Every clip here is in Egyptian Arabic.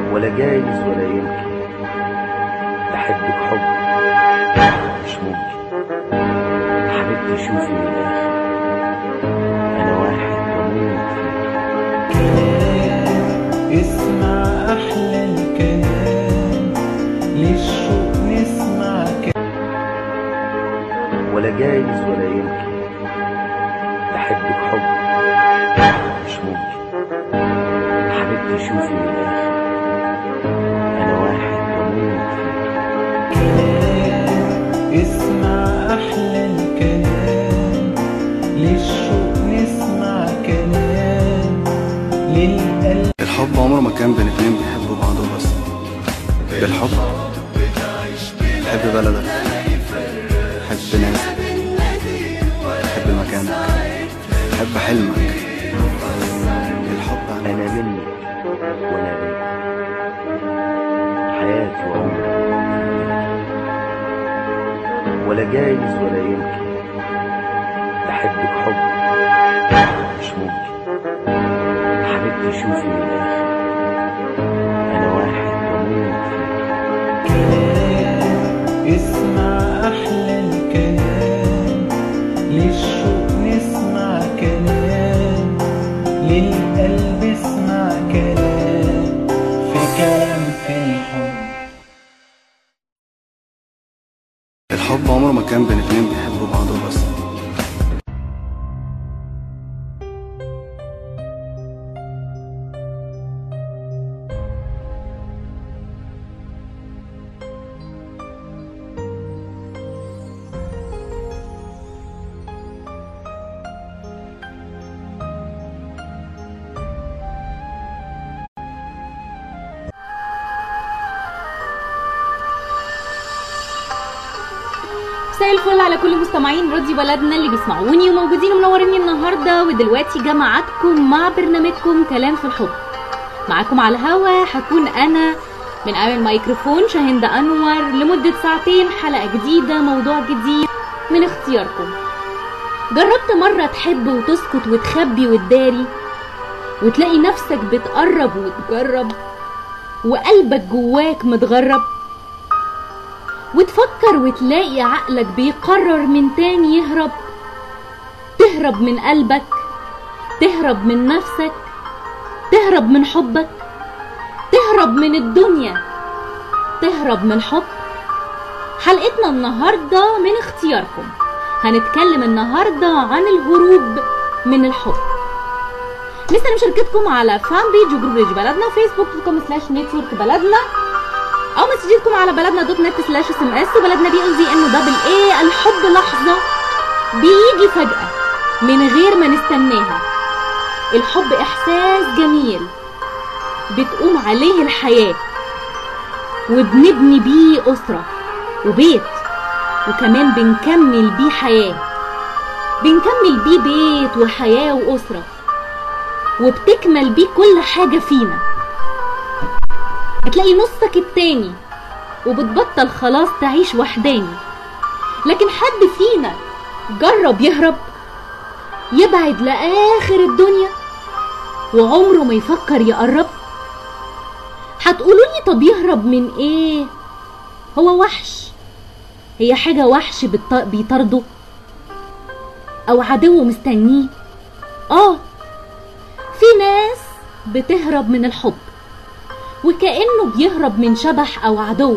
ولا جايز ولا يمكن بحبك حب مش ممكن حبيبتي شوفي من الاخر انا واحد بموت فيك اسمع احلى الكلام للشوق نسمع ولا جايز ولا يمكن بحبك حب مش ممكن حبيبتي شوفي من الاخر انا واحد بموت فيك اسمع احلى الكلام للشوق نسمع كلام للقلب الحب عمره ما كان بين اتنين بيحبوا بعض بس بالحب حب بلدك حب ناسك حب مكانك حب حلمك الحب عن انا منك وانا بيك حياتي وعمري ولا جايز ولا يمكن بحبك حب مش ممكن حبيبتي شوفي من الاخر انا واحد بموت فيك اسمع احلى الكلام للشوق نسمع كلام للقلب اسمع كلام في كلام في الحب الحب عمره ما كان بين اتنين بيحبوا بعض بس مساء الفل على كل مستمعين راديو بلدنا اللي بيسمعوني وموجودين ومنوريني النهارده ودلوقتي جمعتكم مع برنامجكم كلام في الحب معاكم على الهوا هكون انا من امام الميكروفون شاهندة انور لمدة ساعتين حلقة جديدة موضوع جديد من اختياركم جربت مرة تحب وتسكت وتخبي وتداري وتلاقي نفسك بتقرب وتجرب وقلبك جواك متغرب وتفكر وتلاقي عقلك بيقرر من تاني يهرب تهرب من قلبك تهرب من نفسك تهرب من حبك تهرب من الدنيا تهرب من حب حلقتنا النهاردة من اختياركم هنتكلم النهاردة عن الهروب من الحب مثل مشاركتكم على فان بيج وجروب ريج بلدنا فيسبوك دوت كوم سلاش نتورك بلدنا او مسجدكم على بلدنا دوت نت سلاش اس ام اس وبلدنا بي ال زي ان دبل اي الحب لحظه بيجي فجاه من غير ما نستناها الحب احساس جميل بتقوم عليه الحياه وبنبني بيه اسره وبيت وكمان بنكمل بيه حياه بنكمل بيه بيت وحياه واسره وبتكمل بيه كل حاجه فينا هتلاقي نصك التاني وبتبطل خلاص تعيش وحداني لكن حد فينا جرب يهرب يبعد لآخر الدنيا وعمره ما يفكر يقرب هتقولوا لي طب يهرب من ايه هو وحش هي حاجة وحش بت- بيطارده او عدو مستنيه اه في ناس بتهرب من الحب وكأنه بيهرب من شبح أو عدو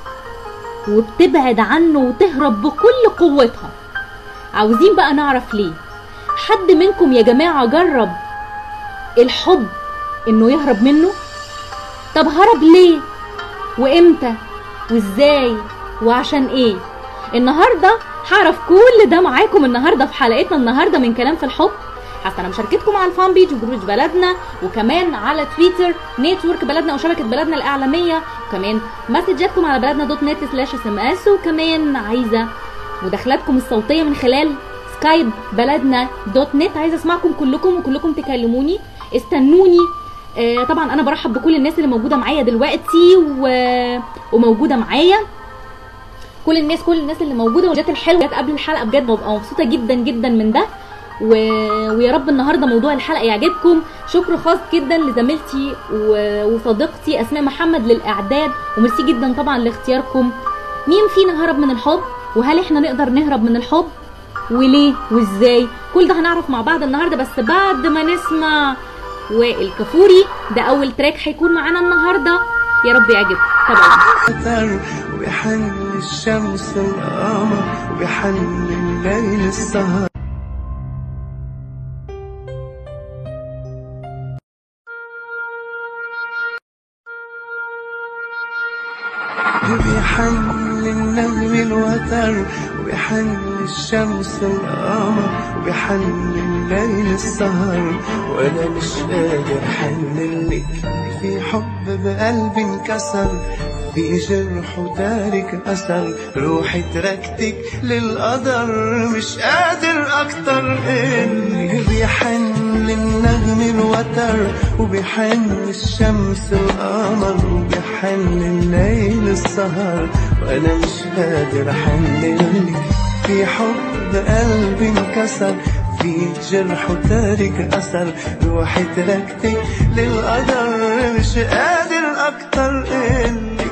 وبتبعد عنه وتهرب بكل قوتها عاوزين بقى نعرف ليه حد منكم يا جماعة جرب الحب انه يهرب منه طب هرب ليه وامتى وازاي وعشان ايه النهارده هعرف كل ده معاكم النهارده في حلقتنا النهارده من كلام في الحب هستنى مشاركتكم على الفان بيج وجروج بلدنا وكمان على تويتر نتورك بلدنا وشبكه بلدنا الاعلاميه وكمان مسجاتكم على بلدنا دوت نت سلاش اس ام اس وكمان عايزه مداخلاتكم الصوتيه من خلال سكايب بلدنا دوت نت عايزه اسمعكم كلكم وكلكم تكلموني استنوني آه، طبعا انا برحب بكل الناس اللي موجوده معايا دلوقتي و... وموجوده معايا كل الناس كل الناس اللي موجوده وجات الحلوه جت قبل الحلقه بجد ببقى مبسوطه جدا جدا من ده و... ويا رب النهارده موضوع الحلقه يعجبكم شكر خاص جدا لزميلتي و... وصديقتي اسماء محمد للاعداد وميرسي جدا طبعا لاختياركم مين فينا هرب من الحب وهل احنا نقدر نهرب من الحب وليه وازاي كل ده هنعرف مع بعض النهارده بس بعد ما نسمع وائل كفوري ده اول تراك هيكون معانا النهارده يا رب يعجبكم طبعا الوتر وبيحل الشمس القمر وبيحل الليل السهر وبيحل النجم الوتر وبيحل الشمس القمر وبيحل الليل السهر وانا مش قادر حنلك في حب بقلبي انكسر في جرح وتارك اثر روحي تركتك للقدر مش قادر اكتر اني بيحن النجم الوتر وبيحن الشمس القمر وبيحن الليل السهر وانا مش قادر احنلك في حب قلبي انكسر في جرح وتارك اثر روحي تركتك للقدر مش قادر اكتر انك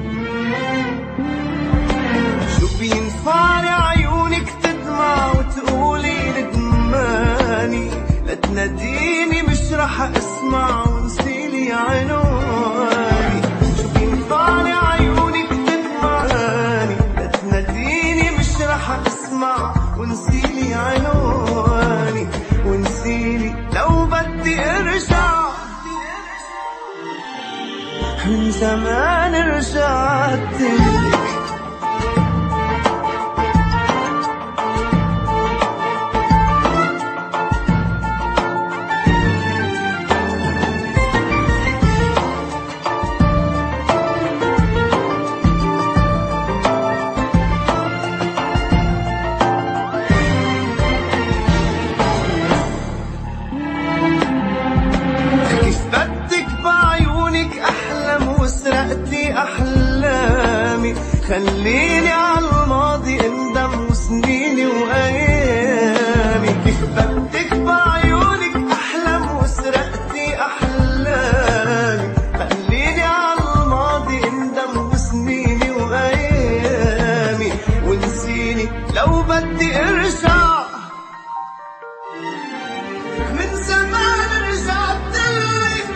شو بينفعني عيونك تدمع وتقولي ندماني لا تناديني مش رح اسمع ونسيلي عنواني شو بينفعني عيونك تدمعني لا تناديني مش رح اسمع ونسيلي عنواني ونسيلي لو بدي ارجع من زمان رجعت لك كيف بدك بعيونك احلم وسرقتي احلامي خليني على الماضي اندم وسنيني وايامي كيف بدك بعيونك احلم وسرقتي احلامي خليني على الماضي اندم وسنيني وايامي ونسيني لو بدي ارجع من زمان رجعت لك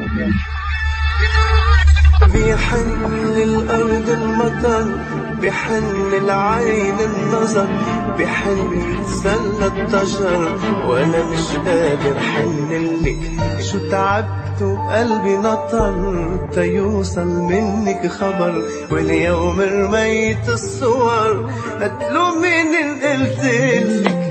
بيحن الأرض المطر بحن العين النظر بحن يتسلى الضجر وأنا مش قادر حنلك شو تعبت وقلبي نطر تيوصل منك خبر واليوم رميت الصور هتلوميني إن قلتلك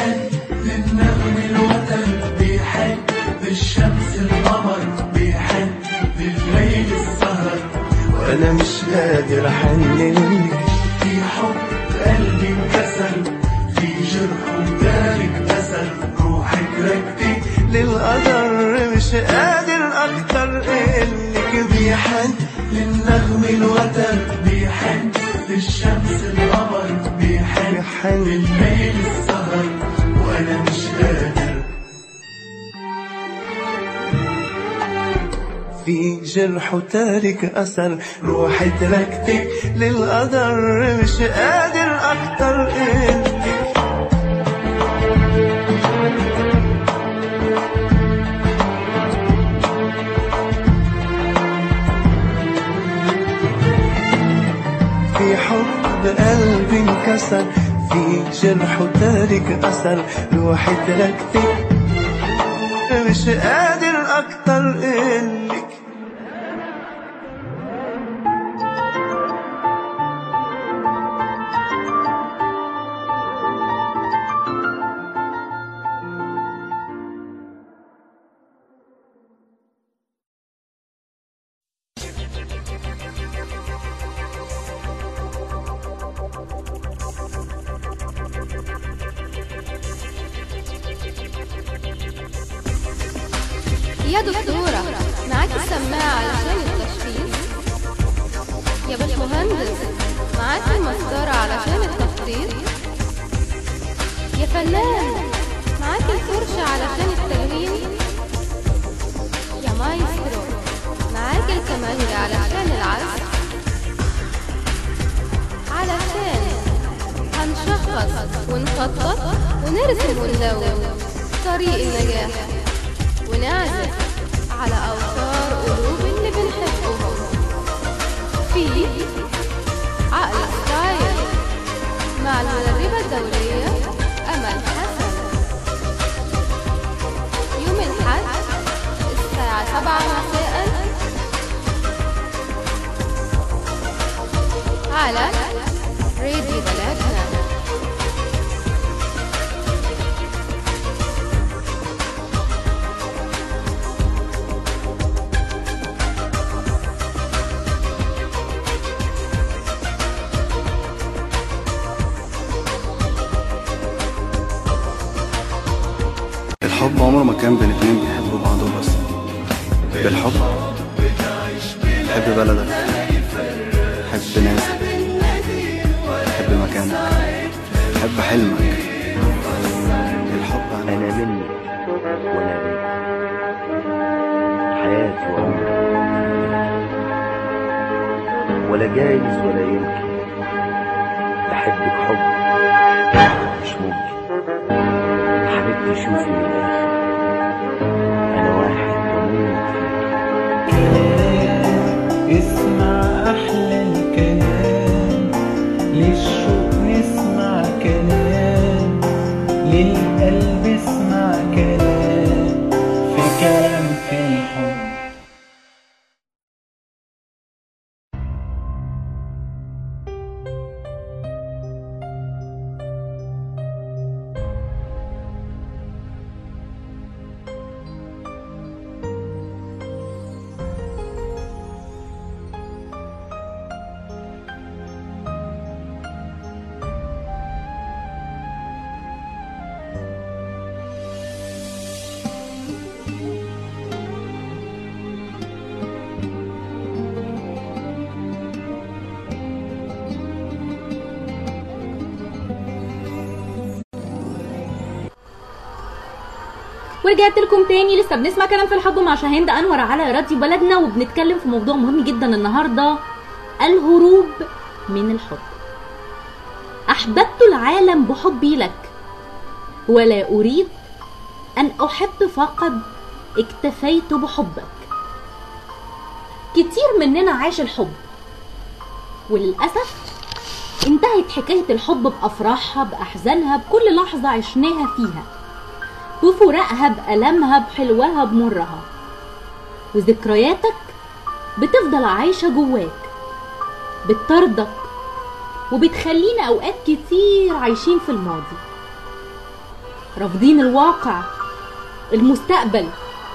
وانا مش قادر احنلك في حب قلبي انكسر في جرح ودارك اثر روحك ركبتي للقدر مش قادر اكتر انك بيحن للنغم الوتر بيحن للشمس القمر بيحن بيحن لليل السهر وانا مش قادر في جرح وتارك أثر روحي تركتك للقدر مش قادر أكتر إنك في حب قلبي انكسر في جرح وتارك أثر روحي تركتك مش قادر أكتر إنك يا دكتورة معاكي السماعة علشان التشخيص يا باشمهندس معاكي المسطرة علشان التخطيط يا فنان معاكي الفرشة علشان التلوين يا مايسترو معاك الكمانجة علشان العزف علشان هنشخص ونخطط ونرسم ونلون طريق النجاح ونعزف على أوتار قلوب اللي بنحبهم في عقل ستايل مع المدربة الدولية أمل حسن يوم الأحد الساعة سبعة مساء على راديو بلدنا الحب عمره ما كان بين اتنين بيحبوا بعض وبس بالحب حب بلدك حب ناسك حب مكانك حب حلمك الحب عن أنا مني وأنا بيك حياتي وعمري ولا جايز ولا يمكن أحبك حب مش ممكن حبيبتي شوفي من الآخر أنا واحد بموت فيك كلام اسمع أحلى الكلام للشوق نسمع كلام للقلب اسمع كلام في كلام في الحب ورجعت لكم تاني لسه بنسمع كلام في الحب مع شاهين انور على راديو بلدنا وبنتكلم في موضوع مهم جدا النهارده الهروب من الحب احببت العالم بحبي لك ولا اريد ان احب فقط اكتفيت بحبك كتير مننا عاش الحب وللاسف انتهت حكايه الحب بافراحها باحزانها بكل لحظه عشناها فيها بفراقها بألمها بحلوها بمرها وذكرياتك بتفضل عايشة جواك بتطردك وبتخلينا أوقات كتير عايشين في الماضي رافضين الواقع المستقبل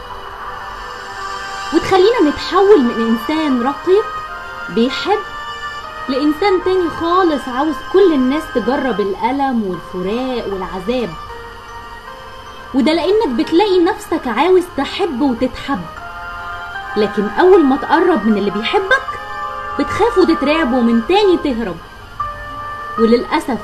وتخلينا نتحول من إنسان رقيق بيحب لإنسان تاني خالص عاوز كل الناس تجرب الألم والفراق والعذاب وده لانك بتلاقي نفسك عاوز تحب وتتحب لكن اول ما تقرب من اللي بيحبك بتخاف وتترعب ومن تاني تهرب وللاسف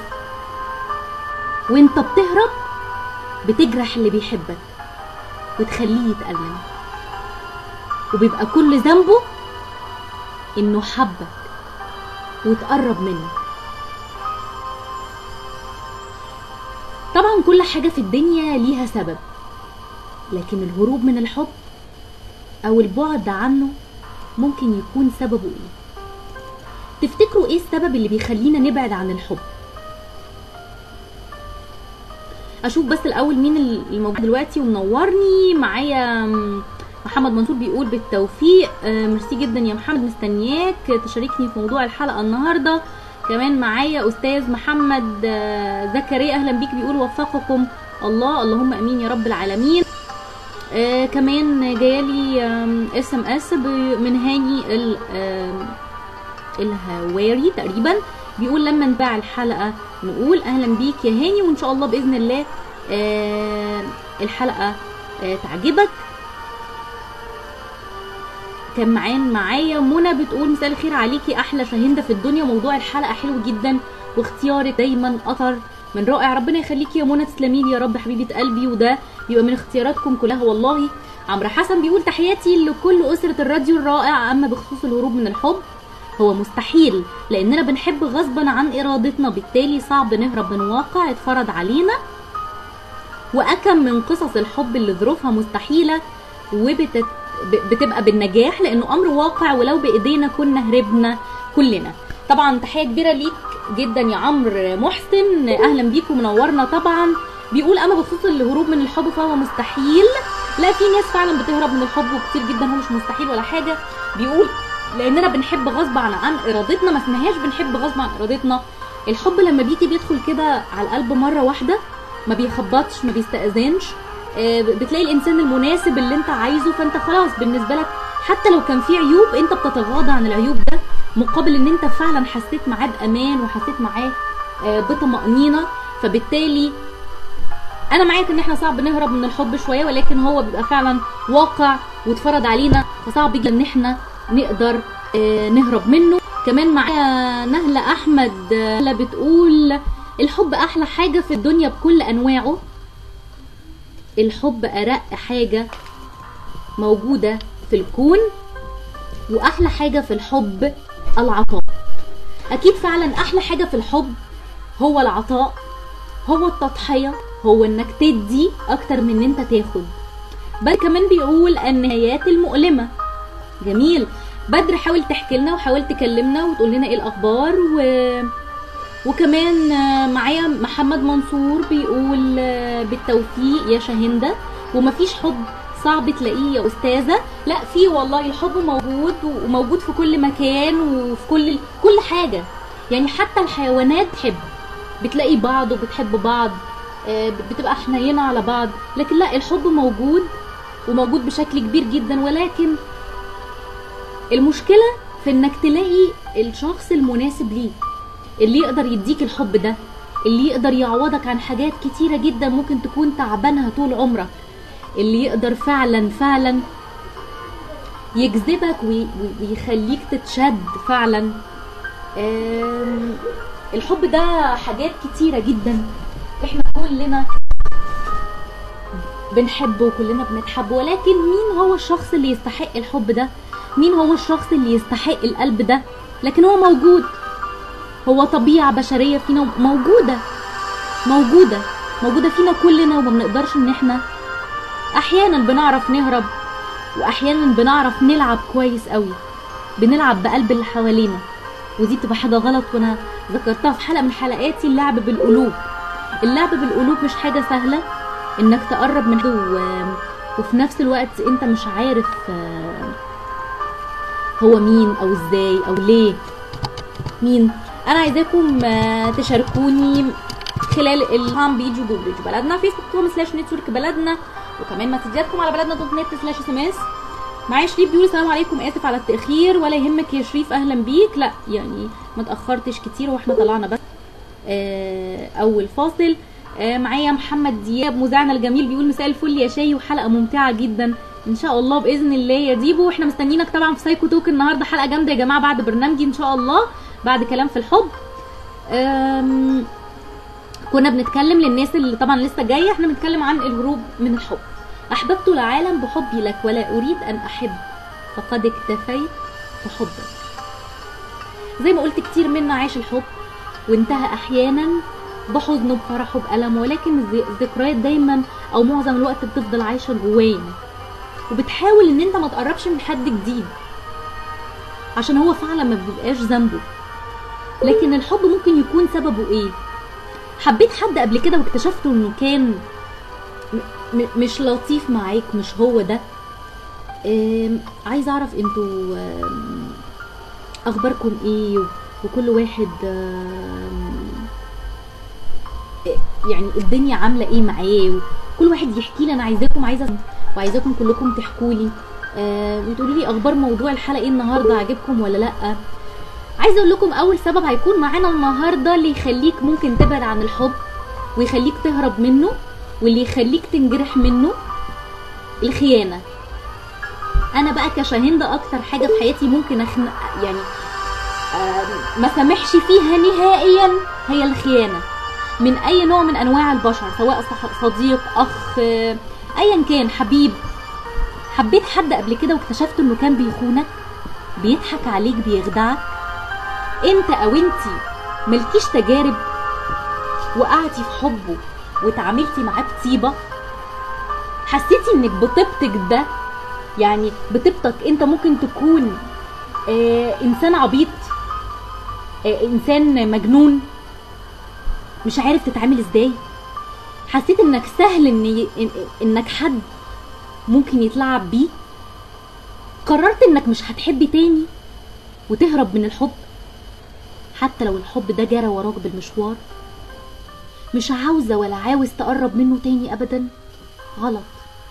وانت بتهرب بتجرح اللي بيحبك وتخليه يتألم وبيبقى كل ذنبه انه حبك وتقرب منك طبعا كل حاجة في الدنيا ليها سبب لكن الهروب من الحب أو البعد عنه ممكن يكون سببه إيه تفتكروا إيه السبب اللي بيخلينا نبعد عن الحب أشوف بس الأول مين الموجود دلوقتي ومنورني معايا محمد منصور بيقول بالتوفيق آه، ميرسي جدا يا محمد مستنياك تشاركني في موضوع الحلقة النهاردة كمان معايا استاذ محمد آه، زكريا اهلا بيك بيقول وفقكم الله اللهم امين يا رب العالمين آه كمان جايلي اس ام اس من هاني ال- آم، الهواري تقريبا بيقول لما نباع الحلقه نقول اهلا بيك يا هاني وان شاء الله باذن الله آه الحلقه آه تعجبك كان معانا معايا منى بتقول مساء الخير عليكي احلى شاهنده في الدنيا موضوع الحلقه حلو جدا واختيارك دايما اثر من رائع ربنا يخليكي يا منى تسلمي لي يا رب حبيبه قلبي وده يبقى من اختياراتكم كلها والله عمرو حسن بيقول تحياتي لكل اسره الراديو الرائع اما بخصوص الهروب من الحب هو مستحيل لاننا بنحب غصبا عن ارادتنا بالتالي صعب نهرب من واقع اتفرض علينا واكم من قصص الحب اللي ظروفها مستحيله وبتت ب- بتبقى بالنجاح لانه امر واقع ولو بايدينا كنا هربنا كلنا طبعا تحيه كبيره ليك جدا يا عمرو محسن اهلا بيك ومنورنا طبعا بيقول اما بخصوص الهروب من الحب فهو مستحيل لا في ناس فعلا بتهرب من الحب وكتير جدا هو مش مستحيل ولا حاجه بيقول لاننا بنحب غصب عن عن ارادتنا ما اسمهاش بنحب غصب عن ارادتنا الحب لما بيجي بيدخل كده على القلب مره واحده ما بيخبطش ما بيستأذنش آه، بتلاقي الانسان المناسب اللي انت عايزه فانت خلاص بالنسبه لك حتى لو كان في عيوب انت بتتغاضى عن العيوب ده مقابل ان انت فعلا حسيت معاه بامان وحسيت معاه آه، بطمأنينة فبالتالي انا معاك ان احنا صعب نهرب من الحب شويه ولكن هو بيبقى فعلا واقع واتفرض علينا فصعب جدا ان احنا نقدر آه، نهرب منه كمان معايا نهلة احمد آه، نهلة بتقول الحب احلى حاجه في الدنيا بكل انواعه الحب ارق حاجه موجوده في الكون واحلى حاجه في الحب العطاء اكيد فعلا احلى حاجه في الحب هو العطاء هو التضحيه هو انك تدي اكتر من ان انت تاخد بل كمان بيقول النهايات المؤلمه جميل بدر حاول تحكي لنا وحاول تكلمنا وتقول لنا ايه الاخبار و... وكمان آه، معايا محمد منصور بيقول آه، بالتوفيق يا شاهندة ومفيش حب صعب تلاقيه يا استاذه لا في والله الحب موجود وموجود في كل مكان وفي كل كل حاجه يعني حتى الحيوانات بتحب بتلاقي بعض وبتحب بعض آه، بتبقى حنينه على بعض لكن لا الحب موجود وموجود بشكل كبير جدا ولكن المشكله في انك تلاقي الشخص المناسب ليك اللي يقدر يديك الحب ده اللي يقدر يعوضك عن حاجات كتيرة جدا ممكن تكون تعبانها طول عمرك اللي يقدر فعلا فعلا يجذبك وي- وي- ويخليك تتشد فعلا آم، الحب ده حاجات كتيرة جدا احنا كلنا بنحبه وكلنا بنتحب ولكن مين هو الشخص اللي يستحق الحب ده مين هو الشخص اللي يستحق القلب ده لكن هو موجود هو طبيعة بشرية فينا موجودة موجودة موجودة فينا كلنا وما بنقدرش ان احنا احيانا بنعرف نهرب واحيانا بنعرف نلعب كويس قوي بنلعب بقلب اللي حوالينا ودي بتبقى حاجة غلط وانا ذكرتها في حلقة من حلقاتي اللعب بالقلوب اللعب بالقلوب مش حاجة سهلة انك تقرب من حد و... وفي نفس الوقت انت مش عارف آه، هو مين او ازاي او ليه مين انا عايزاكم آه، تشاركوني خلال الهام بيج وجوجل بيج بلدنا فيسبوك كوم سلاش نتورك بلدنا وكمان مسجاتكم على بلدنا دوت نت سلاش اس ام اس معايا شريف بيقول السلام عليكم اسف على التاخير ولا يهمك يا شريف اهلا بيك لا يعني ما تاخرتش كتير واحنا طلعنا بس آه، اول فاصل آه، معايا محمد دياب مذيعنا الجميل بيقول مساء الفل يا شاي وحلقه ممتعه جدا ان شاء الله باذن الله يا ديبو واحنا مستنيينك طبعا في سايكو توك النهارده حلقه جامده يا جماعه بعد برنامجي ان شاء الله بعد كلام في الحب أم، كنا بنتكلم للناس اللي طبعا لسه جايه احنا بنتكلم عن الهروب من الحب احببت العالم بحبي لك ولا اريد ان احب فقد اكتفيت بحبك زي ما قلت كتير منا عاش الحب وانتهى احيانا بحزنه بفرحه بألمه ولكن الذ- الذكريات دايما او معظم الوقت بتفضل عايشه جوايا وبتحاول ان انت ما تقربش من حد جديد عشان هو فعلا ما بيبقاش ذنبه لكن الحب ممكن يكون سببه ايه حبيت حد قبل كده واكتشفته انه كان م- م- مش لطيف معاك مش هو ده آم، عايزه اعرف انتوا آم، اخباركم ايه وكل واحد آم، يعني الدنيا عامله ايه معاه كل واحد يحكي لي انا عايزاكم عايزه وعايزاكم كلكم تحكوا لي آه وتقولوا لي اخبار موضوع الحلقه ايه النهارده عجبكم ولا لا عايزه اقول لكم اول سبب هيكون معانا النهارده اللي يخليك ممكن تبعد عن الحب ويخليك تهرب منه واللي يخليك تنجرح منه الخيانه انا بقى كشاهندة اكتر حاجه في حياتي ممكن أخنق يعني آه ما سامحش فيها نهائيا هي الخيانه من اي نوع من انواع البشر سواء صح- صديق اخ آه، ايا كان حبيب حبيت حد قبل كده واكتشفت انه كان بيخونك بيضحك عليك بيخدعك انت او انتي ملكيش تجارب وقعتي في حبه واتعاملتي معاه بطيبه حسيتي انك بطيبتك ده يعني بطيبتك انت ممكن تكون آه انسان عبيط آه انسان مجنون مش عارف تتعامل ازاي حسيت انك سهل ان ي... إن... انك حد ممكن يتلعب بيه قررت انك مش هتحبي تاني وتهرب من الحب حتى لو الحب ده جرى وراك بالمشوار مش عاوزة ولا عاوز تقرب منه تاني أبدا غلط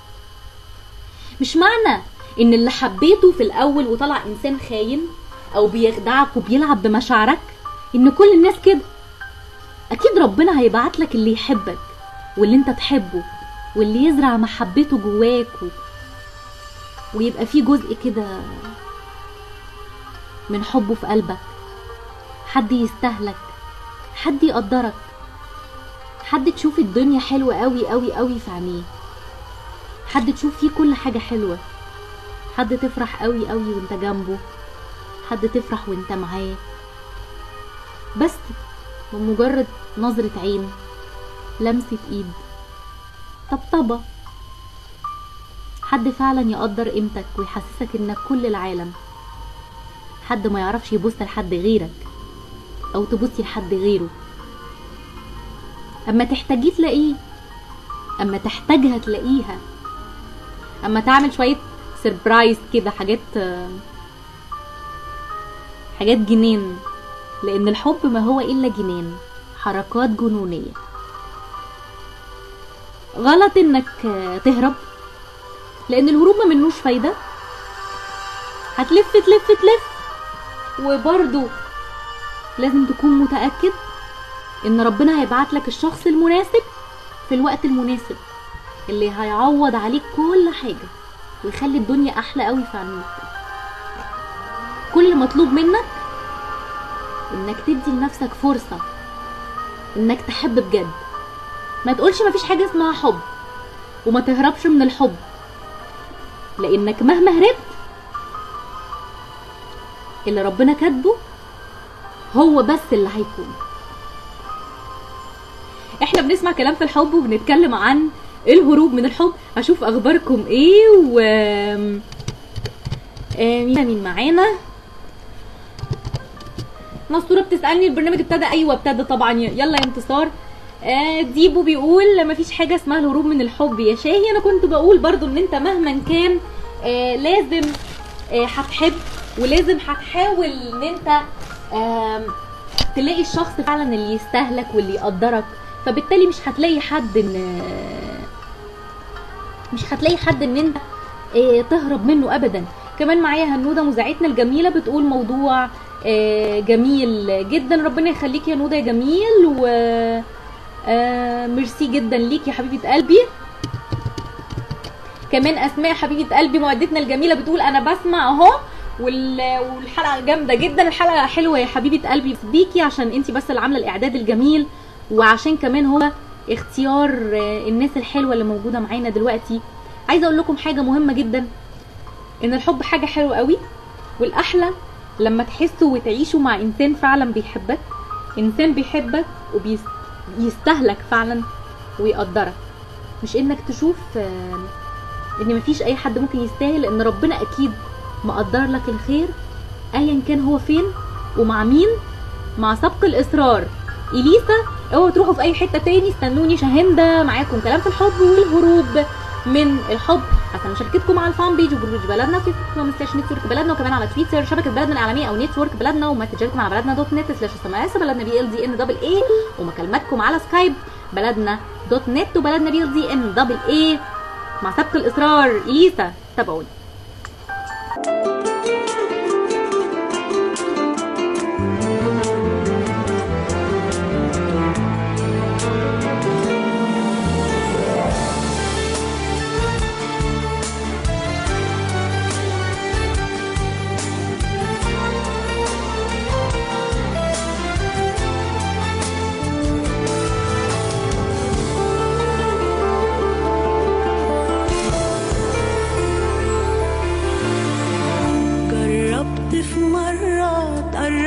مش معنى إن اللي حبيته في الأول وطلع إنسان خاين أو بيخدعك وبيلعب بمشاعرك إن كل الناس كده أكيد ربنا هيبعت لك اللي يحبك واللي أنت تحبه واللي يزرع محبته جواك و... ويبقى فيه جزء كده من حبه في قلبك حد يستهلك حد يقدرك حد تشوف الدنيا حلوة قوي قوي قوي في عينيه حد تشوف فيه كل حاجة حلوة حد تفرح قوي قوي وانت جنبه حد تفرح وانت معاه بس بمجرد نظرة عين لمسة ايد طبطبة حد فعلا يقدر قيمتك ويحسسك انك كل العالم حد ما يعرفش يبص لحد غيرك او تبصي لحد غيره اما تحتاجيه تلاقيه اما تحتاجها تلاقيها اما تعمل شويه سربرايز كده حاجات حاجات جنان لان الحب ما هو الا جنان حركات جنونيه غلط انك تهرب لان الهروب ما منوش فايده هتلف تلف تلف وبرضه لازم تكون متاكد ان ربنا هيبعت لك الشخص المناسب في الوقت المناسب اللي هيعوض عليك كل حاجه ويخلي الدنيا احلى قوي في عينيك كل مطلوب منك انك تدي لنفسك فرصه انك تحب بجد ما تقولش مفيش حاجه اسمها حب وما تهربش من الحب لانك مهما هربت اللي ربنا كاتبه هو بس اللي هيكون احنا بنسمع كلام في الحب وبنتكلم عن الهروب من الحب اشوف اخباركم ايه و آه، مين مين معانا نصورة بتسألني البرنامج ابتدى ايوه ابتدى طبعا يلا يا انتصار آه، ديبو بيقول مفيش حاجة اسمها الهروب من الحب يا شاهي انا كنت بقول برضو ان انت مهما كان آه، لازم آه، هتحب ولازم هتحاول ان انت آم، تلاقي الشخص فعلا اللي يستاهلك واللي يقدرك فبالتالي مش هتلاقي حد ان مش هتلاقي حد ان انت آه، تهرب منه ابدا كمان معايا هنوده مذاعتنا الجميله بتقول موضوع آه، جميل جدا ربنا يخليك يا نوده يا جميل و آه، ميرسي جدا ليك يا حبيبه قلبي كمان اسماء حبيبه قلبي معدتنا الجميله بتقول انا بسمع اهو وال- والحلقه جامده جدا الحلقه حلوه يا حبيبه قلبي بيكي عشان انت بس اللي عامله الاعداد الجميل وعشان كمان هو اختيار آه، الناس الحلوه اللي موجوده معانا دلوقتي عايزه اقول لكم حاجه مهمه جدا ان الحب حاجه حلوه قوي والاحلى لما تحسوا وتعيشوا مع انسان فعلا بيحبك انسان بيحبك وبيستهلك فعلا ويقدرك مش انك تشوف آه، ان مفيش اي حد ممكن يستاهل لان ربنا اكيد مقدر لك الخير ايا كان هو فين ومع مين مع سبق الاصرار اليسا اوعوا تروحوا في اي حته تاني استنوني شاهنده معاكم كلام في الحب والهروب من الحب عشان مشاركتكم على الفان بيج وجروب بلدنا في كوم سلاش نتورك بلدنا وكمان على تويتر شبكه بلدنا الاعلاميه او نتورك بلدنا ومسجاتكم على بلدنا دوت نت سلاش اس ام اس بلدنا بي ال دي ان دبل اي ومكالماتكم على سكايب بلدنا دوت نت وبلدنا بي ال دي ان دبل اي مع سبق الاصرار اليسا تابعوني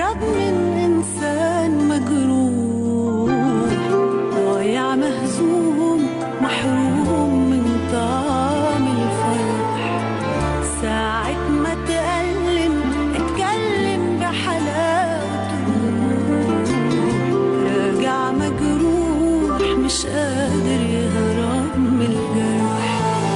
قرب من إنسان مجروح ضايع مهزوم محروم من طعم الفرح ساعة ما تألم اتكلم بحلاوته راجع مجروح مش قادر يهرب من الجرح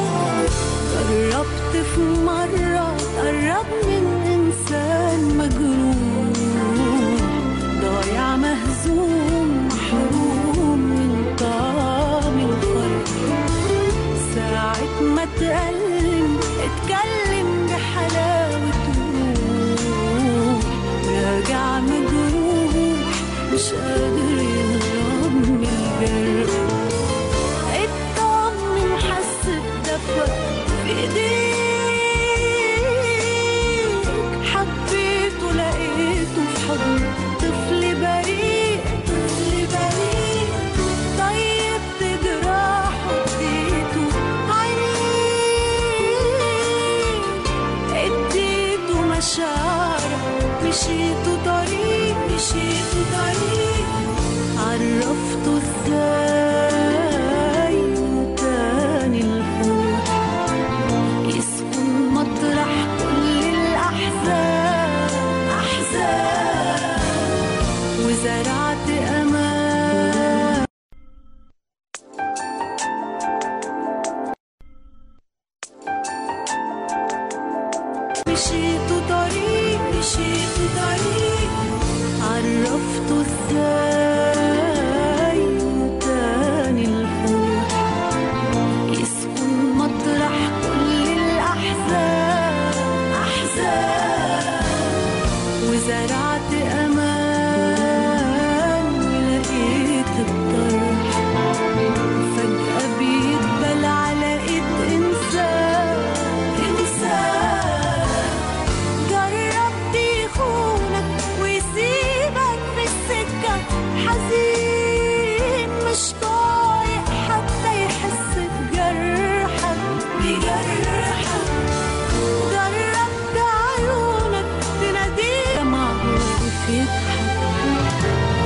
جربت في مرة قرب من إنسان مجروح ضايع مهزوم محروم من طعم الفرح ساعة ما تألم اتكلم بحلاوته راجع مجروح مش قادر يهرب من الجرح اطمن حس بدفى في ايديك حبيته لقيته في حضن طفل بريء طفل بريء طيبت جراحه اديته عينيك اديته مشاعرك مشيته طريق مشيته طريق عرفته ازاي تاني الفرح يسكن مطرح كل الأحزان أحزان وزرعت أمان مشيت طريق مشيت طريق عرفته ازاي تاني الفرح يسكن مطرح كل الأحزان أحزان وزرعت أمان ولقيت الطرح فجأة بيقبل على إيد إنسان إنسان جربت يخونك ويسيبك في السكة حزين مش طايق حتى يحس بجرحك بجرحك جربت عيونك تناديه معه يضحك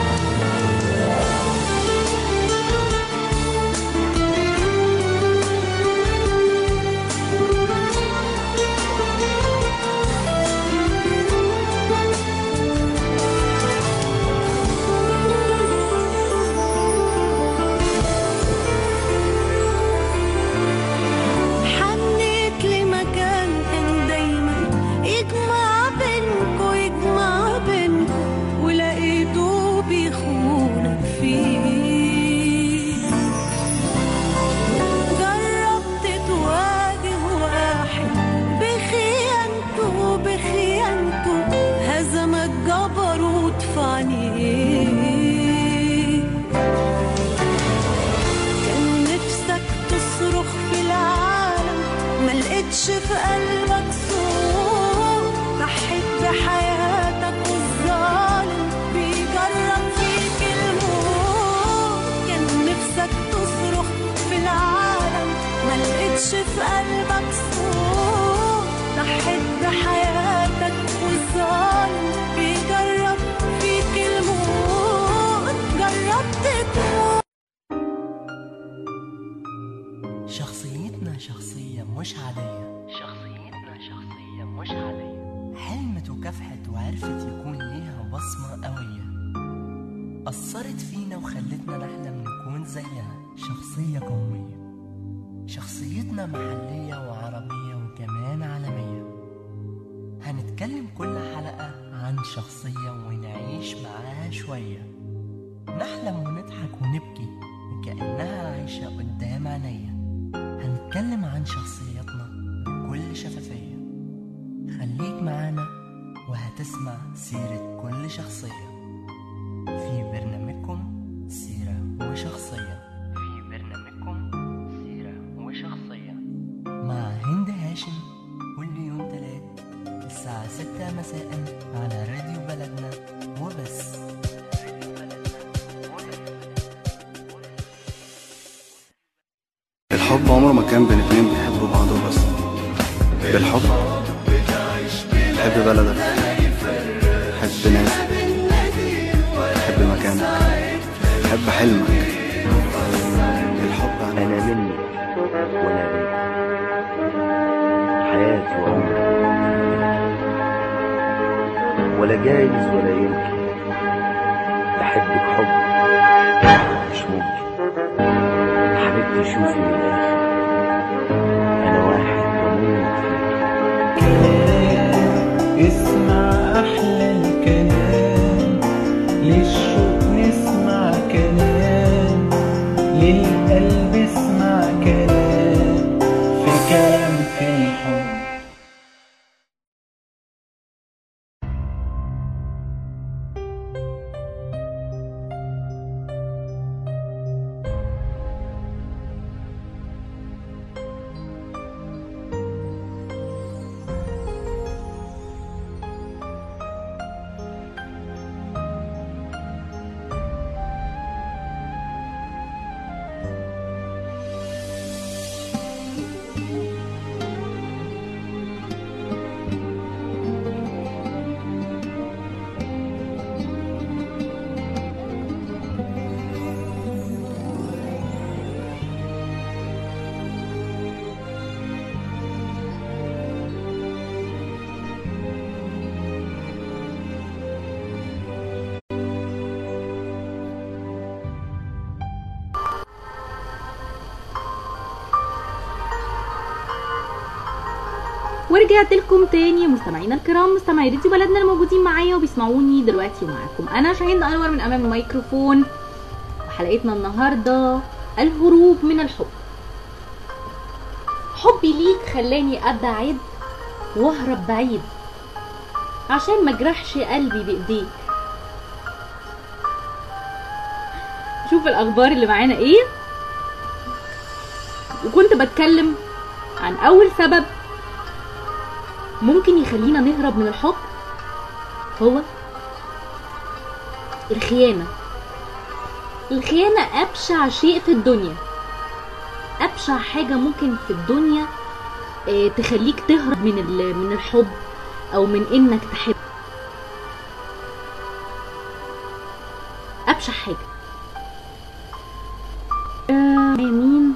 حنيت لمكان كان دايما يجمع بينكو يجمع بينكو ولقيته بيخونك فيه جربت تواجه واحد بخيانته بخيانته هزمك جبروت في عينيه كان نفسك تصرخ في العالم ما لقيتش في قلبك صوت ضحيت بحياتك والظالم بيجرب فيك الموت كان نفسك تصرخ في العالم ما لقيتش في قلبك صوت ضحيت بحياتك والظالم بيجرب فيك الموت جربت تموت شخصيتنا شخصية مش عادية شخصيتنا شخصية مش عادية حلمت وكافحت وعرفت يكون ليها بصمة قوية أثرت فينا وخلتنا نحلم نكون زيها شخصية قومية شخصيتنا محلية وعربية وكمان عالمية هنتكلم كل حلقة عن شخصية ونعيش معاها شوية نحلم ونضحك ونبكي وكأنها عايشة قدام عينيا هنتكلم عن شخصيتنا بكل شفافية خليك معانا وهتسمع سيرة كل شخصية في برنامجكم سيرة وشخصية في برنامجكم سيرة وشخصية مع هند هاشم كل يوم تلات الساعة ستة مساء على راديو بلدنا وبس راديو بلدنا وبس الحب عمره ما كان بين اتنين بيحبوا بعض وبس بالحب حب بلدك حب ناسك حب مكانك حب حلمك الحب عن أنا منك وأنا بيك حياتي وعمري ولا جايز ولا يمكن بحبك حب مش ممكن حبيبتي شوفي من الآخر أنا واحد بموت فيك كلام اسمع أحلى الكلام للشوق نسمع كلام للقلب اسمع كلام في كلام في الحب ورجعت لكم تاني مستمعينا الكرام مستمعي راديو بلدنا الموجودين معايا وبيسمعوني دلوقتي ومعاكم انا شاهين انور من امام الميكروفون وحلقتنا النهارده الهروب من الحب حبي ليك خلاني ابعد واهرب بعيد عشان ما اجرحش قلبي بايديك شوف الاخبار اللي معانا ايه وكنت بتكلم عن اول سبب ممكن يخلينا نهرب من الحب هو الخيانة الخيانة أبشع شيء في الدنيا أبشع حاجة ممكن في الدنيا آه، تخليك تهرب من ال- من الحب أو من إنك تحب أبشع حاجة آه، مين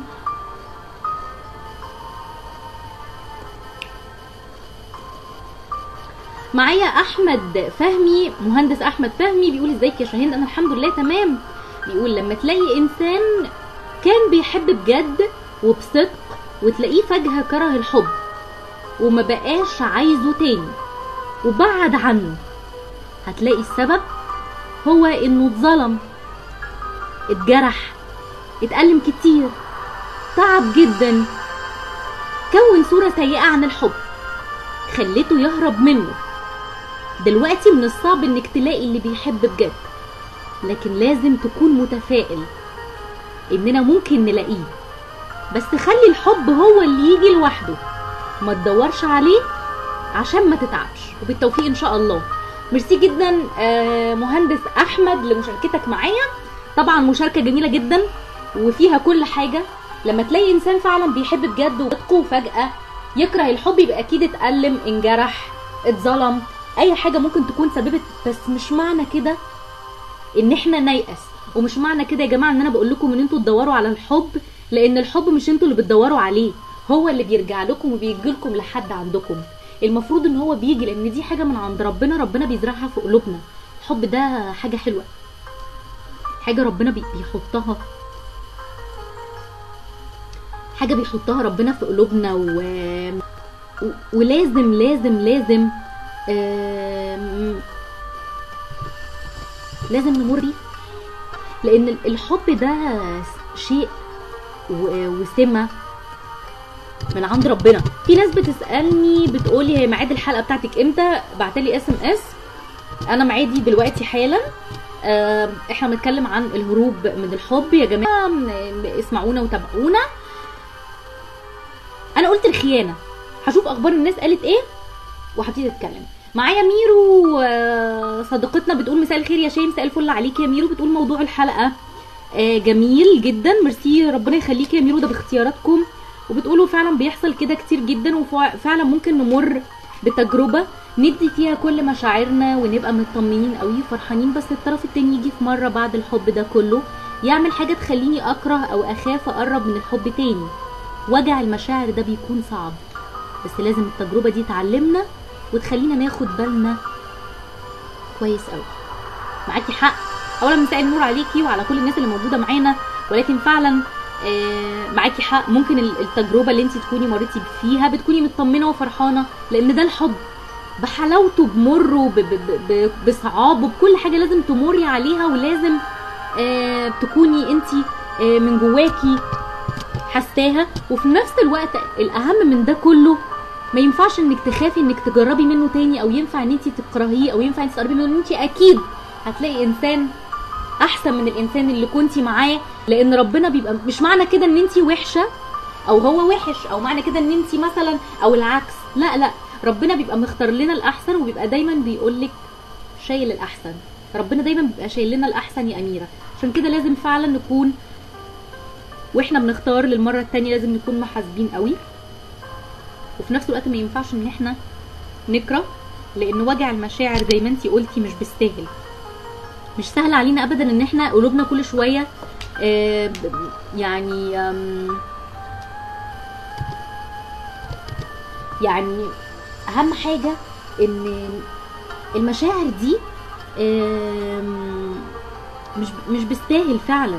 معايا احمد فهمي مهندس احمد فهمي بيقول ازيك يا شاهين انا الحمد لله تمام بيقول لما تلاقي انسان كان بيحب بجد وبصدق وتلاقيه فجأة كره الحب وما بقاش عايزه تاني وبعد عنه هتلاقي السبب هو انه اتظلم اتجرح اتألم كتير تعب جدا كون صورة سيئة عن الحب خلته يهرب منه دلوقتي من الصعب انك تلاقي اللي بيحب بجد لكن لازم تكون متفائل اننا ممكن نلاقيه بس خلي الحب هو اللي يجي لوحده ما تدورش عليه عشان ما تتعبش وبالتوفيق ان شاء الله ميرسي جدا آه، مهندس احمد لمشاركتك معايا طبعا مشاركه جميله جدا وفيها كل حاجه لما تلاقي انسان فعلا بيحب بجد وصدقه وفجاه يكره الحب يبقى اكيد اتألم انجرح اتظلم اي حاجه ممكن تكون سببت بس مش معنى كده ان احنا نيأس ومش معنى كده يا جماعه ان انا بقول لكم ان انتوا تدوروا على الحب لان الحب مش انتوا اللي بتدوروا عليه هو اللي بيرجع لكم وبيجي لكم لحد عندكم المفروض ان هو بيجي لان دي حاجه من عند ربنا ربنا بيزرعها في قلوبنا الحب ده حاجه حلوه حاجه ربنا بي- بيحطها حاجه بيحطها ربنا في قلوبنا و... و... ولازم لازم لازم آم... لازم نمر بيه لان ال- الحب ده شيء و... وسمه من عند ربنا في ناس بتسالني بتقولي هي ميعاد الحلقه بتاعتك امتى بعتلي اس ام اس انا معادي دلوقتي حالا آم، احنا بنتكلم عن الهروب من الحب يا جماعه م- اسمعونا وتابعونا انا قلت الخيانه هشوف اخبار الناس قالت ايه وهبتدي اتكلم معايا ميرو آه، صديقتنا بتقول مساء الخير يا شيماء مساء الفل عليك يا ميرو بتقول موضوع الحلقه آه، جميل جدا ميرسي ربنا يخليك يا ميرو ده باختياراتكم وبتقولوا فعلا بيحصل كده كتير جدا وفعلا ممكن نمر بتجربه ندي فيها كل مشاعرنا ونبقى مطمنين قوي فرحانين بس الطرف التاني يجي في مره بعد الحب ده كله يعمل حاجه تخليني اكره او اخاف اقرب من الحب تاني وجع المشاعر ده بيكون صعب بس لازم التجربه دي تعلمنا وتخلينا ناخد بالنا كويس قوي معاكي حق اولا مساء النور عليكي وعلى كل الناس اللي موجوده معانا ولكن فعلا آه، معاكي حق ممكن ال- التجربه اللي انت تكوني مريتي فيها بتكوني مطمنه وفرحانه لان ده الحب بحلاوته بمره ب- ب- ب- بصعابه بكل حاجه لازم تمري عليها ولازم آه، تكوني انت من جواكي حساها وفي نفس الوقت الاهم من ده كله ما ينفعش انك تخافي انك تجربي منه تاني او ينفع ان انت تكرهيه او ينفع انت تقربي منه ان انت اكيد هتلاقي انسان احسن من الانسان اللي كنتي معاه لان ربنا بيبقى مش معنى كده ان انت وحشه او هو وحش او معنى كده ان انت مثلا او العكس لا لا ربنا بيبقى مختار لنا الاحسن وبيبقى دايما بيقول لك شايل الاحسن ربنا دايما بيبقى شايل لنا الاحسن يا اميره عشان كده لازم فعلا نكون واحنا بنختار للمره التانية لازم نكون محاسبين قوي وفي نفس الوقت ما ينفعش ان احنا نكره لان وجع المشاعر زي ما انتي قلتي مش بالساهل مش سهل علينا ابدا ان احنا قلوبنا كل شويه آه، ب- يعني آم، يعني اهم حاجه ان المشاعر دي آم، مش مش بالساهل فعلا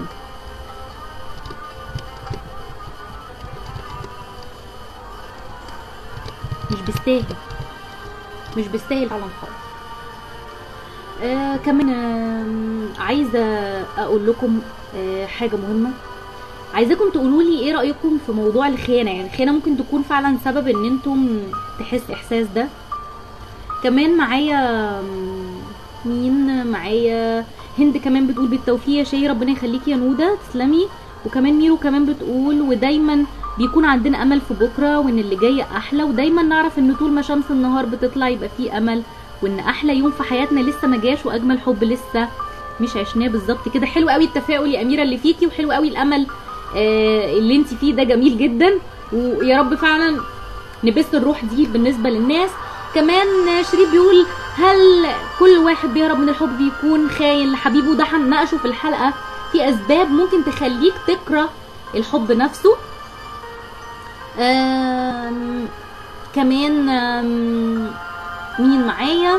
مش بالساهل مش بالساهل فعلا خالص آه كمان آه عايزه اقول لكم آه حاجه مهمه عايزاكم تقولوا لي ايه رايكم في موضوع الخيانه يعني الخيانه ممكن تكون فعلا سبب ان انتم تحس احساس ده كمان معايا آم، مين معايا هند كمان بتقول بالتوفيق يا شي ربنا يخليكي يا نوده تسلمي وكمان ميرو كمان بتقول ودايما بيكون عندنا امل في بكره وان اللي جاي احلى ودايما نعرف ان طول ما شمس النهار بتطلع يبقى فيه امل وان احلى يوم في حياتنا لسه ما جاش واجمل حب لسه مش عشناه بالظبط كده حلو قوي التفاؤل يا اميره اللي فيكي وحلو قوي الامل آه اللي انت فيه ده جميل جدا ويا رب فعلا نبث الروح دي بالنسبه للناس كمان شريف بيقول هل كل واحد بيهرب من الحب بيكون خاين لحبيبه ده هنناقشه في الحلقه في اسباب ممكن تخليك تكره الحب نفسه آم، كمان آم، مين معايا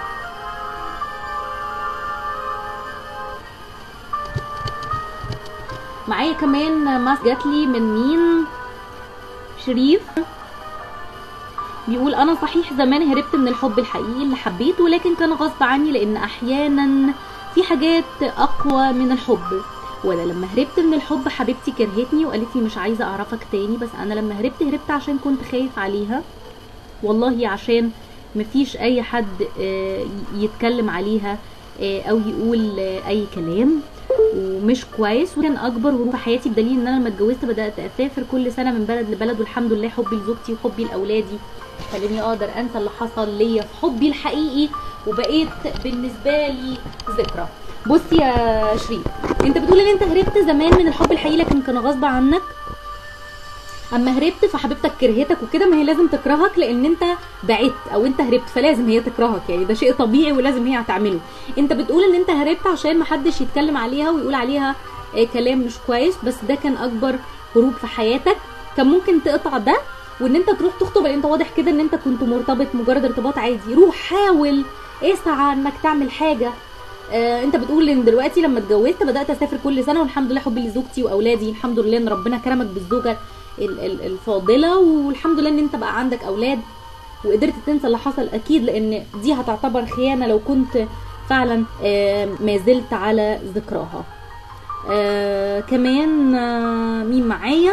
معايا كمان ماس جاتلي من مين شريف بيقول انا صحيح زمان هربت من الحب الحقيقي اللي حبيته ولكن كان غصب عني لان احيانا في حاجات اقوى من الحب وانا لما هربت من الحب حبيبتي كرهتني وقالت لي مش عايزه اعرفك تاني بس انا لما هربت هربت عشان كنت خايف عليها والله عشان مفيش اي حد آه، يتكلم عليها آه، او يقول آه، اي كلام ومش كويس وكان اكبر هروب في حياتي بدليل ان انا لما اتجوزت بدات اسافر كل سنه من بلد لبلد والحمد لله حبي لزوجتي وحبي لاولادي خلاني اقدر انسى اللي حصل ليا في حبي الحقيقي وبقيت بالنسبه لي ذكرى بصي يا شريف انت بتقول ان انت هربت زمان من الحب الحقيقي لكن كان غصب عنك اما هربت فحبيبتك كرهتك وكده ما هي لازم تكرهك لان انت بعدت او انت هربت فلازم هي تكرهك يعني ده شيء طبيعي ولازم هي هتعمله انت بتقول ان انت هربت عشان محدش يتكلم عليها ويقول عليها آه، كلام مش كويس بس ده كان اكبر هروب في حياتك كان ممكن تقطع ده وان انت تروح تخطب لان انت واضح كده ان انت كنت مرتبط مجرد ارتباط عادي روح حاول اسعى انك تعمل حاجه آه انت بتقول ان دلوقتي لما اتجوزت بدات اسافر كل سنه والحمد لله حبي لزوجتي واولادي الحمد لله ان ربنا كرمك بالزوجه ال- ال- الفاضله والحمد لله ان انت بقى عندك اولاد وقدرت تنسى اللي حصل اكيد لان دي هتعتبر خيانه لو كنت فعلا آه ما زلت على ذكراها آه كمان آه مين معايا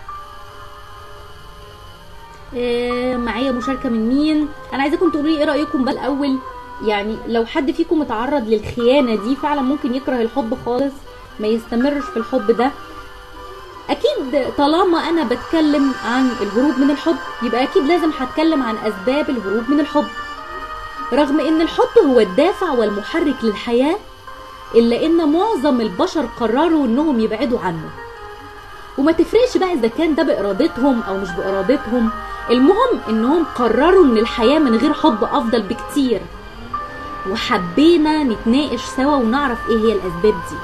آه، معايا مشاركه من مين انا عايزاكم تقولوا لي ايه رايكم بقى الاول يعني لو حد فيكم اتعرض للخيانه دي فعلا ممكن يكره الحب خالص ما يستمرش في الحب ده اكيد طالما انا بتكلم عن الهروب من الحب يبقى اكيد لازم هتكلم عن اسباب الهروب من الحب رغم ان الحب هو الدافع والمحرك للحياه الا ان معظم البشر قرروا انهم يبعدوا عنه وما تفرقش بقى اذا كان ده بارادتهم او مش بارادتهم المهم انهم قرروا ان الحياة من غير حب افضل بكتير وحبينا نتناقش سوا ونعرف ايه هي الاسباب دي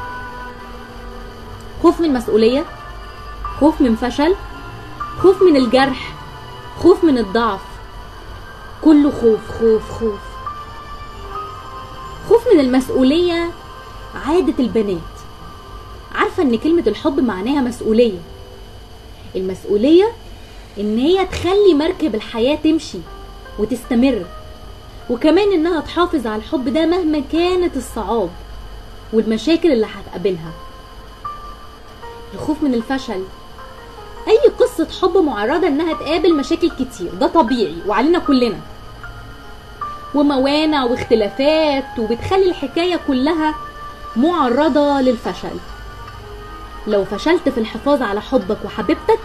خوف من المسؤولية خوف من فشل خوف من الجرح خوف من الضعف كله خوف خوف خوف خوف من المسؤولية عادة البنات عارفة ان كلمة الحب معناها مسؤولية المسؤولية ان هي تخلي مركب الحياة تمشي وتستمر وكمان انها تحافظ على الحب ده مهما كانت الصعاب والمشاكل اللي هتقابلها الخوف من الفشل اي قصة حب معرضة انها تقابل مشاكل كتير ده طبيعي وعلينا كلنا وموانع واختلافات وبتخلي الحكاية كلها معرضة للفشل لو فشلت في الحفاظ على حبك وحبيبتك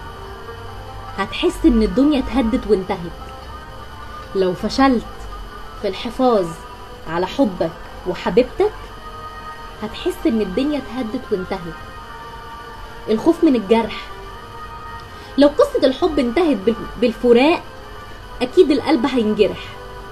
هتحس ان الدنيا اتهدت وانتهت لو فشلت في الحفاظ على حبك وحبيبتك هتحس ان الدنيا اتهدت وانتهت الخوف من الجرح لو قصة الحب انتهت بال- بالفراق اكيد القلب هينجرح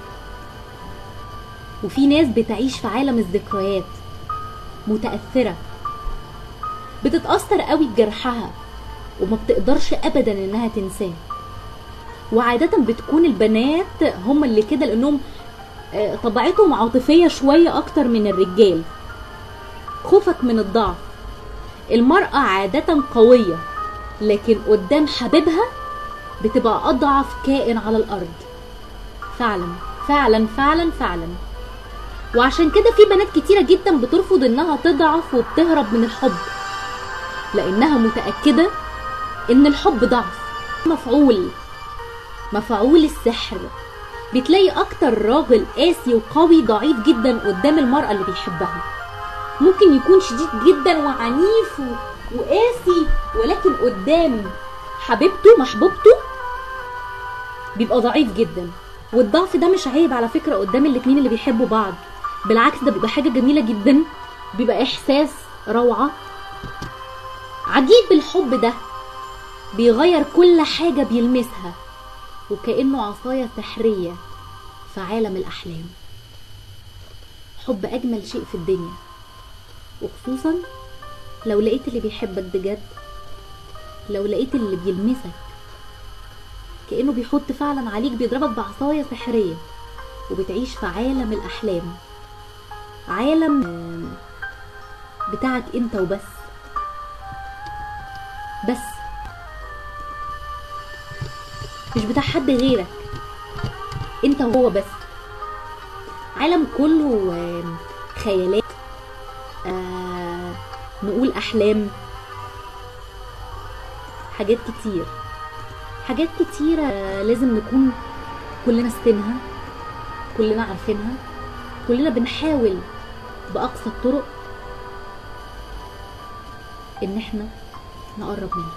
وفي ناس بتعيش في عالم الذكريات متأثرة بتتأثر قوي بجرحها وما بتقدرش ابدا انها تنساه وعادة بتكون البنات هم اللي كده لانهم آه، طبيعتهم عاطفية شوية اكتر من الرجال خوفك من الضعف المرأة عادة قوية لكن قدام حبيبها بتبقى اضعف كائن على الارض فعلا فعلا فعلا فعلا وعشان كده في بنات كتيرة جدا بترفض انها تضعف وبتهرب من الحب لانها متأكدة ان الحب ضعف مفعول مفعول السحر بتلاقي اكتر راجل قاسي وقوي ضعيف جدا قدام المرأة اللي بيحبها ممكن يكون شديد جدا وعنيف و- وقاسي ولكن قدام حبيبته محبوبته بيبقى ضعيف جدا والضعف ده مش عيب على فكرة قدام الاتنين اللي بيحبوا بعض بالعكس ده بيبقى حاجة جميلة جدا بيبقى احساس روعة عجيب الحب ده بيغير كل حاجة بيلمسها وكأنه عصاية سحرية في عالم الأحلام حب أجمل شيء في الدنيا وخصوصا لو لقيت اللي بيحبك بجد لو لقيت اللي بيلمسك كأنه بيحط فعلا عليك بيضربك بعصاية سحرية وبتعيش في عالم الأحلام عالم آم، بتاعك انت وبس بس مش بتاع حد غيرك انت وهو بس عالم كله آم، خيالات آه نقول احلام حاجات كتير حاجات كتيرة آه، لازم نكون كلنا سنها كلنا عارفينها كلنا بنحاول بأقصى الطرق إن احنا نقرب منها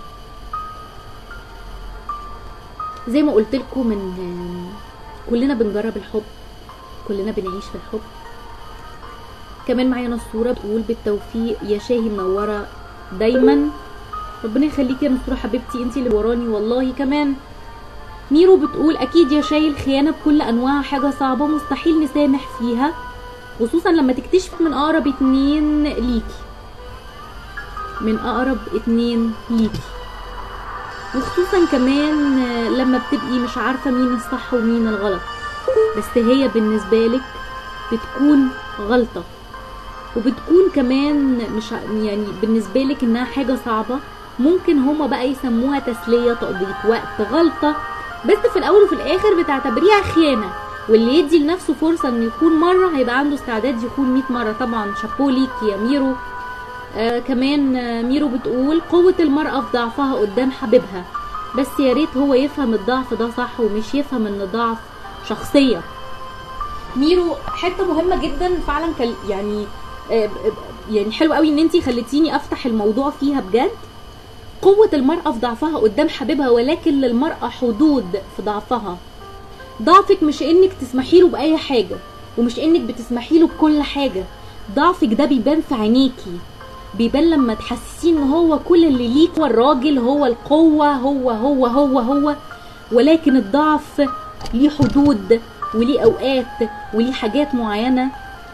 زي ما قلت لكم من آه، كلنا بنجرب الحب كلنا بنعيش في الحب كمان معايا نصورة بتقول بالتوفيق يا شاهي منورة دايما ربنا يخليكي يا نصورة حبيبتي انتي اللي وراني والله كمان ميرو بتقول اكيد يا شاي الخيانة بكل انواعها حاجة صعبة مستحيل نسامح فيها خصوصا لما تكتشف من اقرب اتنين ليكي من اقرب اتنين ليكي وخصوصا كمان آه، لما بتبقي مش عارفة مين الصح ومين الغلط بس هي بالنسبة لك بتكون غلطة وبتكون كمان مش ع- يعني بالنسبة لك انها حاجة صعبة ممكن هما بقى يسموها تسلية تقضية وقت غلطة بس في الاول وفي الاخر بتعتبريها خيانة واللي يدي لنفسه فرصة انه يكون مرة هيبقى عنده استعداد يكون 100 مرة طبعا شابو ليكي يا ميرو آه كمان آه ميرو بتقول قوة المرأة في ضعفها قدام حبيبها بس يا ريت هو يفهم الضعف ده صح ومش يفهم ان ضعف شخصية ميرو حته مهمه جدا فعلا كان يعني آه، ب- يعني حلو قوي ان انتي خليتيني افتح الموضوع فيها بجد قوة المرأة في ضعفها قدام حبيبها ولكن للمرأة حدود في ضعفها ضعفك مش انك تسمحي له بأي حاجة ومش انك بتسمحي له بكل حاجة ضعفك ده بيبان في عينيكي بيبان لما تحسسيه ان هو كل اللي ليك هو الراجل هو القوة هو هو هو هو ولكن الضعف ليه حدود وليه اوقات وليه حاجات معينه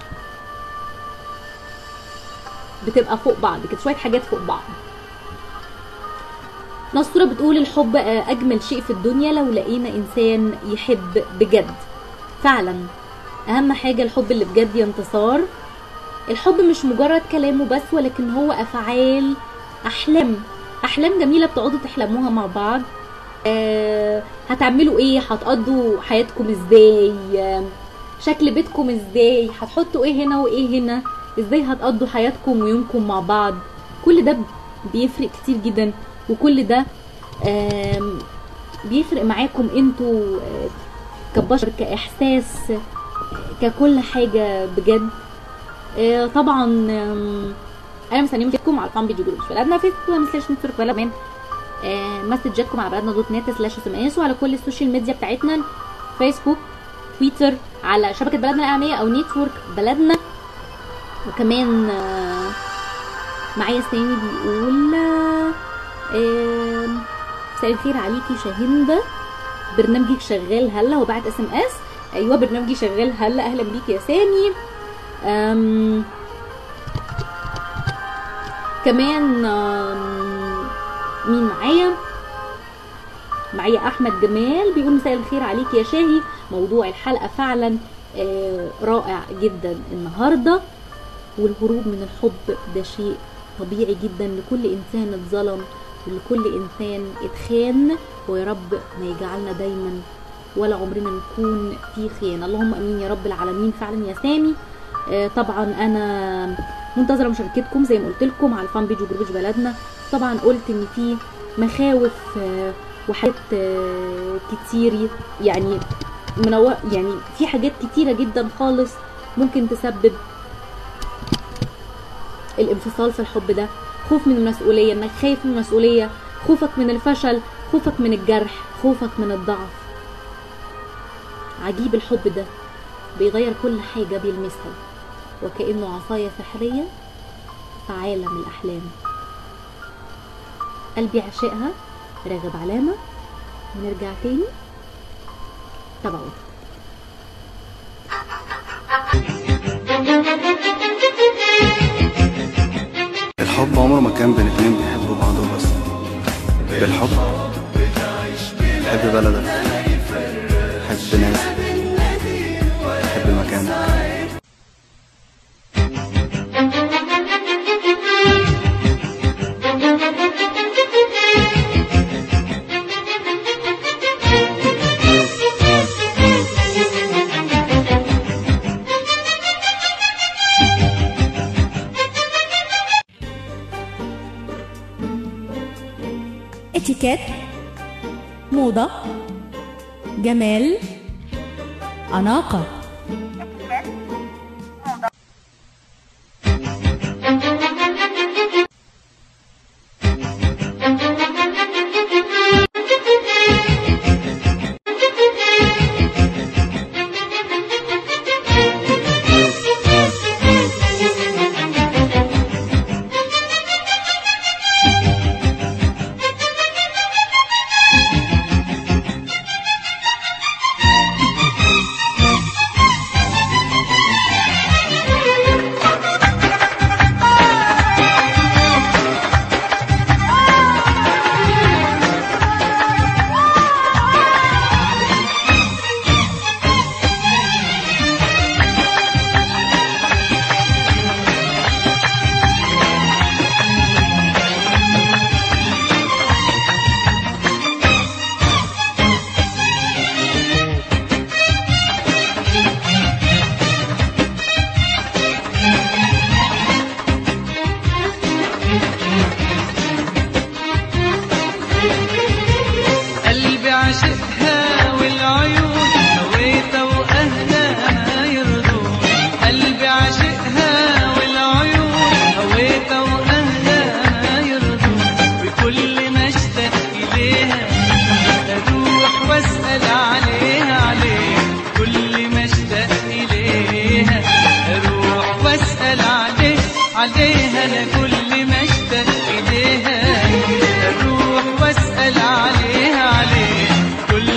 بتبقى فوق بعض كده شويه حاجات فوق بعض نصرة بتقول الحب آه، أجمل شيء في الدنيا لو لقينا إنسان يحب بجد فعلا أهم حاجة الحب اللي بجد يا انتصار الحب مش مجرد كلامه بس ولكن هو أفعال أحلام أحلام جميلة بتقعدوا تحلموها مع بعض آه هتعملوا ايه هتقضوا حياتكم ازاي آه شكل بيتكم ازاي هتحطوا ايه هنا وايه هنا ازاي هتقضوا حياتكم ويومكم مع بعض كل ده بيفرق كتير جدا وكل ده آم، بيفرق معاكم انتوا آه، كبشر كاحساس ككل حاجه بجد آه، طبعا آم، انا مستنيه مسجكم على الفان بيج جروب بلدنا فيسبوك ولا سلاش نتورك بلد من آه، مسجاتكم على بلدنا دوت نت سلاش اس ام اس وعلى كل السوشيال ميديا بتاعتنا فيسبوك تويتر على شبكه بلدنا الاعلاميه او نتورك بلدنا وكمان آه، معايا سامي بيقول آه، آم، مساء الخير عليكي شاهندة برنامجك شغال هلا وبعت اس ام اس ايوه برنامجي شغال هلا اهلا بيك يا سامي أم كمان أم، مين معايا معايا احمد جمال بيقول مساء الخير عليك يا شاهي موضوع الحلقه فعلا آه، رائع جدا النهارده والهروب من الحب ده شيء طبيعي جدا لكل انسان اتظلم ولكل انسان اتخان ويا رب ما يجعلنا دايما ولا عمرنا نكون في خيانه اللهم امين يا رب العالمين فعلا يا سامي آه، طبعا انا منتظره مشاركتكم زي ما قلت لكم على الفان بيج وجروب بلدنا طبعا قلت ان في مخاوف آه، وحاجات آه، كتير يعني منو... يعني في حاجات كتيره جدا خالص ممكن تسبب الانفصال في الحب ده خوف من المسؤوليه انك خايف من المسؤوليه خوفك من الفشل خوفك من الجرح خوفك من الضعف عجيب الحب ده بيغير كل حاجة بيلمسها وكأنه عصاية سحرية في عالم الأحلام قلبي عشقها راغب علامة ونرجع تاني تابعوا الحب عمره ما كان بين اتنين بيحبوا بعض وبس بالحب حب بلدك حب ناسك حب مكانك اتيكيت موضة جمال أناقة قلبي عشقها والعيون هويتها واهلها ما يرضون قلبي عشقها والعيون هويتها واهلها ما يرضون بكل ما اشتاق اليها اروح واسال عليها عليها كل ما اشتاق اليها اروح واسال عليه عليها انا كل ما اشتاق اليها اروح واسال عليها عليه كل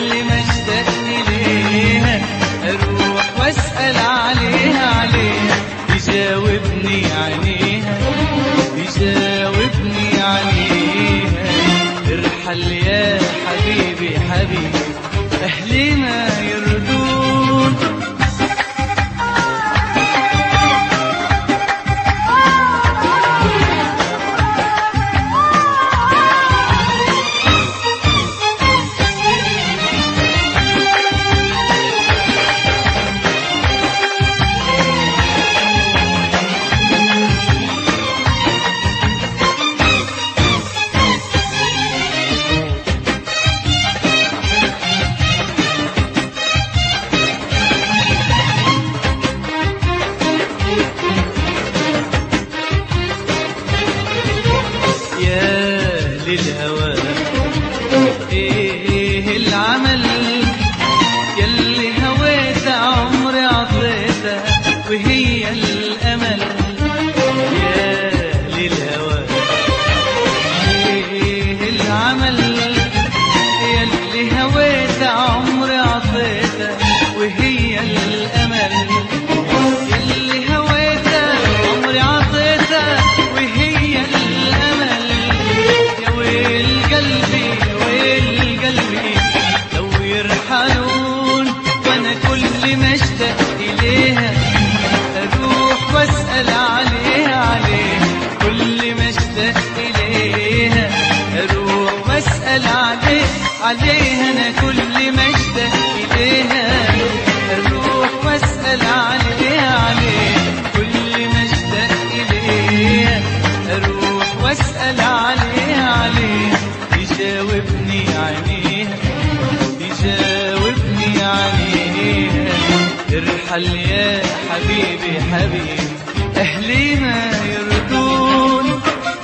وهي الأمل يا للهوى ايه العمل يلي هويت عمري عطيته وهي الامل يلي هويت عمري عطيته وهي الامل يا ويل قلبي ويل قلبي لو يرحلون وانا كل ما اشتاق اليها اروح واسال عليها عليها كل ما اشتاق اليها اروح واسال عليه عليها انا كل ما اشتاق اليها اروح واسال عليها عليها كل ما اشتاق اليها اروح واسال عليها عليها يجاوبني عينيها يجاوبني عليها ارحل يا حبيبي حبيبي اهلي ما يرضون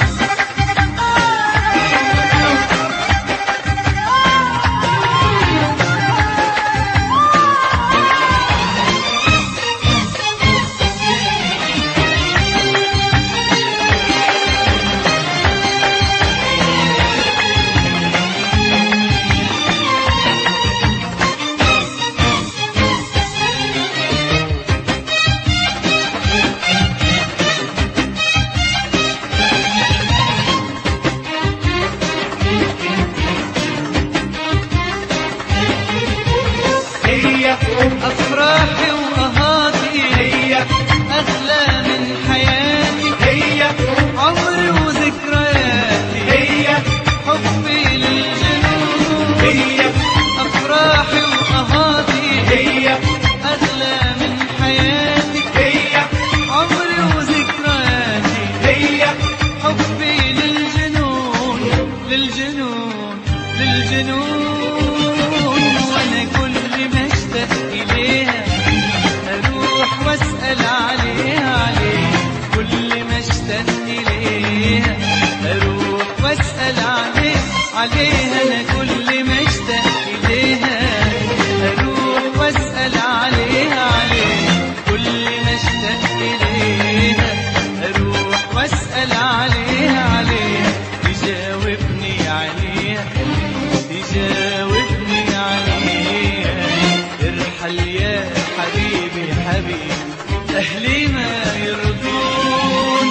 هي افراحي وقهاتي هي اغلى من حياتي هي عمري وذكرياتي هي حبي للجنون هي افراحي وقهاتي هي اغلى من حياتي هي عمري وذكرياتي هي حبي للجنون للجنون للجنون وانا كل ما اشتاق اليها اروح واسال عليها عليها كل ما اشتاق اليها اروح واسال عليها عليها انا كل ما اشتاق اليها اروح واسال عليها عليها كل ما اشتاق اليها اروح واسال عليها عليها يجاوبني عليها يجاوبني عليها ارحل يا حبيبي حبيبي اهلي ما يرضون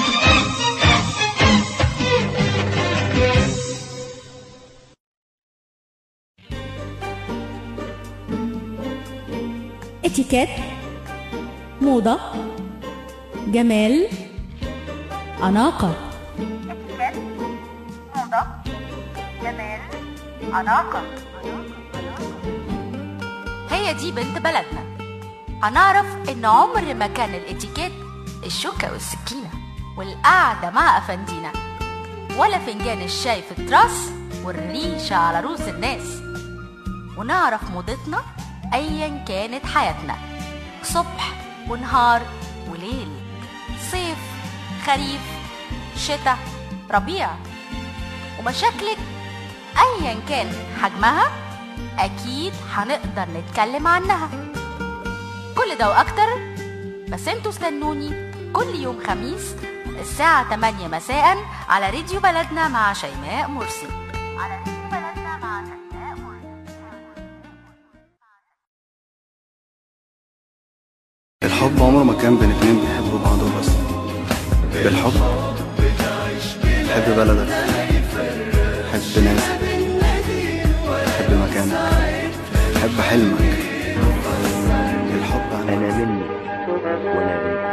اتيكيت موضة جمال أناقة هي دي بنت بلدنا هنعرف ان عمر ما كان الاتيكيت الشوكة والسكينة والقعدة مع أفندينا ولا فنجان الشاي في التراس والريشة على رؤوس الناس ونعرف موضتنا أيا كانت حياتنا صبح ونهار وليل صيف خريف شتاء ربيع ومشاكلك أيا كان حجمها أكيد هنقدر نتكلم عنها كل ده وأكتر بس انتوا استنوني كل يوم خميس الساعة 8 مساء على راديو بلدنا مع شيماء مرسي على راديو بلدنا مع شيماء مرسي الحب عمره ما كان بين اتنين بيحبوا بعض بس بالحب حب بلدك حب ناسك حب مكانك حب حلمك الحب عن انا منك وانا منك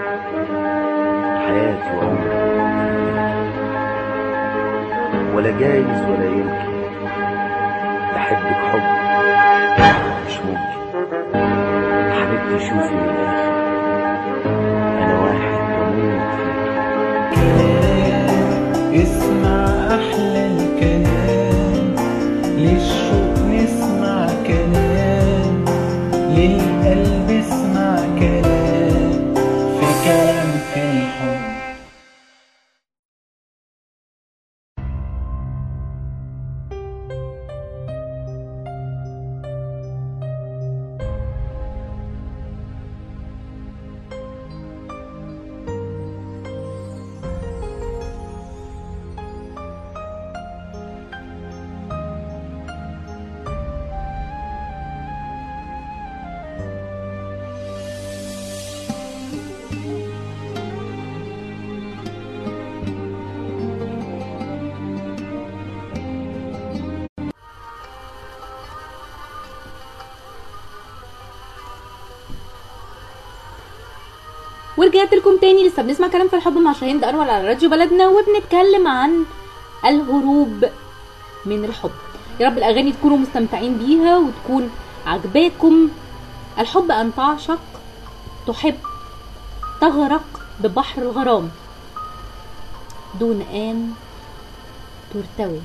حياتي وعمري ولا جايز ولا يمكن بحبك حب مش ممكن حبيبتي شوفي من الاخر انا واحد بموت فيك اسمع أحلى الكلام للشوق نسمع كلام للقلب اسمع كلام في كلام في الحب ورجعت لكم تاني لسه بنسمع كلام في الحب مع شاهين انور على راديو بلدنا وبنتكلم عن الهروب من الحب يا رب الاغاني تكونوا مستمتعين بيها وتكون عجباكم الحب ان تعشق تحب تغرق ببحر الغرام دون ان ترتوي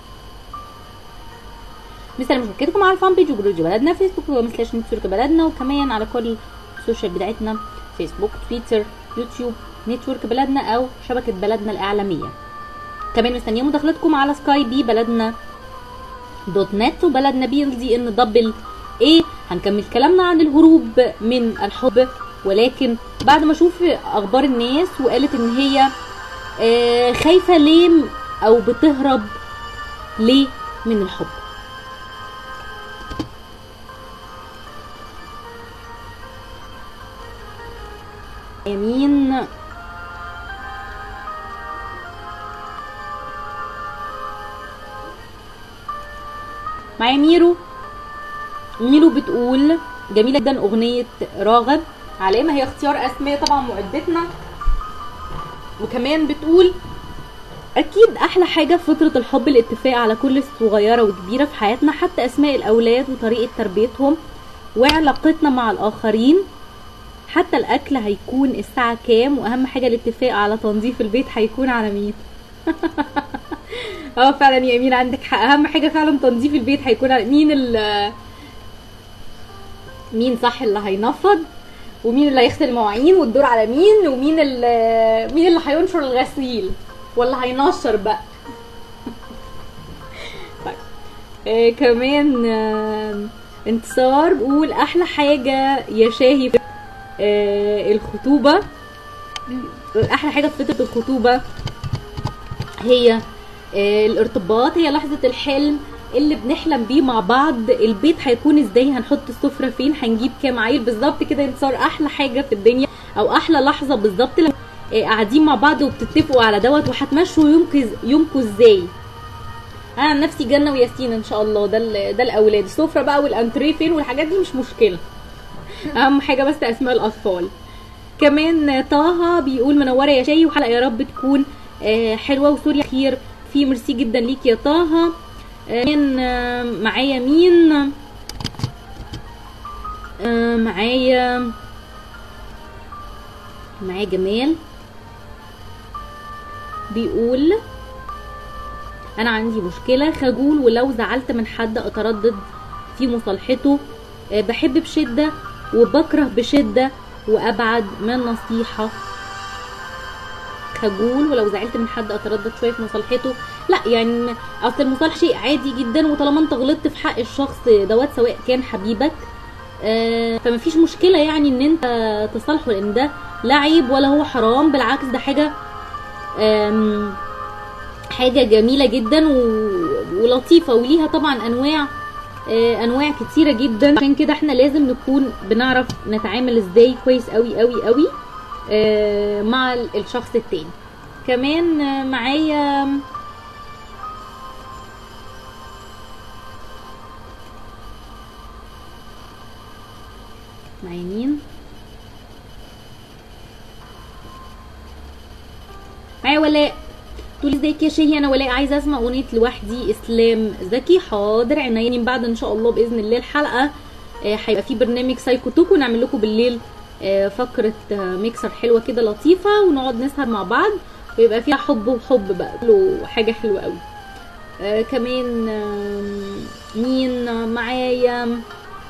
مثل مشاركتكم على الفان بيج وجروج بلدنا فيسبوك ومثل نتورك بلدنا وكمان على كل السوشيال بتاعتنا فيسبوك تويتر يوتيوب نتورك بلدنا او شبكة بلدنا الاعلامية كمان مستنية مداخلتكم على سكاي بي بلدنا دوت نت وبلدنا بي ال دي ان دبل ايه هنكمل كلامنا عن الهروب من الحب ولكن بعد ما اشوف اخبار الناس وقالت ان هي آه، خايفة ليه او بتهرب ليه من الحب يمين معايا ميرو ميرو بتقول جميلة جدا أغنية راغب علامة هي اختيار أسماء طبعا معدتنا وكمان بتقول أكيد أحلى حاجة في فترة الحب الاتفاق على كل صغيرة وكبيرة في حياتنا حتى أسماء الأولاد وطريقة تربيتهم وعلاقتنا مع الآخرين حتى الأكل هيكون الساعة كام وأهم حاجة الاتفاق على تنظيف البيت هيكون على مين اه فعلا يا امين عندك حق اهم حاجه فعلا تنظيف البيت هيكون على مين ال مين صح اللي هينفض ومين اللي هيغسل المواعين والدور على مين ومين اللي مين اللي هينشر الغسيل ولا هينشر بقى طيب آه كمان آه انتصار بقول احلى حاجه يا شاهي في آه الخطوبه احلى حاجه في فتره الخطوبه هي آه، الارتباط هي لحظة الحلم اللي بنحلم بيه مع بعض البيت هيكون ازاي هنحط السفرة فين هنجيب كام عيل بالظبط كده انتصار احلى حاجة في الدنيا او احلى لحظة بالظبط لما آه، قاعدين مع بعض وبتتفقوا على دوت وهتمشوا يومكم يومكم ازاي انا عن نفسي جنة وياسين ان شاء الله ده ال- ده الاولاد السفرة بقى والانتريه فين والحاجات دي مش مشكلة اهم حاجة بس اسماء الاطفال كمان طه بيقول منوره يا شاي وحلقه يا رب تكون آه، حلوه وسوريا خير في ميرسي جدا ليك يا طه آه، مين آه، معايا مين آه، معايا معايا جمال بيقول انا عندي مشكله خجول ولو زعلت من حد اتردد في مصالحته آه، بحب بشده وبكره بشده وابعد من نصيحه خجول ولو زعلت من حد اتردد شويه في مصالحته لا يعني اصل المصالحه شيء عادي جدا وطالما انت غلطت في حق الشخص دوت سواء كان حبيبك آه، فمفيش مشكله يعني ان انت تصالحه لان ده لا عيب ولا هو حرام بالعكس ده حاجه آم، حاجه جميله جدا و- ولطيفه وليها طبعا انواع آه، انواع كتيره جدا عشان كده احنا لازم نكون بنعرف نتعامل ازاي كويس قوي قوي قوي آه، مع ال- الشخص التاني كمان آه، معايا معايا مين معايا ولاء تقولي ازيك يا شهي انا ولاء عايزه اسمع اغنيه لوحدي اسلام زكي حاضر عينيا من بعد ان شاء الله باذن الله الحلقه آه، هيبقى في برنامج سايكو توكو نعمل لكم بالليل آه، فقره آه، ميكسر حلوه كده لطيفه ونقعد نسهر مع بعض ويبقى فيها حب وحب بقى كله حاجه حلوه قوي آه كمان آم، مين آه، معايا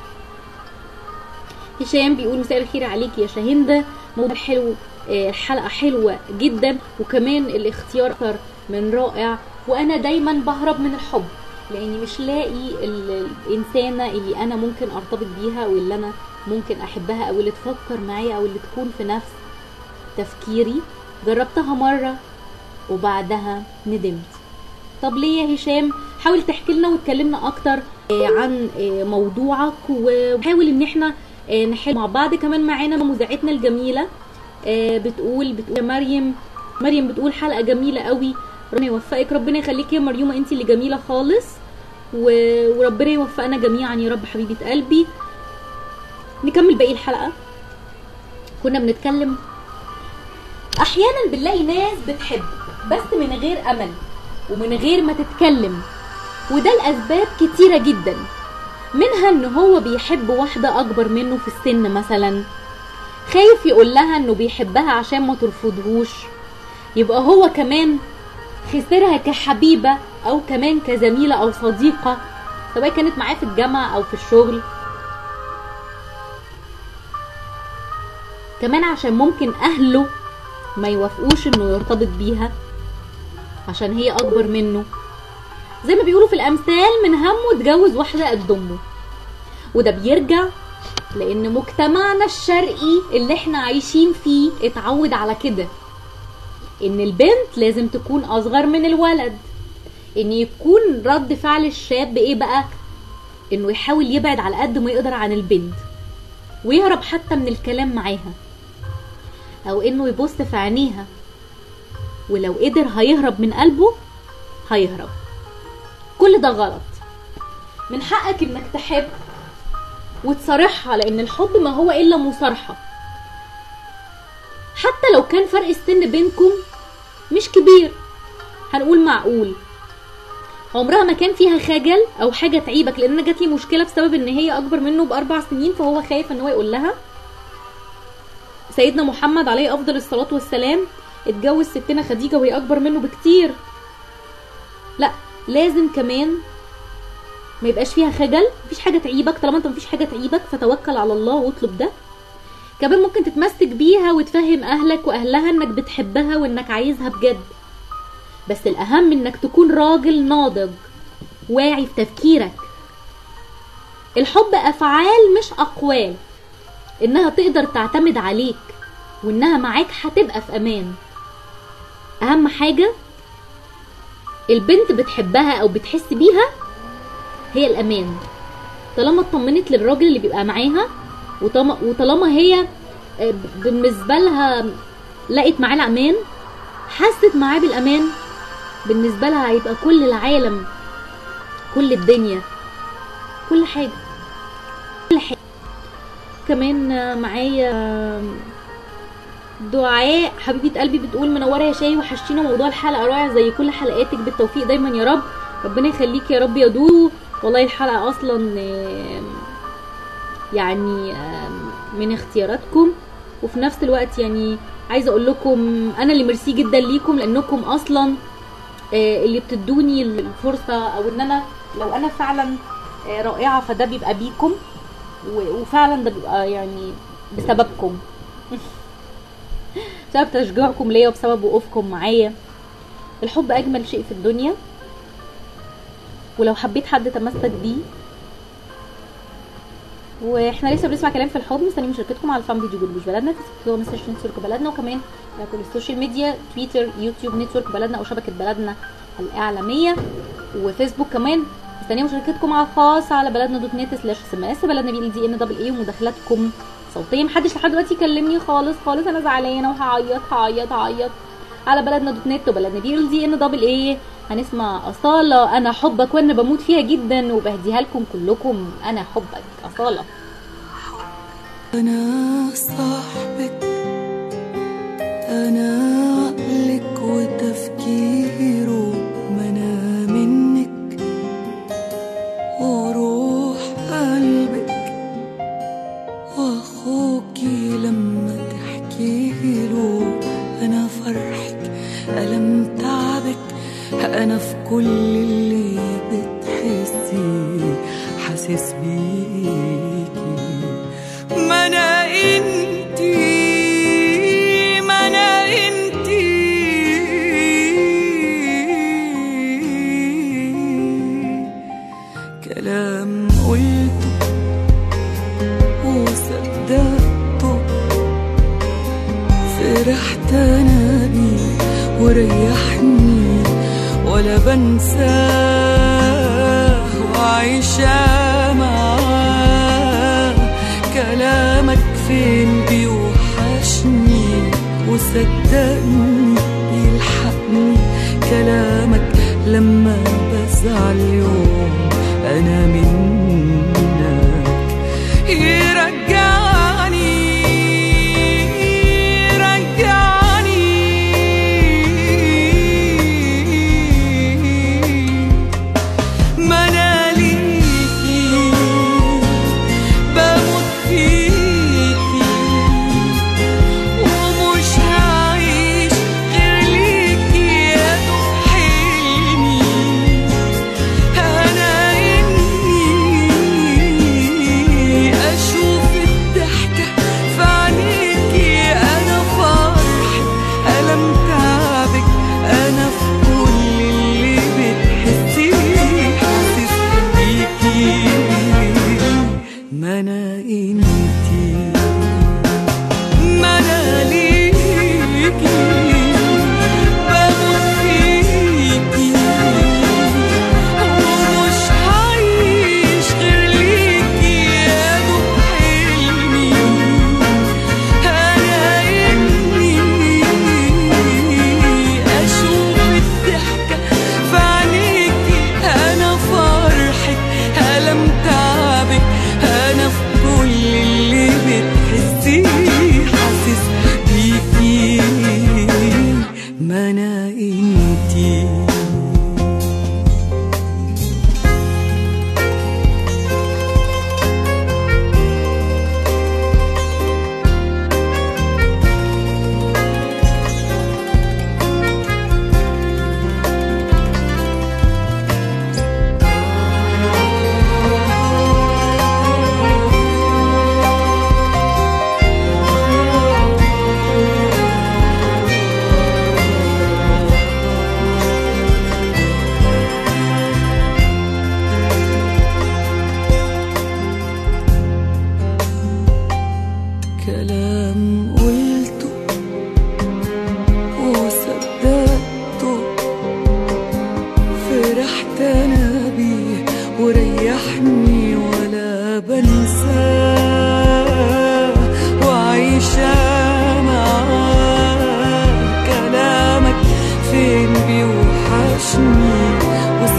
هشام بيقول مساء الخير عليك يا شاهندة موضوع حلو آه، حلقة حلوة جدا وكمان الاختيار أكتر من رائع وأنا دايما بهرب من الحب لأني مش لاقي ال- الإنسانة اللي أنا ممكن أرتبط بيها أو اللي أنا ممكن أحبها أو اللي تفكر معايا أو اللي تكون في نفس تفكيري جربتها مرة وبعدها ندمت طب ليه يا هشام حاول تحكي لنا وتكلمنا اكتر آه، عن آه، موضوعك وحاول ان احنا آه، نحل مع بعض كمان معانا مذيعتنا الجميله آه، بتقول بتقول يا مريم مريم بتقول حلقه جميله قوي ربنا يوفقك ربنا يخليك يا مريومه انت اللي جميله خالص و- وربنا يوفقنا جميعا يا رب حبيبه قلبي نكمل باقي الحلقه كنا بنتكلم احيانا بنلاقي ناس بتحب بس من غير امل ومن غير ما تتكلم وده لاسباب كتيره جدا منها ان هو بيحب واحده اكبر منه في السن مثلا خايف يقول لها انه بيحبها عشان ما ترفضهوش يبقى هو كمان خسرها كحبيبه او كمان كزميله او صديقه سواء كانت معاه في الجامعه او في الشغل كمان عشان ممكن اهله ما يوافقوش انه يرتبط بيها عشان هي اكبر منه زي ما بيقولوا في الامثال من همه اتجوز واحده قد امه وده بيرجع لان مجتمعنا الشرقي اللي احنا عايشين فيه اتعود على كده ان البنت لازم تكون اصغر من الولد ان يكون رد فعل الشاب ايه بقى انه يحاول يبعد على قد ما يقدر عن البنت ويهرب حتى من الكلام معاها او انه يبص في عينيها ولو قدر هيهرب من قلبه هيهرب كل ده غلط من حقك انك تحب وتصارحها لان الحب ما هو الا مصارحه حتى لو كان فرق السن بينكم مش كبير هنقول معقول عمرها ما كان فيها خجل او حاجه تعيبك لان انا جات لي مشكله بسبب ان هي اكبر منه باربع سنين فهو خايف ان هو يقول لها سيدنا محمد عليه افضل الصلاه والسلام اتجوز ستنا خديجه وهي اكبر منه بكتير لا لازم كمان ما يبقاش فيها خجل مفيش حاجه تعيبك طالما انت مفيش حاجه تعيبك فتوكل على الله واطلب ده كمان ممكن تتمسك بيها وتفهم اهلك واهلها انك بتحبها وانك عايزها بجد بس الاهم انك تكون راجل ناضج واعي في تفكيرك الحب افعال مش اقوال انها تقدر تعتمد عليك وانها معاك هتبقى في امان اهم حاجه البنت بتحبها او بتحس بيها هي الامان طالما اطمنت للراجل اللي بيبقى معاها وطالما وطالما هي آه، بالنسبه لها لقت معاه الامان حست معاه بالامان بالنسبه لها هيبقى كل العالم كل الدنيا كل حاجه كل حاجه كمان آه، معايا آه، دعاء حبيبه قلبي بتقول منوره يا شاي وحشتينا موضوع الحلقه رائع زي كل حلقاتك بالتوفيق دايما يا رب ربنا يخليك يا رب يا دودو والله الحلقه اصلا آم، يعني آم، من اختياراتكم وفي نفس الوقت يعني عايزه اقول لكم انا اللي ميرسي جدا ليكم لانكم اصلا آه، اللي بتدوني الفرصه او ان انا لو انا فعلا آه، رائعه فده بيبقى بيكم و- وفعلا ده بيبقى يعني بسببكم بسبب تشجيعكم ليا وبسبب وقوفكم معايا الحب اجمل شيء في الدنيا ولو حبيت حد تمسك بيه واحنا لسه بنسمع كلام في الحب مستنيين مشاركتكم على الفان فيديو جروب بلدنا فيسبوك مسج نتورك بلدنا وكمان على كل السوشيال ميديا تويتر يوتيوب نتورك بلدنا او شبكه بلدنا الاعلاميه وفيسبوك كمان مستنيه مشاركتكم على الخاص على بلدنا دوت نت سلاش اس ام اس بلدنا بي ال دي ان دبل اي ومداخلاتكم صوتيا محدش لحد دلوقتي يكلمني خالص خالص انا زعلانه وهعيط هعيط هعيط على بلدنا دوت نت وبلدنا بي ال دي ان دبل اي هنسمع أصالة أنا حبك وأنا بموت فيها جدا وبهديها لكم كلكم أنا حبك أصالة أنا صاحبك أنا عقلك وتفكيره ما أنا منك وروح قلبك وأخوكي لما تحكي له أنا فرحك ألم تعبك أنا في كل اللي بتحسي حاسس بيكي ما انا انتي ما انا انتي كلام قلته وصدقته فرحت انا بيه وريحني ولا بنساه وعايشة معاه كلامك فين بيوحشني وصدقني يلحقني كلامك لما بزعل يوم انا منك يرجعني يرجعني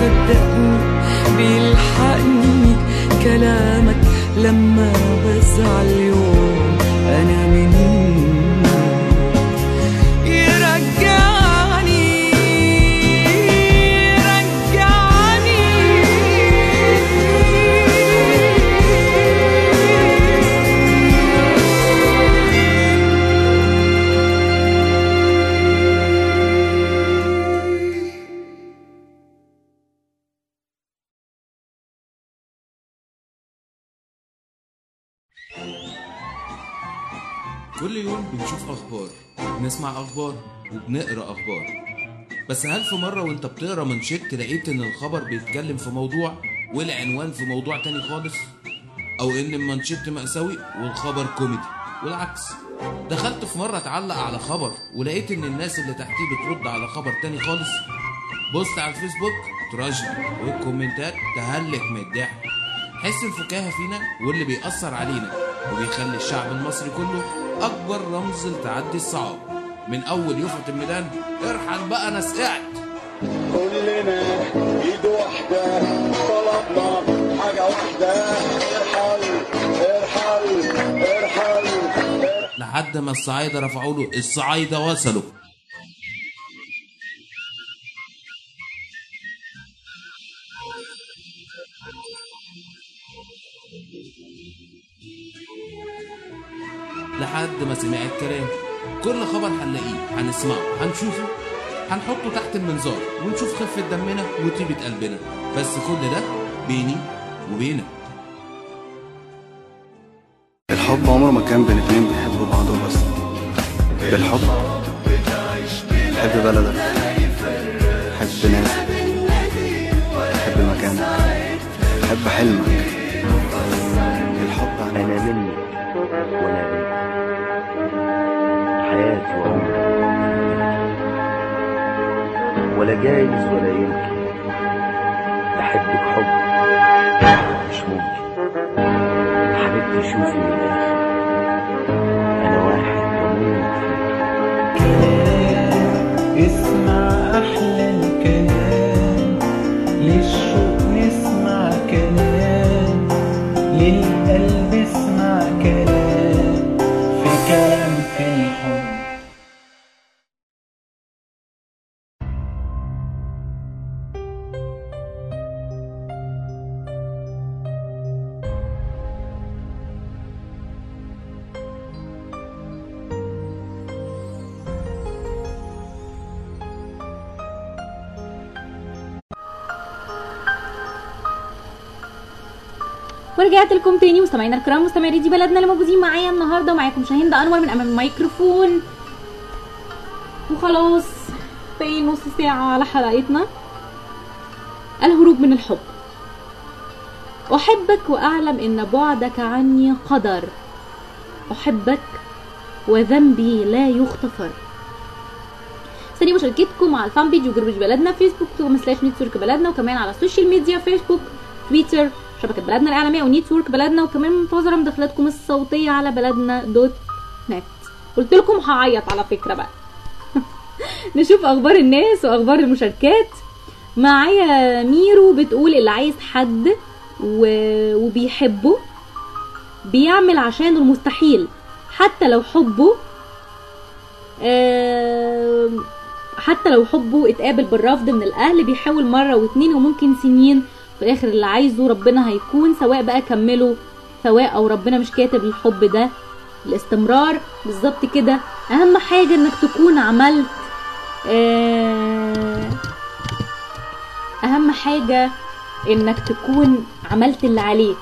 بيصدقني بيلحقني كلامك لما بزعل يوم انا منك يرجعني كل يوم بنشوف أخبار بنسمع أخبار وبنقرأ أخبار بس هل في مرة وانت بتقرا منشط لقيت ان الخبر بيتكلم في موضوع والعنوان في موضوع تاني خالص او ان المنشط مأساوي والخبر كوميدي والعكس دخلت في مرة اتعلق على خبر ولقيت ان الناس اللي تحتيه بترد على خبر تاني خالص بوست على الفيسبوك تراجيدي والكومنتات تهلك من الضحك حس الفكاهة فينا واللي بيأثر علينا وبيخلي الشعب المصري كله أكبر رمز لتعدي الصعاب من أول يفرط الميدان ارحل بقى أنا سقعت كلنا ايد واحدة طلبنا حاجة واحدة ارحل ارحل ارحل لحد ما الصعايدة رفعوا له الصعايدة وصلوا لحد ما سمع الكلام كل خبر هنلاقيه هنسمعه هنشوفه هنحطه تحت المنظار ونشوف خفة دمنا وطيبة قلبنا بس كل ده بيني وبينك الحب عمره ما كان بين اتنين بيحبوا بعض وبس بالحب حب بلدك حب ناسك حب مكانك حب حلمك الحب عن أنا منك وأنا منك حياتي وعمري ولا جايز ولا يمكن أحبك حب مش ممكن حبيبتي شوفي من الآخر أنا واحد بموت اسمع أحلى الكلام للشوق نسمع كلام للقلب اسمع كلام في كلام في الحب ورجعت لكم تاني مستمعينا الكرام مستمعي دي بلدنا اللي موجودين معايا النهارده ومعاكم شاهين ده انور من امام الميكروفون وخلاص باقي نص ساعة على حلقتنا الهروب من الحب أحبك وأعلم إن بعدك عني قدر أحبك وذنبي لا يغتفر ثاني مشاركتكم على الفان بيج وجروب بلدنا فيسبوك كوم سلاش نتورك بلدنا وكمان على السوشيال ميديا فيسبوك تويتر شبكة بلدنا الإعلامية ونيتورك بلدنا وكمان منتظرة مداخلاتكم الصوتية على بلدنا دوت نت قلت لكم هعيط على فكرة بقى نشوف أخبار الناس وأخبار المشاركات معايا ميرو بتقول اللي عايز حد و... وبيحبه بيعمل عشانه المستحيل حتى لو حبه آم، حتى لو حبه اتقابل بالرفض من الاهل بيحاول مره واتنين وممكن سنين في الاخر اللي عايزه ربنا هيكون سواء بقى كمله سواء او ربنا مش كاتب الحب ده الاستمرار بالظبط كده اهم حاجه انك تكون عملت آه، اهم حاجه انك تكون عملت اللي عليك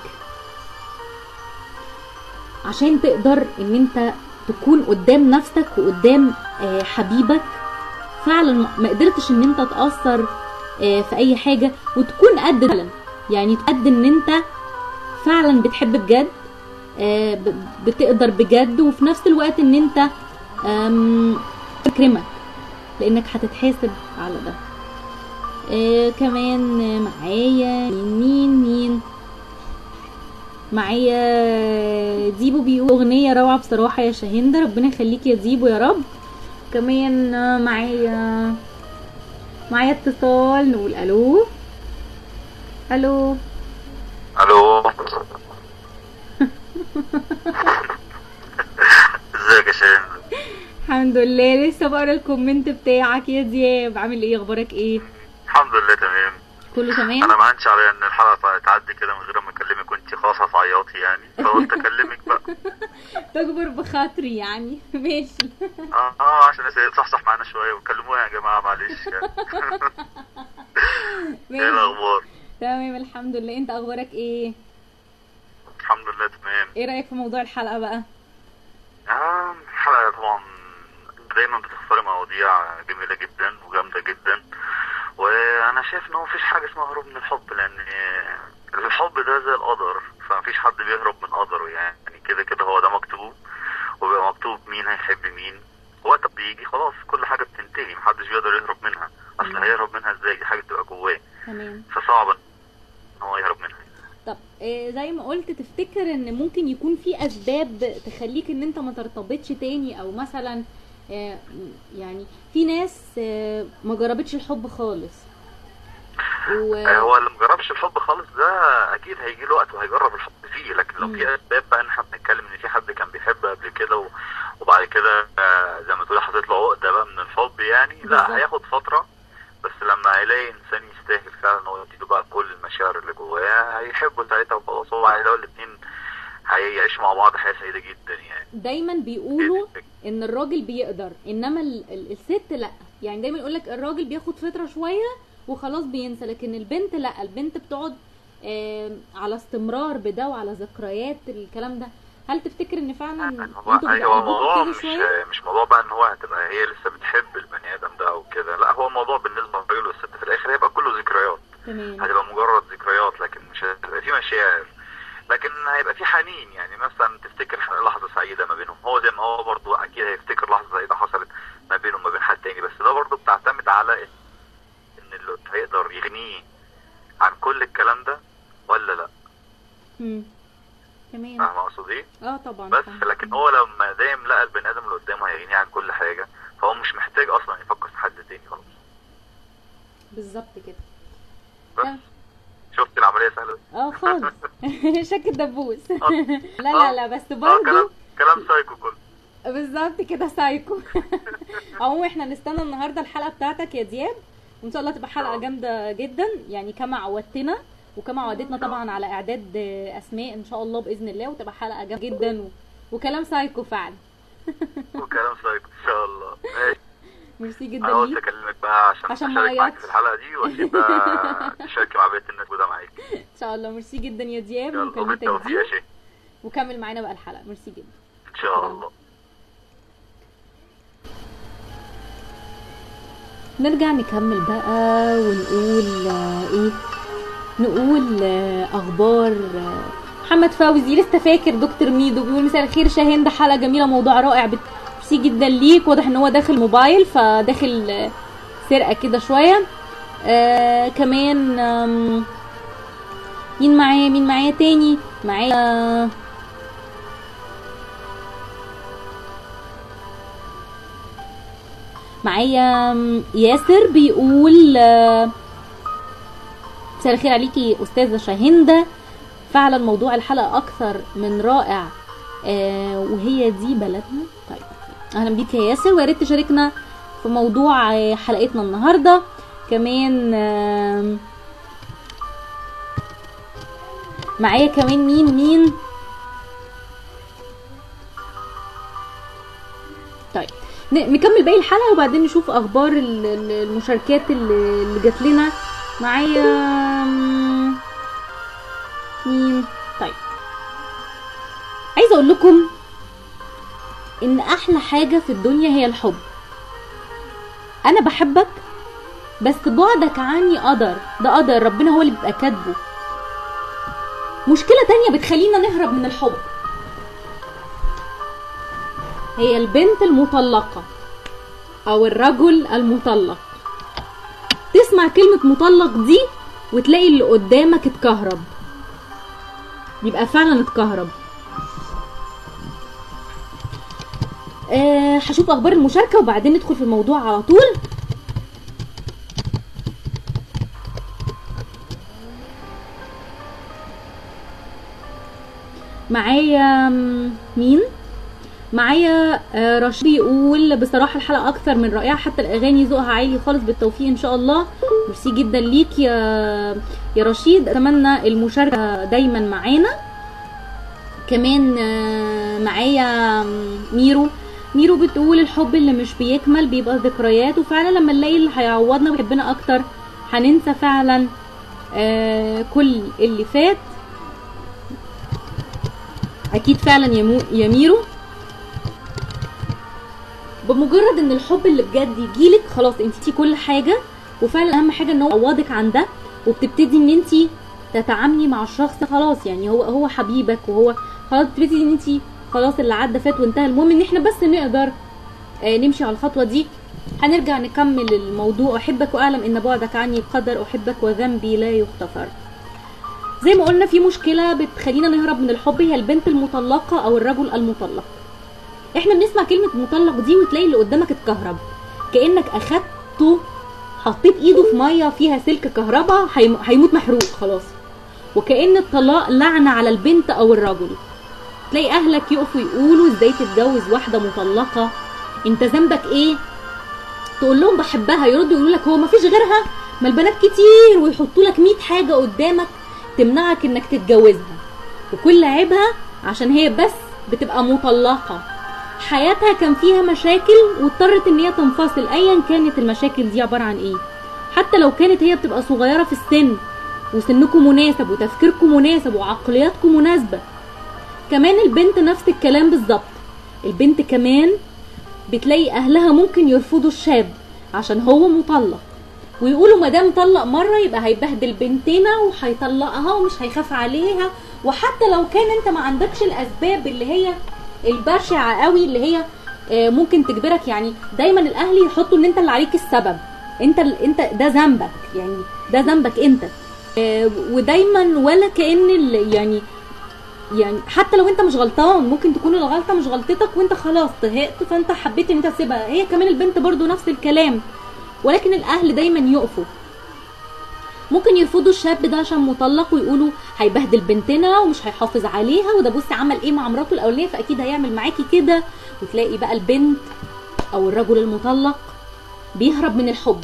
عشان تقدر ان انت تكون قدام نفسك وقدام آه، حبيبك فعلا ما- ما قدرتش ان انت تأثر آه، في اي حاجة وتكون قد فعلا يعني قد ان انت فعلا بتحب بجد آه، ب- بتقدر بجد وفي نفس الوقت ان انت آم، تكرمك لانك هتتحاسب على ده آه، كمان آه، معايا مين مين مين معايا ديبو بيقول اغنيه روعه بصراحه يا شاهندة ربنا يخليك يا ديبو يا رب كمان آه، معايا معايا اتصال نقول الو الو الو ازيك يا شيرين الحمد لله لسه بقرا الكومنت بتاعك يا دياب عامل ايه اخبارك ايه الحمد لله تمام كله تمام انا ما هنش عليا ان الحلقه تعدي كده من غير ما اكلمك وانت خلاص هتعيطي يعني فقلت اكلمك بقى تكبر بخاطري يعني ماشي اه اه عشان تصحصح معانا شويه وكلموها يا جماعه معلش يعني ايه الاخبار تمام الحمد لله انت اخبارك ايه الحمد لله تمام ايه رايك في موضوع الحلقه بقى آه الحلقه طبعا دايما بتختاري مواضيع جميله جدا وجامده جدا وانا شايف ان هو مفيش حاجه اسمها هروب من الحب لان الحب ده زي القدر فمفيش حد بيهرب من قدره يعني كده كده هو ده مكتوب وبيبقى مكتوب مين هيحب مين وقت بيجي خلاص كل حاجه بتنتهي محدش بيقدر يهرب منها اصل هيهرب منها ازاي دي حاجه بتبقى جواه تمام فصعب ان هو يهرب منها طب إيه زي ما قلت تفتكر ان ممكن يكون في اسباب تخليك ان انت ما ترتبطش تاني او مثلا آه، يعني في ناس آه، ما جربتش الحب خالص و... آه، هو اللي مجربش الحب خالص ده اكيد هيجي له وقت وهيجرب الحب فيه لكن لو في اسباب بقى ان احنا بنتكلم ان في حد كان بيحب قبل كده و- وبعد كده آه، زي ما تقولي حاطط له عقده بقى من الحب يعني بالظبط. لا هياخد فتره بس لما هيلاقي انسان يستاهل فعلا ان هو يديله بقى كل المشاعر اللي جواه هيحبه ساعتها وخلاص هو هيلاقوا الاثنين هيعيشوا مع بعض حياه سعيده جدا يعني دايما بيقولوا ان الراجل بيقدر انما ال- ال- الست لا يعني دايما يقول لك الراجل بياخد فتره شويه وخلاص بينسى لكن البنت لا البنت بتقعد آم، على استمرار بده وعلى ذكريات الكلام ده هل تفتكر ان فعلا هو انتوا أيوة، هو الموضوع بتقربوا مش كده شويه مش موضوع بقى ان هو هتبقى هي لسه بتحب البني ادم ده او كده لا هو الموضوع بالنسبه للراجل والست في الاخر هيبقى كله ذكريات تمام هتبقى مجرد ذكريات لكن مش هتبقى في مشاعر لكن هيبقى في حنين يعني مثلا تفتكر لحظه سعيده ما بينهم هو زي ما هو برضو اكيد هيفتكر لحظه سعيده حصلت ما بينه وما بين حد تاني بس ده برضو بتعتمد على ان إن اللي هيقدر يغنيه عن كل الكلام ده ولا لا مم. تمام فاهم اقصد ايه؟ اه طبعا بس فاهمة. لكن هو لما دايم لقى البني ادم اللي قدامه هيغنيه عن كل حاجه فهو مش محتاج اصلا يفكر في حد تاني خلاص بالظبط كده بس شفت العمليه سهله ازاي؟ اه خالص شك الدبوس آه. لا لا لا بس اه برضه كلام كلام سايكو كله بالظبط كده سايكو عموما احنا نستنى النهارده الحلقه بتاعتك يا دياب وان شاء الله تبقى حلقه جامده جدا يعني كما عودتنا وكما عودتنا طبعا على اعداد آه، اسماء ان شاء الله باذن الله وتبقى حلقه جامده جدا و... وكلام سايكو فعلا وكلام سايكو ان شاء الله ماشي ميرسي انا جدا قلت ليك اكلمك بقى عشان, عشان ما اشارك معاك أعيطش. في الحلقه دي واسيب بقى تشاركي مع بقيه الناس وده معاك ان شاء الله ميرسي جدا يا دياب يلا مكالمتك وبالتوفيق دي يا شيخ وكمل معانا بقى الحلقه ميرسي جدا ان شاء الله نرجع نكمل بقى ونقول آه، ايه نقول آه، اخبار آه، محمد فوزي لسه فاكر دكتور ميدو بيقول مساء الخير شاهين ده حلقه جميله موضوع رائع بت- ميرسي جدا ليك واضح ان هو داخل موبايل فداخل آه، سرقه كده شويه آه كمان آم، مين معايا مين معايا تاني معايا معايا ياسر بيقول آه، مساء الخير عليكي استاذه شاهنده فعلا موضوع الحلقه اكثر من رائع آه، وهي دي بلدنا طيب اهلا بيك يا ياسر ويا ريت تشاركنا في موضوع آه، حلقتنا النهارده كمان آم، معايا كمان مين مين طيب ن- نكمل باقي الحلقه وبعدين نشوف اخبار ال- ال- المشاركات اللي اللي جات لنا معايا مم، مين طيب عايزه اقول لكم ان احلى حاجه في الدنيا هي الحب انا بحبك بس بعدك عني قدر ده قدر ربنا هو اللي بيبقى كاتبه مشكله تانية بتخلينا نهرب من الحب هي البنت المطلقة أو الرجل المطلق تسمع كلمة مطلق دي وتلاقي اللي قدامك اتكهرب يبقى فعلا اتكهرب آه، هشوف اخبار المشاركه وبعدين ندخل في الموضوع على طول معايا م- مين معايا آه، رشيد بيقول بصراحة الحلقة أكثر من رائعة حتى الأغاني ذوقها عالي خالص بالتوفيق إن شاء الله ميرسي جدا ليك يا يا رشيد أتمنى المشاركة دايما معانا كمان آه، معايا ميرو ميرو بتقول الحب اللي مش بيكمل بيبقى ذكريات وفعلا لما نلاقي اللي هيعوضنا ويحبنا أكتر هننسى فعلا آه، كل اللي فات أكيد فعلا يا مو- يا ميرو بمجرد ان الحب اللي بجد يجيلك خلاص انت كل حاجه وفعلا اهم حاجه ان هو يعوضك عن ده وبتبتدي ان انت تتعاملي مع الشخص ده خلاص يعني هو هو حبيبك وهو خلاص بتبتدي ان انت خلاص اللي عدى فات وانتهى المهم ان احنا بس نقدر آه، نمشي على الخطوه دي هنرجع نكمل الموضوع احبك واعلم ان بعدك عني قدر احبك وذنبي لا يغتفر زي ما قلنا في مشكله بتخلينا نهرب من الحب هي البنت المطلقه او الرجل المطلق احنا بنسمع كلمه مطلق دي وتلاقي اللي قدامك اتكهرب كانك اخدته حطيت ايده في ميه فيها سلك كهرباء هيم- هيموت محروق خلاص وكأن الطلاق لعنة على البنت او الرجل تلاقي اهلك يقفوا يقولوا ازاي تتجوز واحدة مطلقة انت ذنبك ايه تقول لهم بحبها يردوا يقولوا لك هو مفيش غيرها ما البنات كتير ويحطوا لك 100 حاجة قدامك تمنعك انك تتجوزها وكل عيبها عشان هي بس بتبقى مطلقة حياتها كان فيها مشاكل واضطرت ان هي تنفصل ايا كانت المشاكل دي عبارة عن ايه حتى لو كانت هي بتبقى صغيرة في السن وسنكم مناسب وتفكيركم مناسب وعقلياتكم مناسبة كمان البنت نفس الكلام بالظبط البنت كمان بتلاقي اهلها ممكن يرفضوا الشاب عشان هو مطلق ويقولوا ما دام طلق مره يبقى هيبهدل بنتنا وهيطلقها ومش هيخاف عليها وحتى لو كان انت ما عندكش الاسباب اللي هي البشعه قوي اللي هي آه، ممكن تجبرك يعني دايما الاهل يحطوا ان انت اللي عليك السبب انت ال- انت ده ذنبك يعني ده ذنبك انت آه، ودايما ولا كان ال- يعني يعني حتى لو انت مش غلطان ممكن تكون الغلطه مش غلطتك وانت خلاص طهقت فانت حبيت ان انت تسيبها هي كمان البنت برضو نفس الكلام ولكن الاهل دايما يقفوا ممكن يرفضوا الشاب ده عشان مطلق ويقولوا هيبهدل بنتنا ومش هيحافظ عليها وده بصي عمل ايه مع مراته الاولانيه فاكيد هيعمل معاكي كده وتلاقي بقى البنت او الرجل المطلق بيهرب من الحب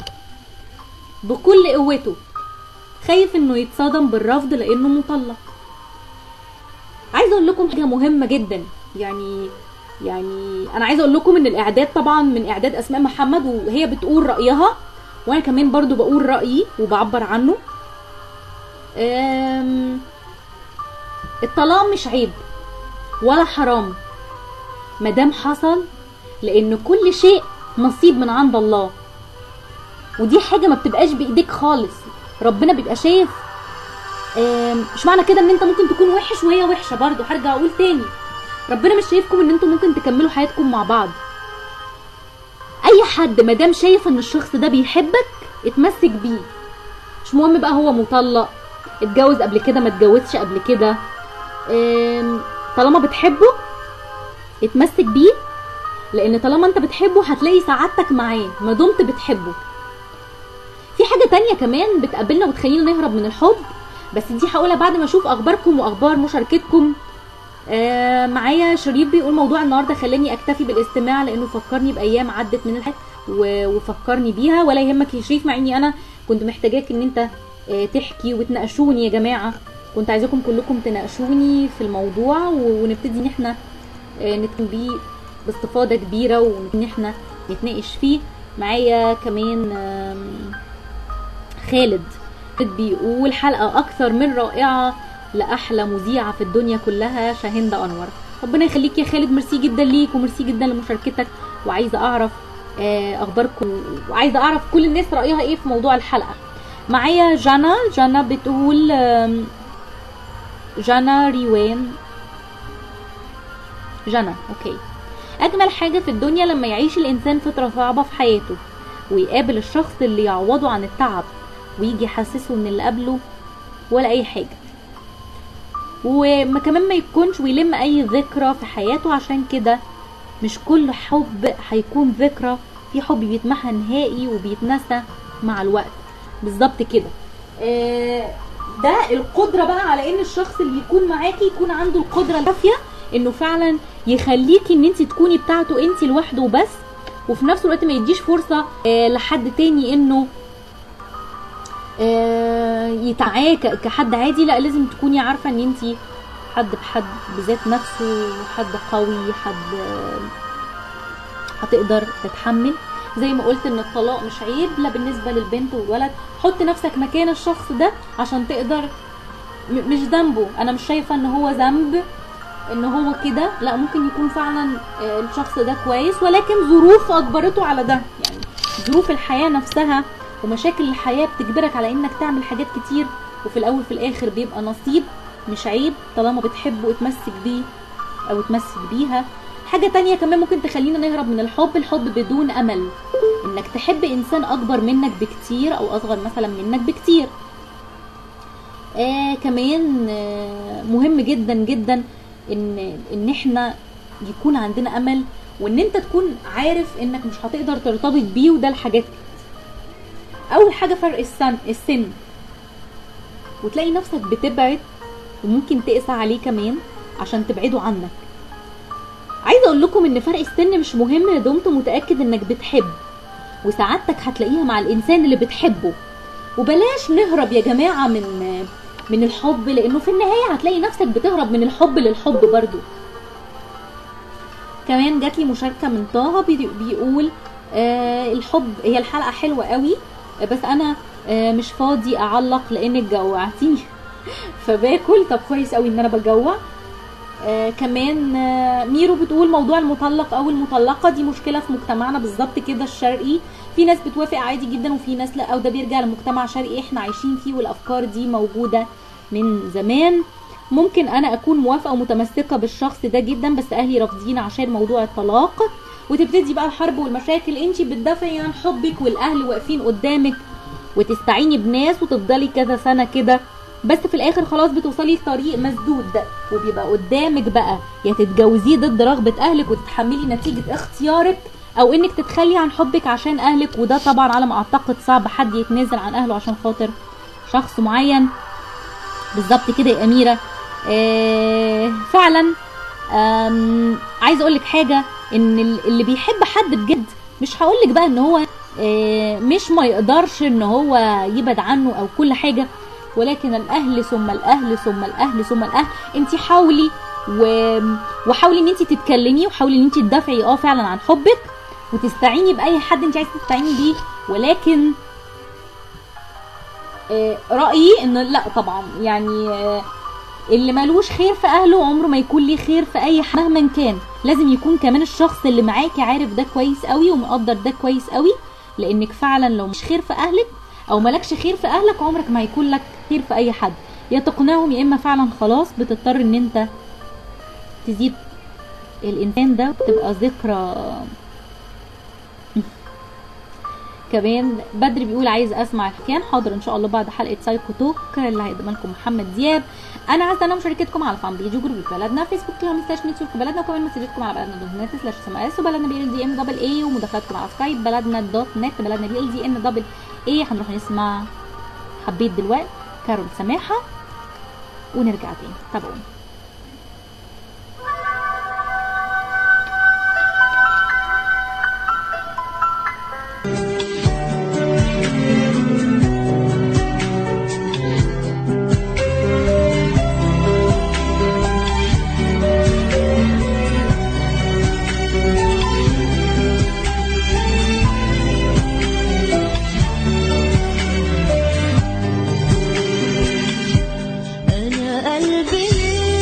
بكل قوته خايف انه يتصدم بالرفض لانه مطلق عايزه اقول لكم حاجه مهمه جدا يعني يعني انا عايزه اقول لكم ان الاعداد طبعا من اعداد اسماء محمد وهي بتقول رايها وانا كمان برضو بقول رايي وبعبر عنه أم، الطلاق مش عيب ولا حرام مادام حصل لان كل شيء نصيب من عند الله ودي حاجه ما بتبقاش بايديك خالص ربنا بيبقى شايف آم، مش معنى كده ان انت ممكن تكون وحش وهي وحشه برضو هرجع اقول تاني ربنا مش شايفكم ان انتوا ممكن تكملوا حياتكم مع بعض اي حد مادام شايف ان الشخص ده بيحبك اتمسك بيه مش مهم بقى هو مطلق اتجوز قبل كده ما اتجوزش قبل كده آم، طالما بتحبه اتمسك بيه لان طالما انت بتحبه هتلاقي سعادتك معاه ما دمت بتحبه في حاجة تانية كمان بتقابلنا وتخلينا نهرب من الحب بس دي هقولها بعد ما اشوف اخباركم واخبار مشاركتكم آه معايا شريف بيقول موضوع النهارده خلاني اكتفي بالاستماع لانه فكرني بايام عدت من الحياه و- وفكرني بيها ولا يهمك يا شريف مع اني انا كنت محتاجاك ان انت آه تحكي وتناقشوني يا جماعه كنت عايزاكم كلكم تناقشوني في الموضوع و- ونبتدي ان احنا آه نتكلم بيه باستفاضه كبيره وان احنا نتناقش فيه معايا كمان آم، خالد بيقول حلقة أكثر من رائعة لأحلى مذيعة في الدنيا كلها شاهندة أنور ربنا يخليك يا خالد ميرسي جدا ليك وميرسي جدا لمشاركتك وعايزة أعرف آه، أخباركم وعايزة أعرف كل الناس رأيها إيه في موضوع الحلقة معايا جانا جانا بتقول آم، جانا ريوان جانا أوكي أجمل حاجة في الدنيا لما يعيش الإنسان فترة صعبة في حياته ويقابل الشخص اللي يعوضه عن التعب ويجي يحسسه ان اللي قبله ولا اي حاجه وما كمان ما يكونش ويلم اي ذكرى في حياته عشان كده مش كل حب هيكون ذكرى في حب بيتمحى نهائي وبيتنسى مع الوقت بالظبط كده آه، ده القدره بقى على ان الشخص اللي يكون معاكي يكون عنده القدره الكافيه انه فعلا يخليكي ان انت تكوني بتاعته انت لوحده وبس وفي نفس الوقت ما يديش فرصه آه، لحد تاني انه آه، يتعاه ك- كحد عادي لا لازم تكوني عارفه ان انت حد بحد بذات نفسه حد قوي حد آه، هتقدر تتحمل زي ما قلت ان الطلاق مش عيب لا بالنسبه للبنت والولد حط نفسك مكان الشخص ده عشان تقدر م- مش ذنبه انا مش شايفه ان هو ذنب ان هو كده لا ممكن يكون فعلا آه، الشخص ده كويس ولكن ظروف اجبرته على ده يعني ظروف الحياه نفسها ومشاكل الحياه بتجبرك على انك تعمل حاجات كتير وفي الاول في الاخر بيبقى نصيب مش عيب طالما بتحبه اتمسك بيه او اتمسك بيها حاجة تانية كمان ممكن تخلينا نهرب من الحب الحب بدون أمل إنك تحب إنسان أكبر منك بكتير أو أصغر مثلا منك بكتير آه كمان آه مهم جدا جدا إن إن إحنا يكون عندنا أمل وإن أنت تكون عارف إنك مش هتقدر ترتبط بيه وده الحاجات أول حاجة فرق السن السن وتلاقي نفسك بتبعد وممكن تقسى عليه كمان عشان تبعده عنك عايزه اقول لكم ان فرق السن مش مهم ما دمت متاكد انك بتحب وسعادتك هتلاقيها مع الانسان اللي بتحبه وبلاش نهرب يا جماعه من من الحب لانه في النهايه هتلاقي نفسك بتهرب من الحب للحب برضو كمان جات لي مشاركه من طه بي- بيقول آه الحب هي الحلقه حلوه قوي آه، بس انا آه مش فاضي اعلق لانك جوعتيني فباكل طب كويس قوي ان انا بجوع آه كمان آه ميرو بتقول موضوع المطلق او المطلقه دي مشكله في مجتمعنا بالظبط كده الشرقي في ناس بتوافق عادي جدا وفي ناس لا او ده بيرجع لمجتمع شرقي احنا عايشين فيه والافكار دي موجوده من زمان ممكن انا اكون موافقه ومتمسكه بالشخص ده جدا بس اهلي رافضين عشان موضوع الطلاق وتبتدي بقى الحرب والمشاكل انت بتدافعي عن حبك والاهل واقفين قدامك وتستعيني بناس وتفضلي كذا سنه كده بس في الاخر خلاص بتوصلي لطريق مسدود وبيبقى قدامك بقى يا تتجوزيه ضد رغبه اهلك وتتحملي نتيجه اختيارك او انك تتخلي عن حبك عشان اهلك وده طبعا على ما اعتقد صعب حد يتنازل عن اهله عشان خاطر شخص معين بالظبط كده يا اميره آه فعلا آم، عايزه اقول لك حاجه ان ال- اللي بيحب حد بجد مش هقول لك بقى ان هو آه، مش ما يقدرش ان هو يبعد عنه او كل حاجه ولكن الاهل ثم الاهل ثم الاهل ثم الاهل انت حاولي و... وحاولي ان انت تتكلمي وحاولي ان انت تدافعي اه فعلا عن حبك وتستعيني باي حد انت عايزه تستعيني بيه ولكن آه، رايي ان لا طبعا يعني آه، اللي ملوش خير في اهله عمره ما يكون ليه خير في اي حد مهما كان لازم يكون كمان الشخص اللي معاكي عارف ده كويس قوي ومقدر ده كويس قوي لانك فعلا لو مش خير في اهلك او مالكش خير في اهلك عمرك ما هيكون لك خير في اي حد يا تقنعهم يا اما فعلا خلاص بتضطر ان انت تزيد الانسان ده وتبقى ذكرى كمان بدر بيقول عايز اسمع الحكيان حاضر ان شاء الله بعد حلقه سايكو توك اللي هيقدمها لكم محمد دياب انا عايزه انا مشاركتكم على فان بيج وجروب بلدنا فيسبوك كلام سلاش نتورك بلدنا وكمان مسجاتكم على بلدنا دوت نت سلاش ام اس وبلدنا بي ال دي ام دبل اي ومداخلاتكم على سكايب بلدنا دوت نت بلدنا بي ال دي ام دبل اي هنروح نسمع حبيت دلوقتي كارول سماحه ونرجع تاني تابعونا أنا قلبي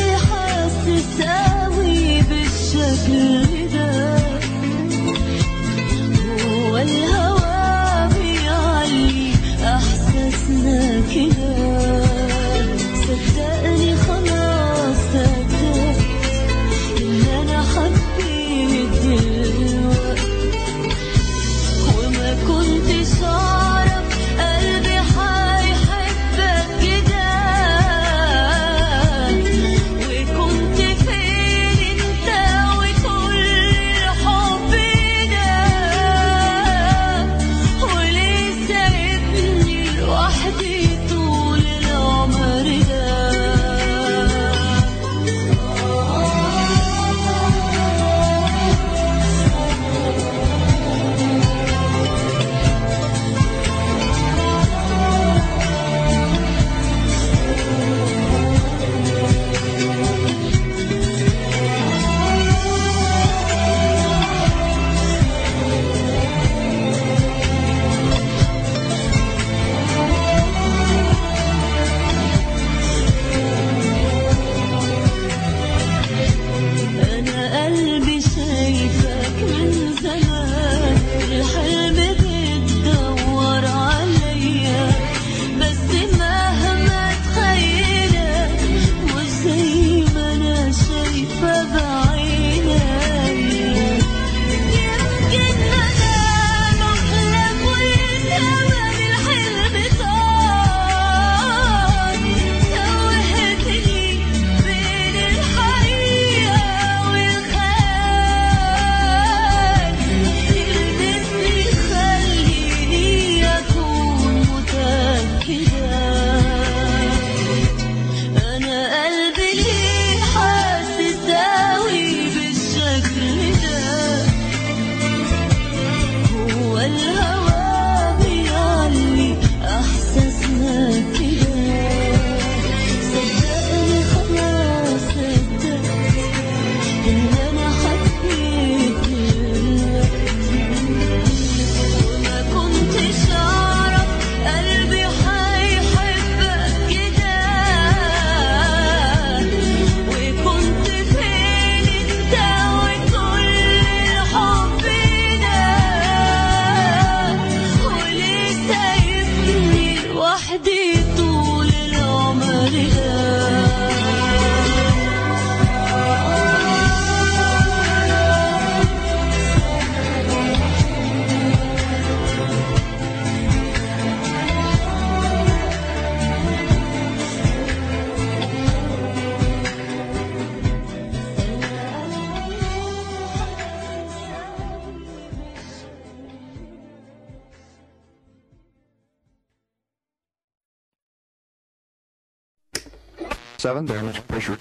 seven damage pressure.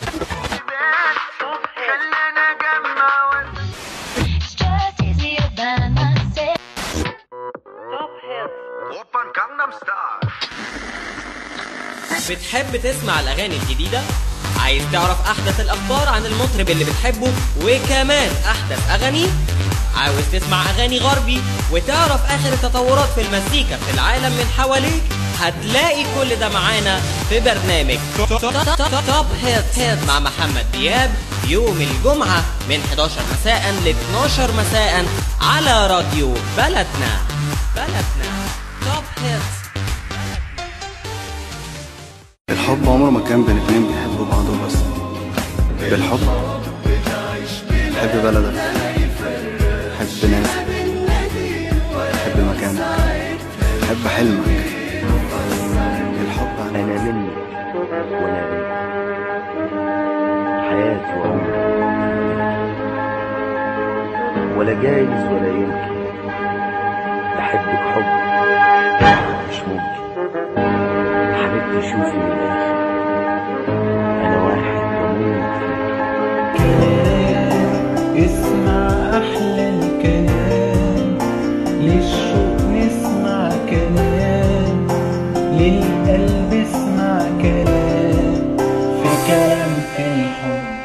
بتحب تسمع الأغاني الجديدة؟ عايز تعرف أحدث الأخبار عن المطرب اللي بتحبه وكمان أحدث أغانيه؟ عاوز تسمع أغاني غربي وتعرف آخر التطورات في المزيكا في العالم من حواليك؟ هتلاقي كل ده معانا في برنامج توب هيت مع محمد دياب يوم الجمعة من 11 مساء ل 12 مساء على راديو بلدنا بلدنا توب هيت الحب عمره ما كان بين اتنين بيحبوا بعض بس بالحب حب بلدك حب ناسك حب مكانك حب حلمك الحب أنا منك وأنا بيك حياتي وعمري ولا جايز ولا يمكن أحبك حب مش ممكن حبيبتي شوفي من الآخر أنا واحد بموت اسمع أحلى الكلام للشوق نسمع كلام للقلب اسمع كلام في كلام في الحب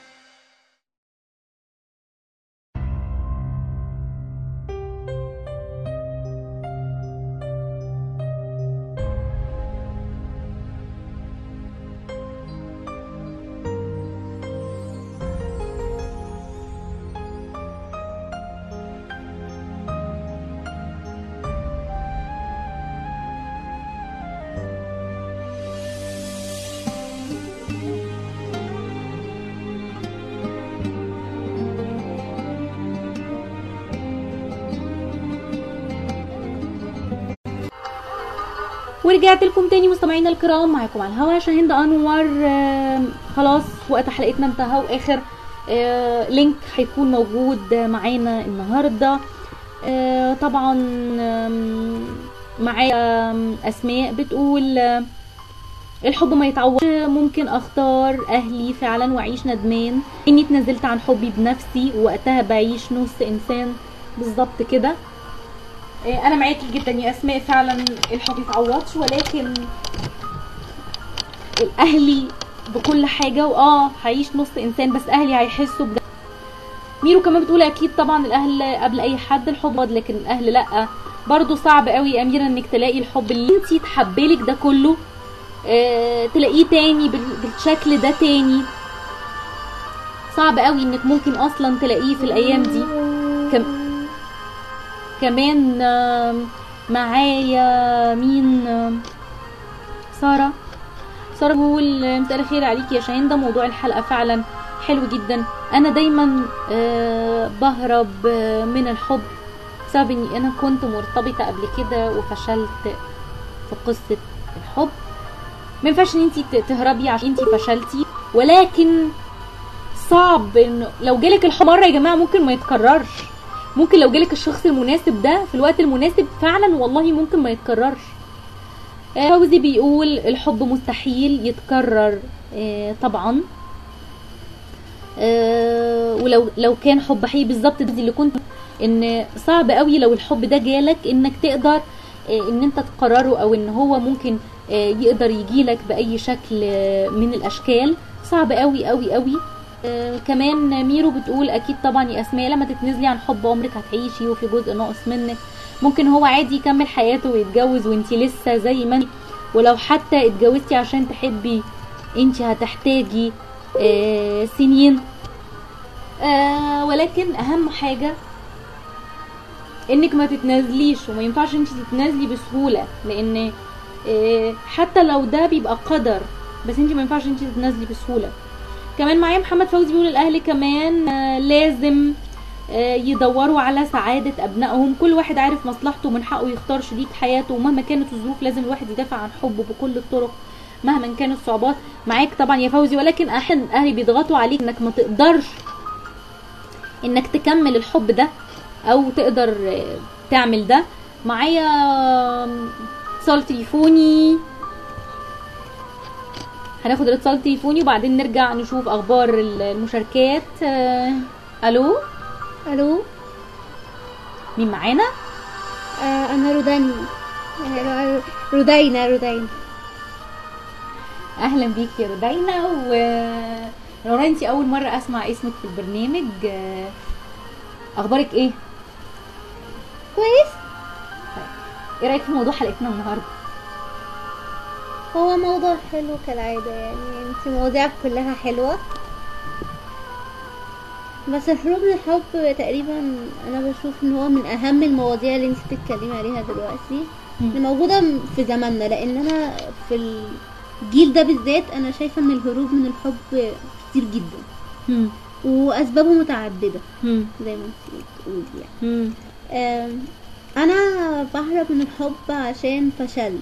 ورجعت لكم تاني مستمعينا الكرام معاكم على الهوا شاهين انور آم، خلاص وقت حلقتنا انتهى واخر آه، لينك هيكون موجود معانا النهارده آه، طبعا آم، معايا آم، اسماء بتقول آه، الحب ما يتعوضش ممكن اختار اهلي فعلا واعيش ندمان اني اتنازلت عن حبي بنفسي ووقتها بعيش نص انسان بالظبط كده آه، انا معاكي جدا يا اسماء فعلا الحب يتعوضش ولكن الاهلي بكل حاجه واه هعيش نص انسان بس اهلي هيحسوا بده ميرو كمان بتقول اكيد طبعا الاهل قبل اي حد الحب لكن الاهل لا برضو صعب قوي يا اميره انك تلاقي الحب اللي انتي تحبلك ده كله آه تلاقيه تاني بال- بالشكل ده تاني صعب قوي انك ممكن اصلا تلاقيه في الايام دي كم كمان آم، معايا مين آم، ساره ساره بقول آه، مساء الخير عليكي يا شاهين ده موضوع الحلقه فعلا حلو جدا انا دايما آه، بهرب آه، من الحب بسبب اني انا كنت مرتبطه قبل كده وفشلت في قصه الحب ما ينفعش ان انت تهربي عشان انت فشلتي ولكن صعب انه لو جالك الحب مره يا جماعه ممكن ما يتكررش ممكن لو جالك الشخص المناسب ده في الوقت المناسب فعلا والله ممكن ما يتكررش آه، فوزي بيقول الحب مستحيل يتكرر آه، طبعا آه، ولو لو كان حب حقيقي بالظبط ده اللي كنت ان صعب قوي لو الحب ده جالك انك تقدر آه، ان انت تقرره او ان هو ممكن آه، يقدر يجيلك باي شكل آه، من الاشكال صعب قوي قوي قوي آه، كمان ميرو بتقول اكيد طبعا يا اسماء لما تتنزلي عن حب عمرك هتعيشي وفي جزء ناقص منك ممكن هو عادي يكمل حياته ويتجوز وانتي لسه زي ما انت ولو حتى اتجوزتي عشان تحبي انتي هتحتاجي آه، سنين آه، ولكن اهم حاجه انك ما تتنازليش وما ينفعش انت تتنازلي بسهوله لان آه، حتى لو ده بيبقى قدر بس انت ما ينفعش انت تتنازلي بسهوله كمان معايا محمد فوزي بيقول الاهل كمان آه، لازم آه، يدوروا على سعادة أبنائهم كل واحد عارف مصلحته من حقه يختار شريك حياته ومهما كانت الظروف لازم الواحد يدافع عن حبه بكل الطرق مهما كانت الصعوبات معاك طبعا يا فوزي ولكن احيانا الاهل بيضغطوا عليك انك ما تقدرش انك تكمل الحب ده او تقدر آه، تعمل ده معايا آم، اتصال تليفوني هناخد الاتصال التليفوني وبعدين نرجع نشوف اخبار ال- المشاركات آه، الو الو مين معانا آه انا روداني آه، رودينا رودينا اهلا بيك يا رودينا و رورا انت اول مره اسمع اسمك في البرنامج آه، اخبارك ايه كويس ايه رايك في موضوع حلقتنا النهارده هو موضوع حلو كالعادة يعني انت مواضيعك كلها حلوة بس الهروب من الحب تقريبا انا بشوف ان هو من اهم المواضيع اللي انت بتتكلمي عليها دلوقتي اللي موجودة في زماننا لان انا في الجيل ده بالذات انا شايفة ان الهروب من الحب كتير جدا واسبابه متعددة زي ما انت بتقولي يعني آم، انا بهرب من الحب عشان فشلت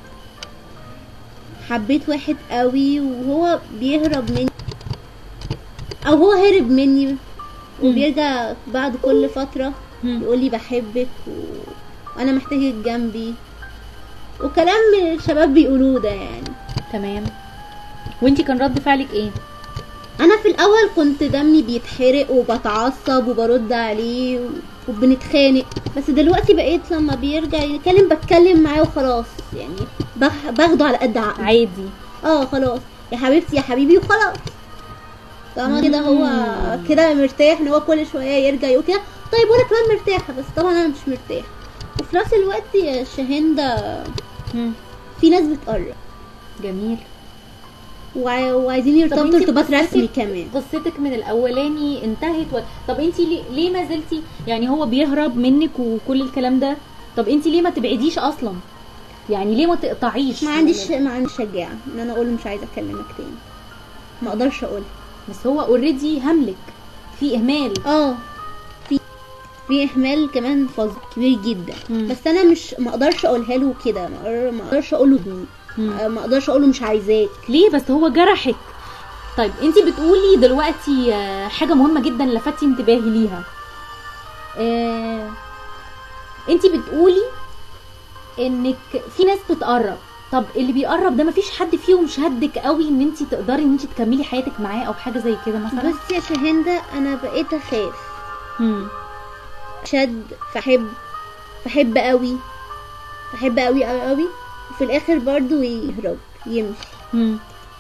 حبيت واحد قوي وهو بيهرب مني او هو هرب مني وبيرجع بعد كل فترة يقول لي بحبك و... وانا محتاجك جنبي وكلام من الشباب بيقولوه ده يعني تمام وانتي كان رد فعلك ايه انا في الاول كنت دمي بيتحرق وبتعصب وبرد عليه و- وبنتخانق بس دلوقتي بقيت لما بيرجع يتكلم بتكلم معاه وخلاص يعني بخ- باخده على قد عقلي عادي اه خلاص يا حبيبتي يا حبيبي وخلاص طالما كده هو كده مرتاح ان هو كل شويه يرجع يقول كده طيب وانا كمان مرتاحه بس طبعا انا مش مرتاحه وفي نفس الوقت يا شاهندة في ناس بتقرب جميل وع- وعايزين يرتبطوا انتي ارتباط قصتك- رسمي كمان قصتك من الاولاني انتهت و... طب انتي ليه, ليه ما زلتي يعني هو بيهرب منك وكل الكلام ده طب انتي ليه ما تبعديش اصلا يعني ليه ما تقطعيش ما عنديش ما عنديش شجاعه ان انا اقول مش عايزه اكلمك تاني ما اقدرش اقولها بس هو اوريدي هملك في اهمال اه في في اهمال كمان فظ كبير جدا بس انا مش ما اقدرش اقولها له كده ما أقدر- ما اقدرش اقول له ابني آه، ما اقدرش اقول له مش عايزاك ليه بس هو جرحك طيب انتي بتقولي دلوقتي آه، حاجه مهمه جدا لفتي انتباهي ليها آه انتي بتقولي انك في ناس بتقرب طب اللي بيقرب ده مفيش حد فيهم شدك قوي ان انتي تقدري ان انتي تكملي حياتك معاه او حاجه زي كده مثلا بس يا شاهندة انا بقيت اخاف مم. شد فحب فحب قوي فحب قوي قوي قوي وفي الاخر برضو يهرب يمشي مم.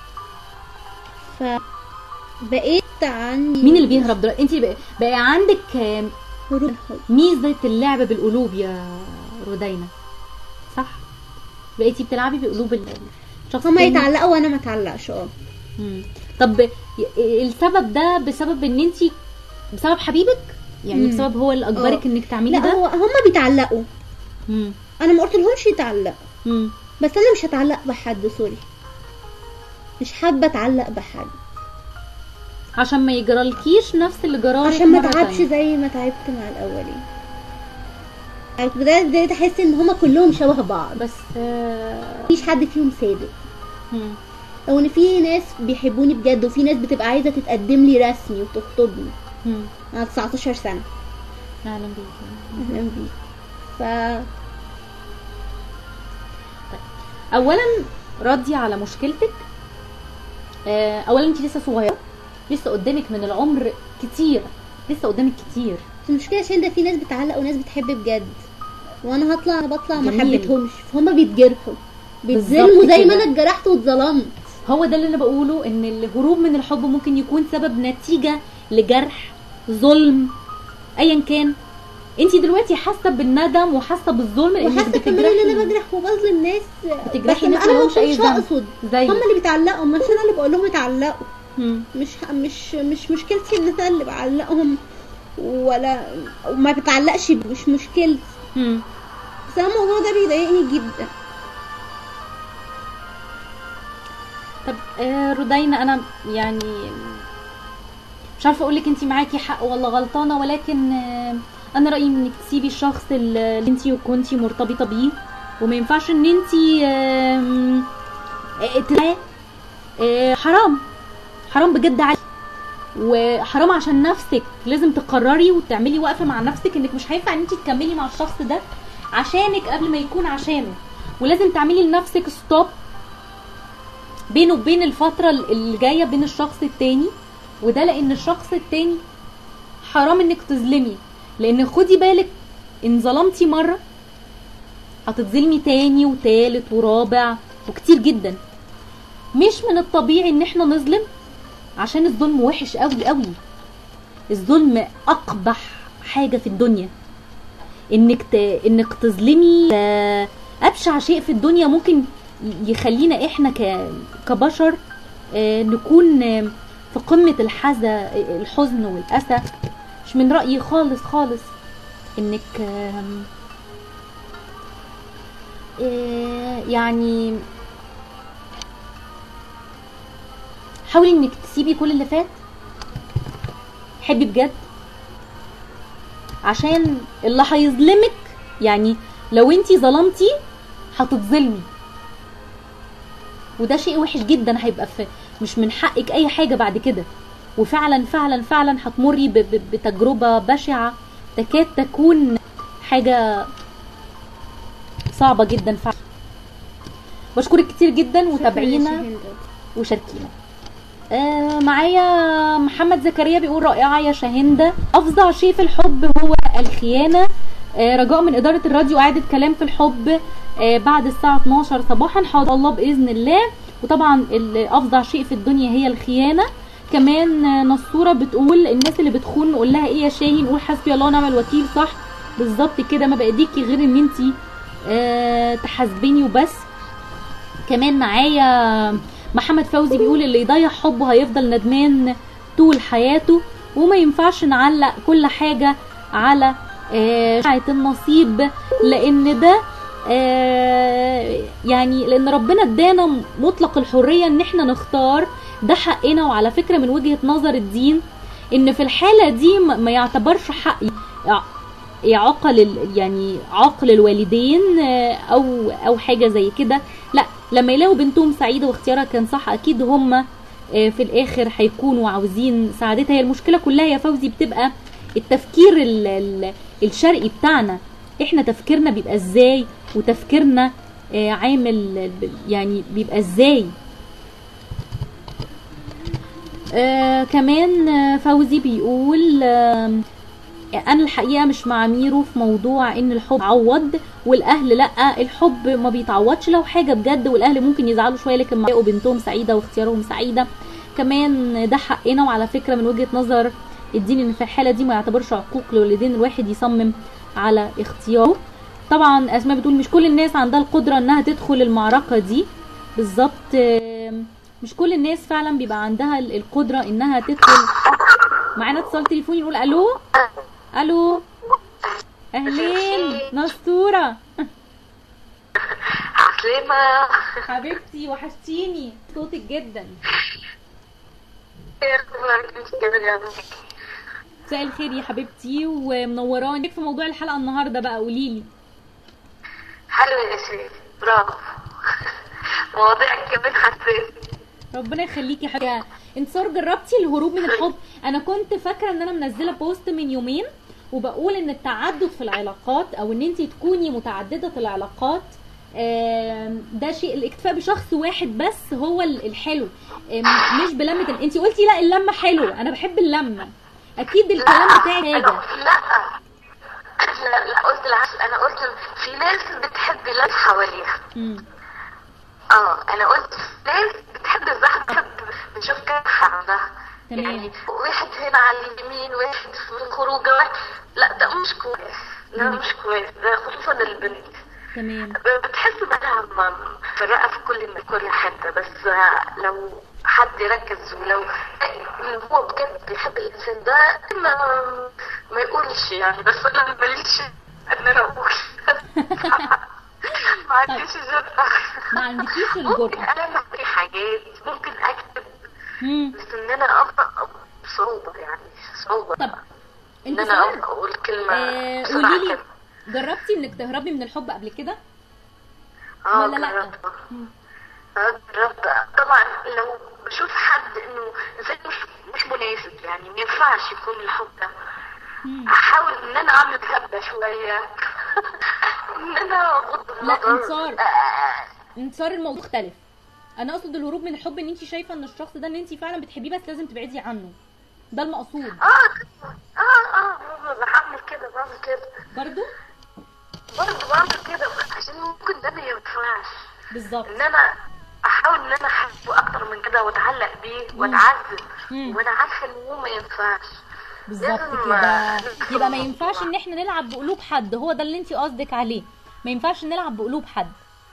فبقيت عندي مين اللي بيهرب دلوقتي انتي بقى, بقى عندك آه، هروب ميزه اللعب بالقلوب يا رودينا صح بقيتي بتلعبي بقلوب ال- الشخص هما التاني؟ يتعلقوا وانا ما اتعلقش اه مم. طب ي- السبب ده بسبب ان انت بسبب حبيبك يعني مم. بسبب هو اللي اجبرك آه. انك تعملي لا ده هو هما بيتعلقوا مم. انا ما قلتلهمش يتعلقوا مم. بس انا مش هتعلق بحد سوري مش حابه اتعلق بحد عشان ما يجرالكيش نفس اللي جرالك عشان ما مرة تعبش تانية. زي ما تعبت مع الاولين يعني بدأت بدأت احس ان هما كلهم شبه بعض بس آه، مفيش حد فيهم صادق مم. او ان في ناس بيحبوني بجد وفي ناس بتبقى عايزه تتقدم لي رسمي وتخطبني مم. انا 19 سنه اهلا بيكي اهلا بيك ف اولا ردي على مشكلتك آه، اولا انت لسه صغيره لسه قدامك من العمر كتير لسه قدامك كتير المشكله عشان ده في ناس بتعلق وناس بتحب بجد وانا هطلع بطلع ما جميل. حبيتهمش فهم بيتجرحوا بالظبط بيتظلموا زي ما كده. انا اتجرحت واتظلمت هو ده اللي انا بقوله ان الهروب من الحب ممكن يكون سبب نتيجة لجرح ظلم ايا كان انت دلوقتي حاسه بالندم وحاسه بالظلم لانك وحاسه كمان ان انا بجرح وبظلم ناس بتجرحي بس ناس انا ما مالهمش أي كنتش ذنب. اقصد زي هم اللي بيتعلقوا مش انا اللي بقول لهم يتعلقوا مش مش مش مشكلتي ان انا اللي بعلقهم ولا وما بتعلقش بي- مش مشكلتي بس انا الموضوع ده بيضايقني جدا طب آه رودينا انا يعني مش عارفه اقول لك انت معاكي حق ولا غلطانه ولكن آه انا رايي انك تسيبي الشخص اللي انت كنتي مرتبطه بيه وما ينفعش ان انت آم، آه تلاقي آه حرام حرام بجد عليك وحرام عشان نفسك لازم تقرري وتعملي وقفه مع نفسك انك مش هينفع ان انت تكملي مع الشخص ده عشانك قبل ما يكون عشانه ولازم تعملي لنفسك ستوب بينه وبين الفترة اللي جاية بين الشخص التاني وده لان الشخص التاني حرام انك تظلمي لان خدي بالك ان ظلمتي مرة هتتظلمي تاني وتالت ورابع وكتير جدا مش من الطبيعي ان احنا نظلم عشان الظلم وحش قوي قوي الظلم اقبح حاجة في الدنيا انك ت... انك تظلمي ده ابشع شيء في الدنيا ممكن يخلينا احنا ك... كبشر آه، نكون آه، في قمة الحزن الحزن والأسى مش من رأيي خالص خالص انك آم، آه، يعني حاولي انك تسيبي كل اللي فات حبي بجد عشان اللي هيظلمك يعني لو انتي ظلمتي هتتظلمي وده شيء وحش جدا هيبقى في مش من حقك اي حاجه بعد كده وفعلا فعلا فعلا هتمري ب- ب- بتجربه بشعه تكاد تكون حاجه صعبه جدا فعلا بشكرك كتير جدا وتابعينا وشاركينا آه معايا محمد زكريا بيقول رائعة يا شاهندة أفظع شيء في الحب هو الخيانة آه رجاء من إدارة الراديو إعادة كلام في الحب آه بعد الساعة 12 صباحا حاضر الله بإذن الله وطبعا ال- أفظع شيء في الدنيا هي الخيانة كمان آه، نصورة بتقول الناس اللي بتخون نقول لها ايه يا شاهين قول حسبي الله ونعم الوكيل صح بالظبط كده ما بأيديكي غير ان انتي آه تحاسبيني وبس كمان معايا محمد فوزي بيقول اللي يضيع حبه هيفضل ندمان طول حياته وما ينفعش نعلق كل حاجة على آه، شعة النصيب لان ده آه، يعني لان ربنا ادانا مطلق الحرية ان احنا نختار ده حقنا وعلى فكرة من وجهة نظر الدين ان في الحالة دي ما ما يعتبرش حق يعقل ال- يعني عقل الوالدين آه، او او حاجه زي كده لا لما يلاقوا بنتهم سعيده واختيارها كان صح اكيد هم آه، في الاخر هيكونوا عاوزين سعادتها هي المشكله كلها يا فوزي بتبقى التفكير ال ال الشرقي بتاعنا احنا تفكيرنا بيبقى ازاي وتفكيرنا آه، عامل يعني بيبقى ازاي آه كمان آه، فوزي بيقول آه انا الحقيقه مش مع ميرو في موضوع ان الحب عوض والاهل لا الحب ما بيتعوضش لو حاجه بجد والاهل ممكن يزعلوا شويه لكن ما يلاقوا بنتهم سعيده واختيارهم سعيده كمان ده حقنا وعلى فكره من وجهه نظر الدين ان في الحاله دي ما يعتبرش عقوق للوالدين الواحد يصمم على اختياره طبعا اسماء بتقول مش كل الناس عندها القدره انها تدخل المعركه دي بالظبط آم، مش كل الناس فعلا بيبقى عندها ال- القدره انها تدخل معانا اتصال تليفوني نقول الو الو اهلين نستوره عسلامة حبيبتي وحشتيني صوتك جدا ايه اخبارك انت كمان يا بنتي مساء الخير يا حبيبتي ومنوراني في موضوع الحلقه النهارده بقى قوليلي حلو يا شيخ برافو مواضيعك كمان حساسة ربنا يخليكي يا حبيبتي انتصار جربتي الهروب من الحب انا كنت فاكره ان انا منزله بوست من يومين وبقول ان التعدد في العلاقات او ان انت تكوني متعدده العلاقات آم، ده شيء الاكتفاء بشخص واحد بس هو ال- الحلو آم، مش بلمه انت قلتي لا اللمه حلوه انا بحب اللمه اكيد الكلام بتاعك حاجه لا لا لا قلت العكس انا قلت في ناس بتحب اللي حواليها مم. اه انا قلت في ناس بتحب الزحمه بتحب بتشوف كافة عندها تمام. يعني واحد هنا على اليمين واحد في الخروجه واحد لا ده مش كويس لا مش كويس ده خصوصا البنت تمام بتحس بقى مفرقة في كل من كل حتة بس لو حد يركز ولو هو بجد بيحب الإنسان ده ما ما يقولش يعني بس أنا ماليش إن أنا أقول ما عنديش جرأة ما عندكيش ممكن الجرأة أنا في حاجات ممكن أكتب مم. بس إن أنا أبقى بصعوبة يعني صعوبة طب إن انت أنا سؤال أقول كلمة آه، بسرعة قوليلي كده جربتي انك تهربي من الحب قبل كده اه ولا لا؟ جربت اه جربت طبعا لو بشوف حد انه زي مش مش مناسب يعني ما ينفعش يكون الحب ده احاول ان انا اعمل هبه شويه ان انا اغض لا النظر انتصار انتصار الموضوع مختلف انا اقصد الهروب من الحب ان انت شايفه ان الشخص ده ان انت فعلا بتحبيه بس لازم تبعدي عنه ده المقصود اه اه اه بعمل كده بعمل كده برضو برضه بعمل كده عشان ممكن ده ما ينفعش بالظبط ان انا احاول ان انا احبه اكتر من كده واتعلق بيه واتعذب وانا عارفه ان هو ما ينفعش بالظبط لازم- كده لازم يبقى ما الموضوع. ينفعش ان احنا نلعب بقلوب حد هو ده اللي انت قصدك عليه ما ينفعش نلعب بقلوب حد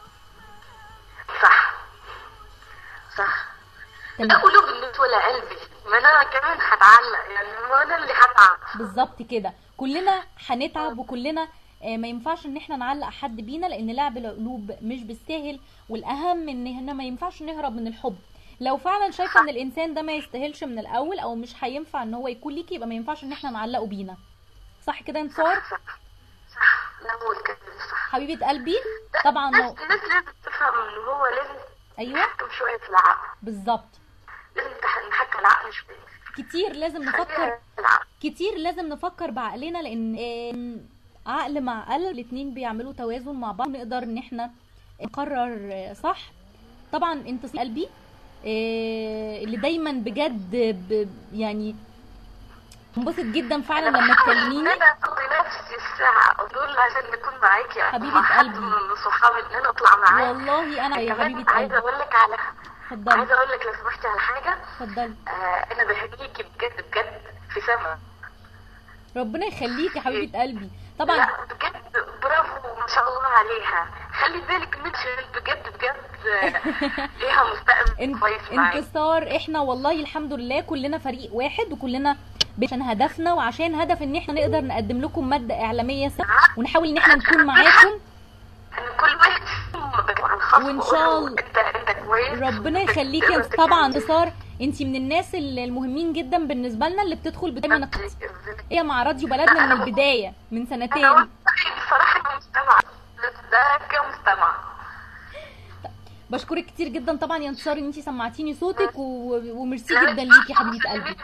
صح صح لا قلوب الناس ولا قلبي ما انا كمان هتعلق يعني ما انا اللي هتعب بالظبط كده كلنا هنتعب وكلنا آه، ما ينفعش ان احنا نعلق حد بينا لان لعب القلوب مش بالساهل والاهم ان هنا ما ينفعش نهرب من الحب لو فعلا شايفه ان الانسان ده ما يستاهلش من الاول او مش هينفع ان هو يكون ليكي يبقى ما ينفعش ان احنا نعلقه بينا صح كده يا انتصار لا هو كده صح حبيبه قلبي طبعا الناس لو- الناس لازم تفهم ان هو لازم ايوه نحكم شويه في العقل بالظبط لازم نح- نحكم العقل شويه كتير لازم نفكر كتير لازم نفكر بعقلنا لان آم، عقل مع قلب الاتنين بيعملوا توازن مع بعض نقدر ان احنا نقرر آه، صح طبعا انت قلبي آه، اللي دايما بجد ب- يعني انبسط جدا فعلا لما ان تكلميني انا اقضي نفسي الساعه دول عشان نكون معاكي حبيبة مع حد قلبي. من صحابي ان انا اطلع معاك والله انا يا كمان حبيبه عايزه قلبي اقول لك على اتفضلي عايزه اقول لك لو سمحتي على حاجه اتفضلي آه انا بهديكي بجد بجد في سما ربنا يخليك يا حبيبه قلبي طبعا لا بجد برافو ما شاء الله عليها خلي بالك من شيرين بجد بجد آه، ليها مستقبل كويس معاك انتصار احنا والله الحمد لله كلنا فريق واحد وكلنا عشان هدفنا وعشان هدف ان احنا نقدر نقدم لكم ماده اعلاميه سوا ونحاول ان احنا نكون معاكم كل واحد فيهم عن خاص وان شاء الله انت انت كويس ربنا يخليكي يا أنت- طبعا انتصار انت من الناس ال- المهمين جدا بالنسبه لنا اللي بتدخل دايما هي مع راديو بلدنا من البدايه من سنتين بصراحه انا مستمعه ده كمستمع بشكرك كتير جدا طبعا يا انتصار ان انت سمعتيني صوتك و... وميرسي جدا ليكي يا حبيبه قلبي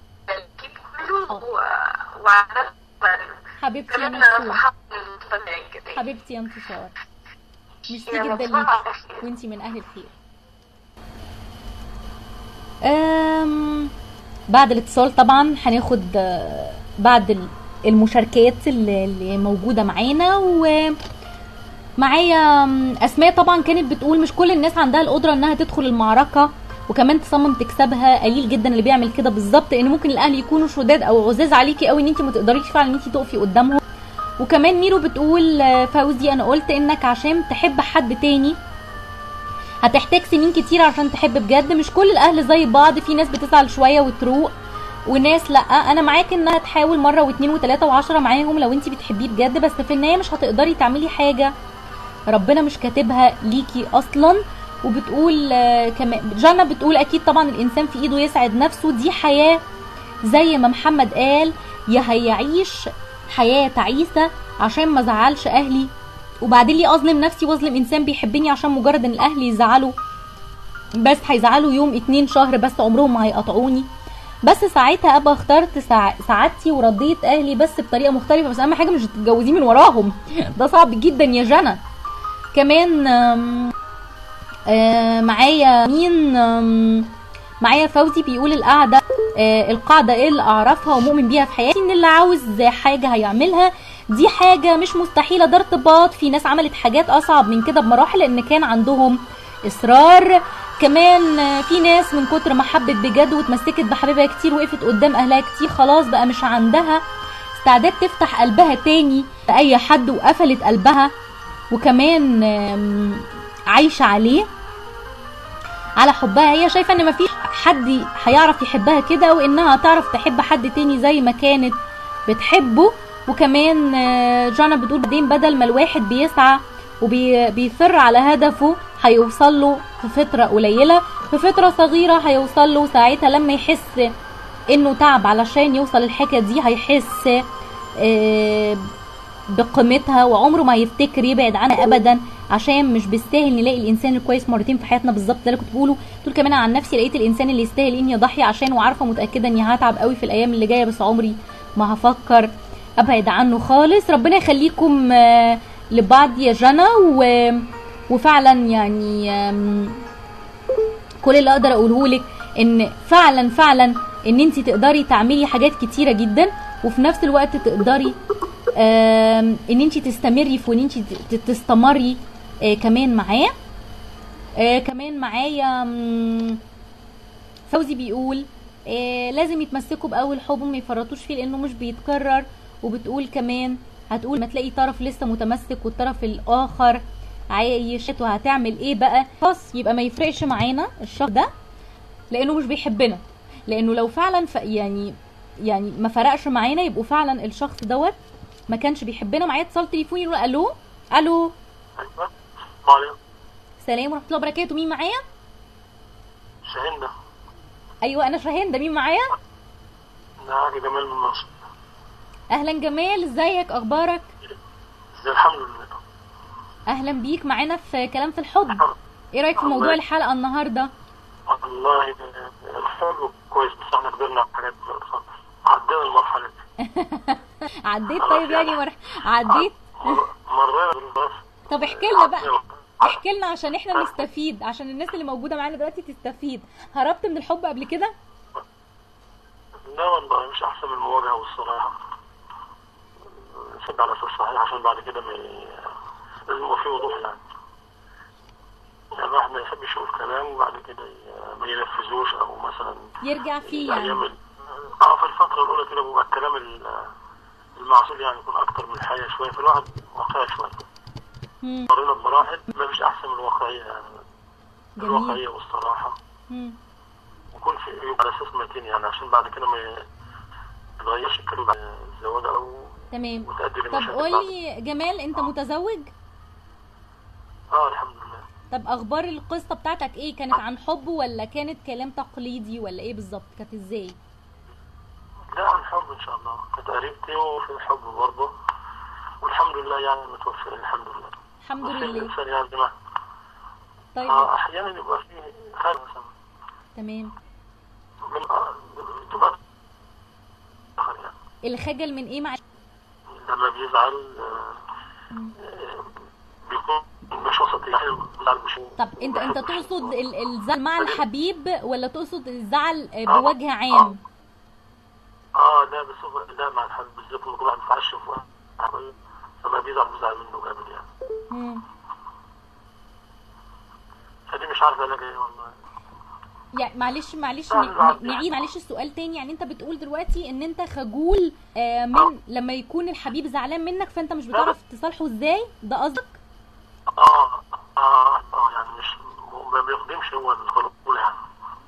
وعلى حبيبتي يا كلامنا نصور صحاب المستمعين كده حبيبتي يا انتصار ميرسي يلا جدا تصبح على ليكي وانتي من اهل الخير أم بعد الاتصال طبعا هناخد آه، بعد ال- المشاركات اللي اللي موجوده معانا ومعايا آم، اسماء طبعا كانت بتقول مش كل الناس عندها القدره انها تدخل المعركه وكمان تصمم تكسبها قليل جدا اللي بيعمل كده بالظبط ان ممكن الاهل يكونوا شداد او عزاز عليكي قوي ان انت ما تقدريش فعلا ان انت تقفي قدامهم وكمان ميرو بتقول آه، فوزي انا قلت انك عشان تحب حد تاني هتحتاج سنين كتير عشان تحب بجد مش كل الاهل زي بعض في ناس بتزعل شويه وتروق وناس لا انا معاك انها تحاول مره واثنين وثلاثه وعشرة معاهم لو انت بتحبيه بجد بس في النهايه مش هتقدري تعملي حاجه ربنا مش كاتبها ليكي اصلا وبتقول آه، كمان جانا بتقول اكيد طبعا الانسان في ايده يسعد نفسه دي حياه زي ما محمد قال يا هيعيش حياه تعيسه عشان ما زعلش اهلي وبعدين ليه اظلم نفسي واظلم انسان بيحبني عشان مجرد ان الاهل يزعلوا بس هيزعلوا يوم اتنين شهر بس عمرهم ما هيقطعوني بس ساعتها ابقى اخترت سع... سعادتي ورضيت اهلي بس بطريقه مختلفه بس اهم حاجه مش تتجوزيه من وراهم ده صعب جدا يا جنى كمان آم، آه، معايا مين آم، معايا فوزي بيقول القعده آه، القاعده ايه اللي اعرفها ومؤمن بيها في حياتي ان اللي عاوز حاجه هيعملها دي حاجه مش مستحيله ده ارتباط في ناس عملت حاجات اصعب من كده بمراحل ان كان عندهم اصرار كمان آه، في ناس من كتر ما حبت بجد واتمسكت بحبيبها كتير وقفت قدام اهلها كتير خلاص بقى مش عندها استعداد تفتح قلبها تاني لاي حد وقفلت قلبها وكمان آم، عايشه عليه على حبها هي شايفه ان مفيش حد هيعرف يحبها كده وانها تعرف تحب حد تاني زي ما كانت بتحبه وكمان آه، جانا بتقول بعدين بدل ما الواحد بيسعى وبيصر على هدفه هيوصل له في فترة قليلة في فترة صغيرة هيوصل له ساعتها لما يحس انه تعب علشان يوصل الحاجة دي هيحس آه، بقيمتها وعمره ما يفتكر يبعد عنها ابدا عشان مش بيستاهل نلاقي الانسان الكويس مرتين في حياتنا بالظبط ده اللي كنت بقوله تقول كمان عن نفسي لقيت الانسان اللي يستاهل اني اضحي عشان وعارفه متاكده اني هتعب قوي في الايام اللي جايه بس عمري ما هفكر ابعد عنه خالص ربنا يخليكم آه، لبعض يا جنى و... وفعلا يعني آم، كل اللي اقدر اقوله لك ان فعلا فعلا ان انت تقدري تعملي حاجات كتيره جدا وفي نفس الوقت تقدري آم، ان انت تستمري في وان انت ت- تستمري آه، كمان معاه آه، كمان معايا مم، فوزي بيقول آه، لازم يتمسكوا باول حب وما يفرطوش فيه لانه مش بيتكرر وبتقول كمان هتقول ما تلاقي طرف لسه متمسك والطرف الاخر عايش وهتعمل ايه بقى خلاص يبقى ما يفرقش معانا الشخص ده لانه مش بيحبنا لانه لو فعلا ف يعني يعني ما فرقش معانا يبقوا فعلا الشخص دوت ما كانش بيحبنا معايا اتصال تليفوني يقول الو الو عليكم سلام ورحمه الله وبركاته مين معايا شاهين ده ايوه انا شاهين ده مين معايا نهاجي جمال من مصر اهلا جمال ازيك اخبارك زي الحمد لله اهلا بيك معانا في كلام في الحب ايه رايك في موضوع الله. الحلقه النهارده والله الحلو كويس بس احنا كبرنا على حاجات دلوقتي خالص عدينا المرحلة دي عديت طيب يعني مر... عديت مرينا بالباص طب احكي لنا بقى احكي لنا عشان احنا نستفيد عشان الناس اللي موجوده معانا دلوقتي تستفيد هربت من الحب قبل كده لا والله مش احسن من المواجهة والصراحة نسد على اساس صحيح عشان بعد كده ما ي- لازم يبقى في وضوح يعني يعني الواحد ما يحبش يقول كلام وبعد كده ي- ما ينفذوش او مثلا يرجع فيه يعني ايام ال- اه في الفترة الأولى كده بيبقى الكلام ال- المعسول يعني يكون أكتر من الحقيقة شوية فالواحد واقعي شوية مم. مرينا بمراحل ما فيش أحسن من الواقعية يعني جميل الواقعية والصراحة مم. يكون في عيوب على أساس متين يعني عشان بعد كده ما ي- يتغيرش الكلام بعد الزواج أو تمام وتأدي طب لمشاكل قولي جمال انت متزوج اه الحمد لله طب اخبار القصه بتاعتك ايه كانت عن حب ولا كانت كلام تقليدي ولا ايه بالظبط كانت ازاي لا عن حب إن شاء الله كانت قريبتي وفي حب برضه والحمد لله يعني متوفرين الحمد لله الحمد بس لله الإنسان يعني ما طيب آه أحيانا يبقى فيه خير مثلا تمام من آه، تبقى آخر يعني الخجل من ايه مع لما بيزعل آه، آه، بيكون مش وسطي يعني بيزعل مش طب انت انت تقصد ال- الزعل مع الحبيب ولا تقصد الزعل آه، بوجه عام اه ده بصفة ده مع الحبيب بالذات لما كل واحد بيتعشى في واحد لما بيزعل بيزعل منه جامد يعني مم. فدي مش عارف علاجها ايه والله يعني معلش معلش لا، ن- لا. ن- نعيد معلش السؤال تاني يعني انت بتقول دلوقتي ان انت خجول آه، من لما يكون الحبيب زعلان منك فانت مش بتعرف تصالحه ازاي ده قصدك اه اه اه يعني مش ما بيخدمش هو القبول يعني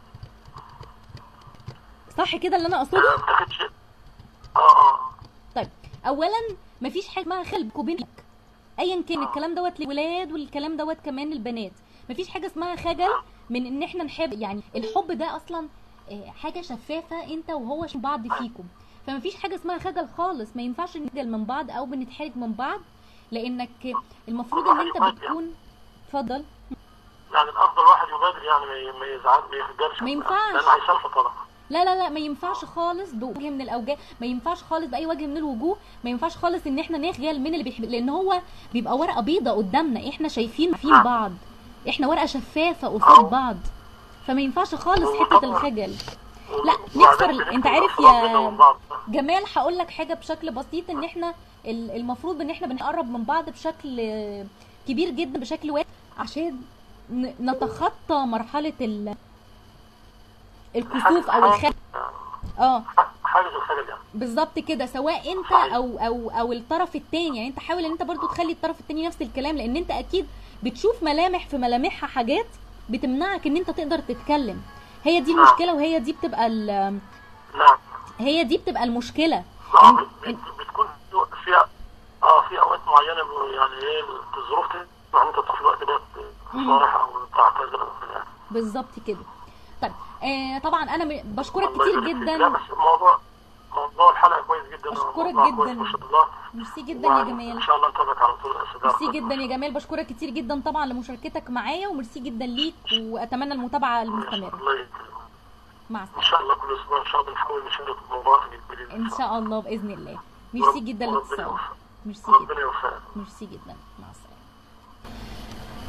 صح كده اللي انا اقصده ما بتاخدش اه اه طيب اولا مفيش حاجه اسمها خلق وبينك ايا كان الكلام دوت للولاد والكلام دوت كمان للبنات مفيش حاجه اسمها خجل من ان احنا نحب يعني الحب ده اصلا آه، حاجه شفافه انت وهو عشان بعض فيكم فمفيش حاجه اسمها خجل خالص ما ينفعش نخجل من بعض او بنتحرج من بعض لانك المفروض ان انت بتكون اتفضل يعني الافضل واحد يبادر يعني ما ي- ما يزعل ما يخجلش ما ينفعش. لان هيسامحه طبعا لا لا لا ما ينفعش خالص بوجه من الاوجه ما ينفعش خالص باي وجه من الوجوه ما ينفعش خالص ان احنا نخجل من اللي بيحب لان هو بيبقى ورقه بيضه قدامنا احنا شايفين فين بعض احنا ورقه شفافه قصاد بعض فما ينفعش خالص حته الخجل لا نكسر انت عارف يا جمال هقول لك حاجه بشكل بسيط ان احنا ال- المفروض ان احنا بنقرب من بعض بشكل آه، كبير جدا بشكل واسع عشان ن- نتخطى مرحله ال- الكسوف او الخجل اه حاجه الخجل يعني بالظبط كده سواء انت او او او الطرف التاني يعني انت حاول ان انت برضو تخلي الطرف التاني نفس الكلام لان انت اكيد بتشوف ملامح في ملامحها حاجات بتمنعك ان انت تقدر تتكلم هي دي المشكله وهي دي بتبقى ال- هي دي بتبقى المشكله بتكون فيها اه في اوقات معينه ب- يعني ايه الظروف تسمح ان انت في الوقت ده تصارح او تعتذر يعني. بالظبط كده طيب آه طبعا انا م- بشكرك الله كتير يبارك فيك. لا جدا بس الموضوع موضوع الحلقه كويس جدا أشكرك موضوع كويس جدا. ما شاء الله ميرسي جدا يا وان جمال شاء الله نتابعك على طول الصداقه ميرسي جدا يا جمال بشكرك كتير جدا طبعا لمشاركتك معايا وميرسي جدا ليك واتمنى المتابعه المستمره الله يكرمك مع ان السلامه شاء الله كل اسبوع ان شاء الله نحاول نشارك الموضوع في الجديد ان شاء الله باذن الله ميرسي جدا وربنا للاتصال يوفقك. ميرسي جدا ربنا يوفقك ميرسي جدا مع السلامه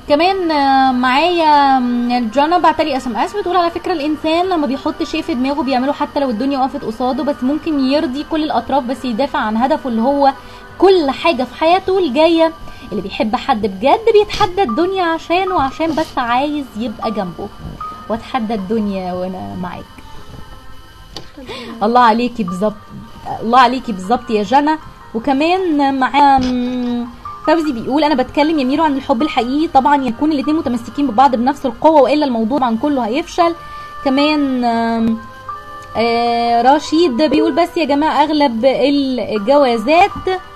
كمان آه، معايا آم، جانا بعتلي اس ام اس بتقول على فكره الانسان لما بيحط شيء في دماغه بيعمله حتى لو الدنيا وقفت قصاده بس ممكن يرضي كل الاطراف بس يدافع عن هدفه اللي هو كل حاجه في حياته الجايه اللي بيحب حد بجد بيتحدى الدنيا عشانه عشان بس عايز يبقى جنبه واتحدى الدنيا وانا معاك الله عليكي بالظبط الله عليكي بالظبط يا جنى وكمان مع م- فوزي بيقول انا بتكلم يا ميرو عن الحب الحقيقي طبعا يكون الاثنين متمسكين ببعض بنفس القوه والا الموضوع طبعا كله هيفشل كمان آم، آه، رشيد بيقول بس يا جماعه اغلب الجوازات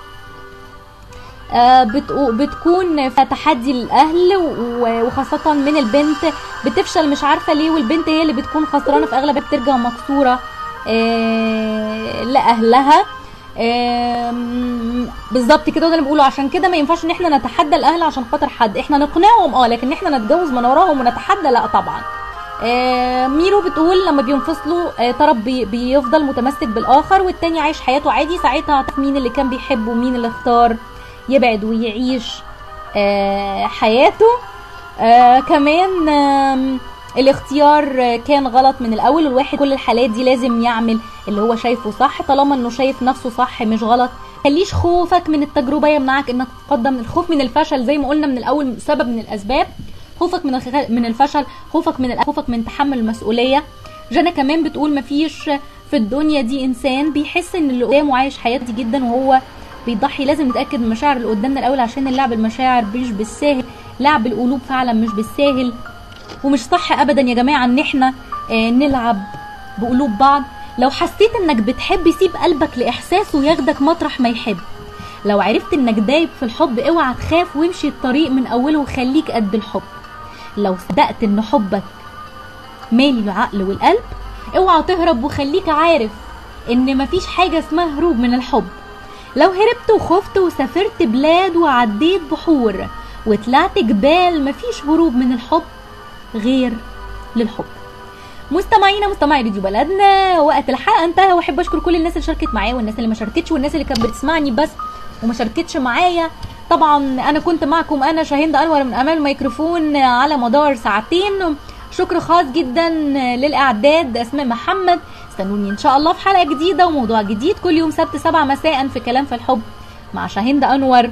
آه، بتقو- بتكون في تحدي الاهل و- وخاصه من البنت بتفشل مش عارفه ليه والبنت هي اللي بتكون خسرانه في اغلب بترجع مكسوره آه، لاهلها آم، بالظبط كده ده اللي بقوله عشان كده ما ينفعش ان احنا نتحدى الاهل عشان خاطر حد احنا نقنعهم اه لكن احنا نتجوز من وراهم ونتحدى لا طبعا آه، ميرو بتقول لما بينفصلوا آه، طرف بي بيفضل متمسك بالاخر والتاني عايش حياته عادي ساعتها هتعرف مين اللي كان بيحبه ومين اللي اختار يبعد ويعيش آه، حياته آه، كمان آم، الاختيار آه، كان غلط من الاول الواحد كل الحالات دي لازم يعمل اللي هو شايفه صح طالما انه شايف نفسه صح مش غلط خليش خوفك من التجربه يمنعك انك تتقدم الخوف من الفشل زي ما قلنا من الاول سبب من الاسباب خوفك من الخ- من الفشل خوفك من الأ- خوفك من تحمل المسؤوليه جانا كمان بتقول مفيش في الدنيا دي انسان بيحس ان اللي قدامه عايش حياتي جدا وهو بيضحي لازم نتاكد من المشاعر اللي قدامنا الاول عشان اللعب المشاعر مش بالساهل لعب القلوب فعلا مش بالساهل ومش صح ابدا يا جماعه ان احنا آه، نلعب بقلوب بعض لو حسيت انك بتحب سيب قلبك لاحساسه وياخدك مطرح ما يحب لو عرفت انك دايب في الحب اوعى تخاف وامشي الطريق من اوله وخليك قد الحب لو صدقت ان حبك مالي العقل والقلب اوعى تهرب وخليك عارف ان مفيش حاجة اسمها هروب من الحب لو هربت وخفت وسافرت بلاد وعديت بحور وطلعت جبال مفيش هروب من الحب غير للحب مستمعينا مستمعي راديو بلدنا وقت الحلقه انتهى واحب اشكر كل الناس اللي شاركت معايا والناس اللي ما شاركتش والناس اللي كانت بتسمعني بس وما شاركتش معايا طبعا انا كنت معكم انا شاهين انور من امام الميكروفون على مدار ساعتين شكر خاص جدا للاعداد اسماء محمد استنوني ان شاء الله في حلقه جديده وموضوع جديد كل يوم سبت سبعة مساء في كلام في الحب مع شاهين انور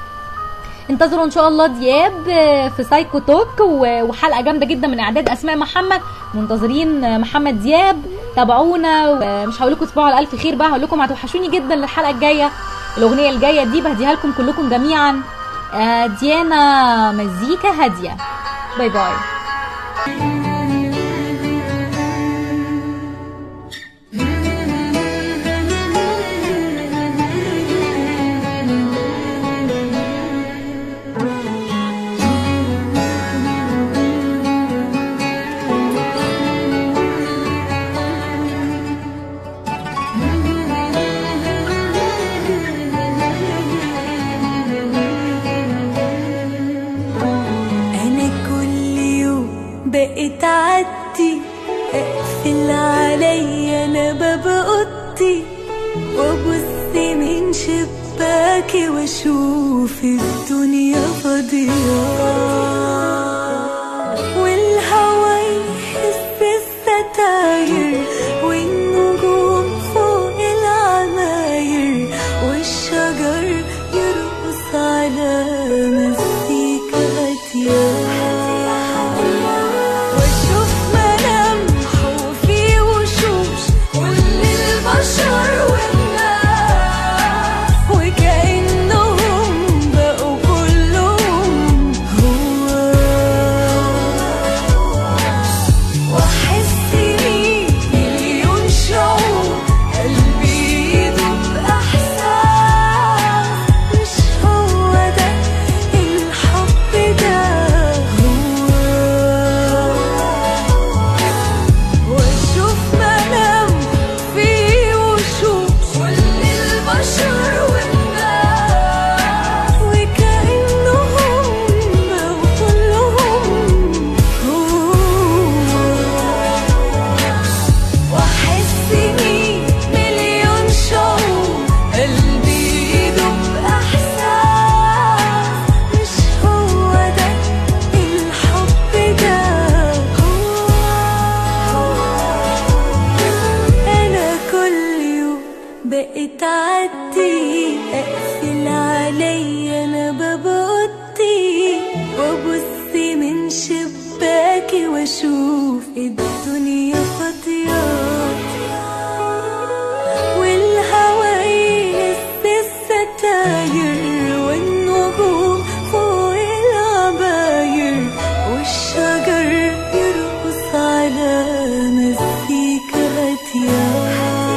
انتظروا ان شاء الله دياب في سايكو توك و- وحلقه جامده جدا من اعداد اسماء محمد منتظرين محمد دياب تابعونا ومش هقول لكم تصبحوا على الف خير بقى هقول لكم هتوحشوني جدا للحلقه الجايه الاغنيه الجايه دي بهديها لكم كلكم جميعا آه، ديانا مزيكا هاديه باي باي أنا كل يوم بقيت عدي أقفل عليا أنا باب أوضتي وأبص من شباكي وأشوف الدنيا فاضية والهوا يحس الستاير والنجوم فوق العماير والشجر يرقص على مزيكا هادية واشوف ملامحه في وشوش كل البشر والناس وكأنهم بقوا كلهم هو واحس بيه مليون شعور قلبي يدوب احساس مش هو ده وابص من شباكي واشوف الدنيا فاضية والهوا يهز الستاير والنجوم فوق العباير والشجر يرقص على مزيكا هادية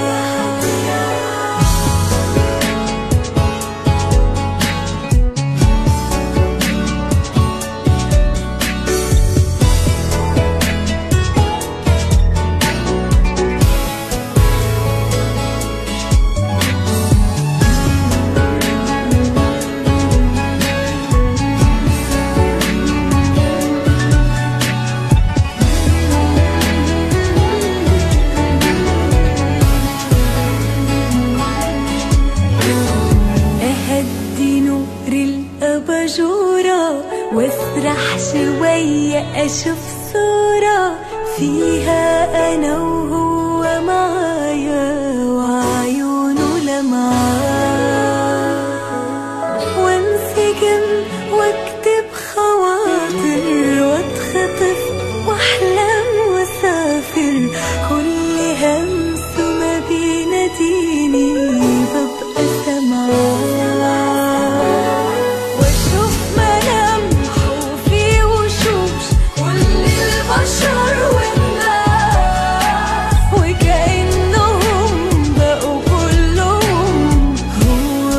أهدي نور الأباجورة واسرح شوية أشوف صورة فيها أنا وهو معايا وعيونه لمعاه وانسجم واكتب خواطر واتخطف واحلم واسافر كل همس ما بيناديني ببقى سامعاه واشوف ملامحه في وشوش كل البشر والناس وكأنهم بقوا كلهم هو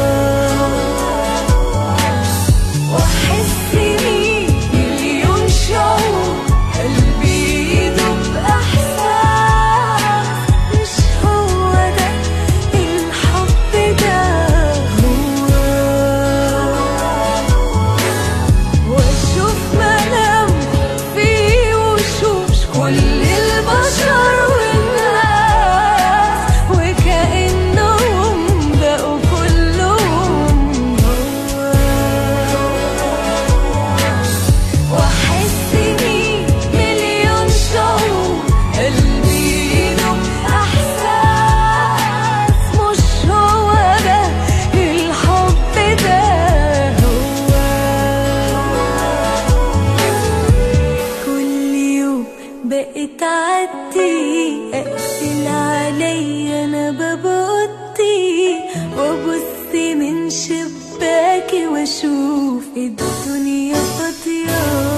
واحس بيه مليون شعور قلبي يدوب احساس مش هو ده الحب ده هو واشوف ملامحه في وشوش كل البشر والناس وكأنهم بقوا كلهم واحس بيه مليون شعور قلبي يدوب احساس مش هو ده الحب ده هو كل يوم بقيت عدي اقفل عليا انا باب اوضتي وابص من شباكي واشوف الدنيا فاضيه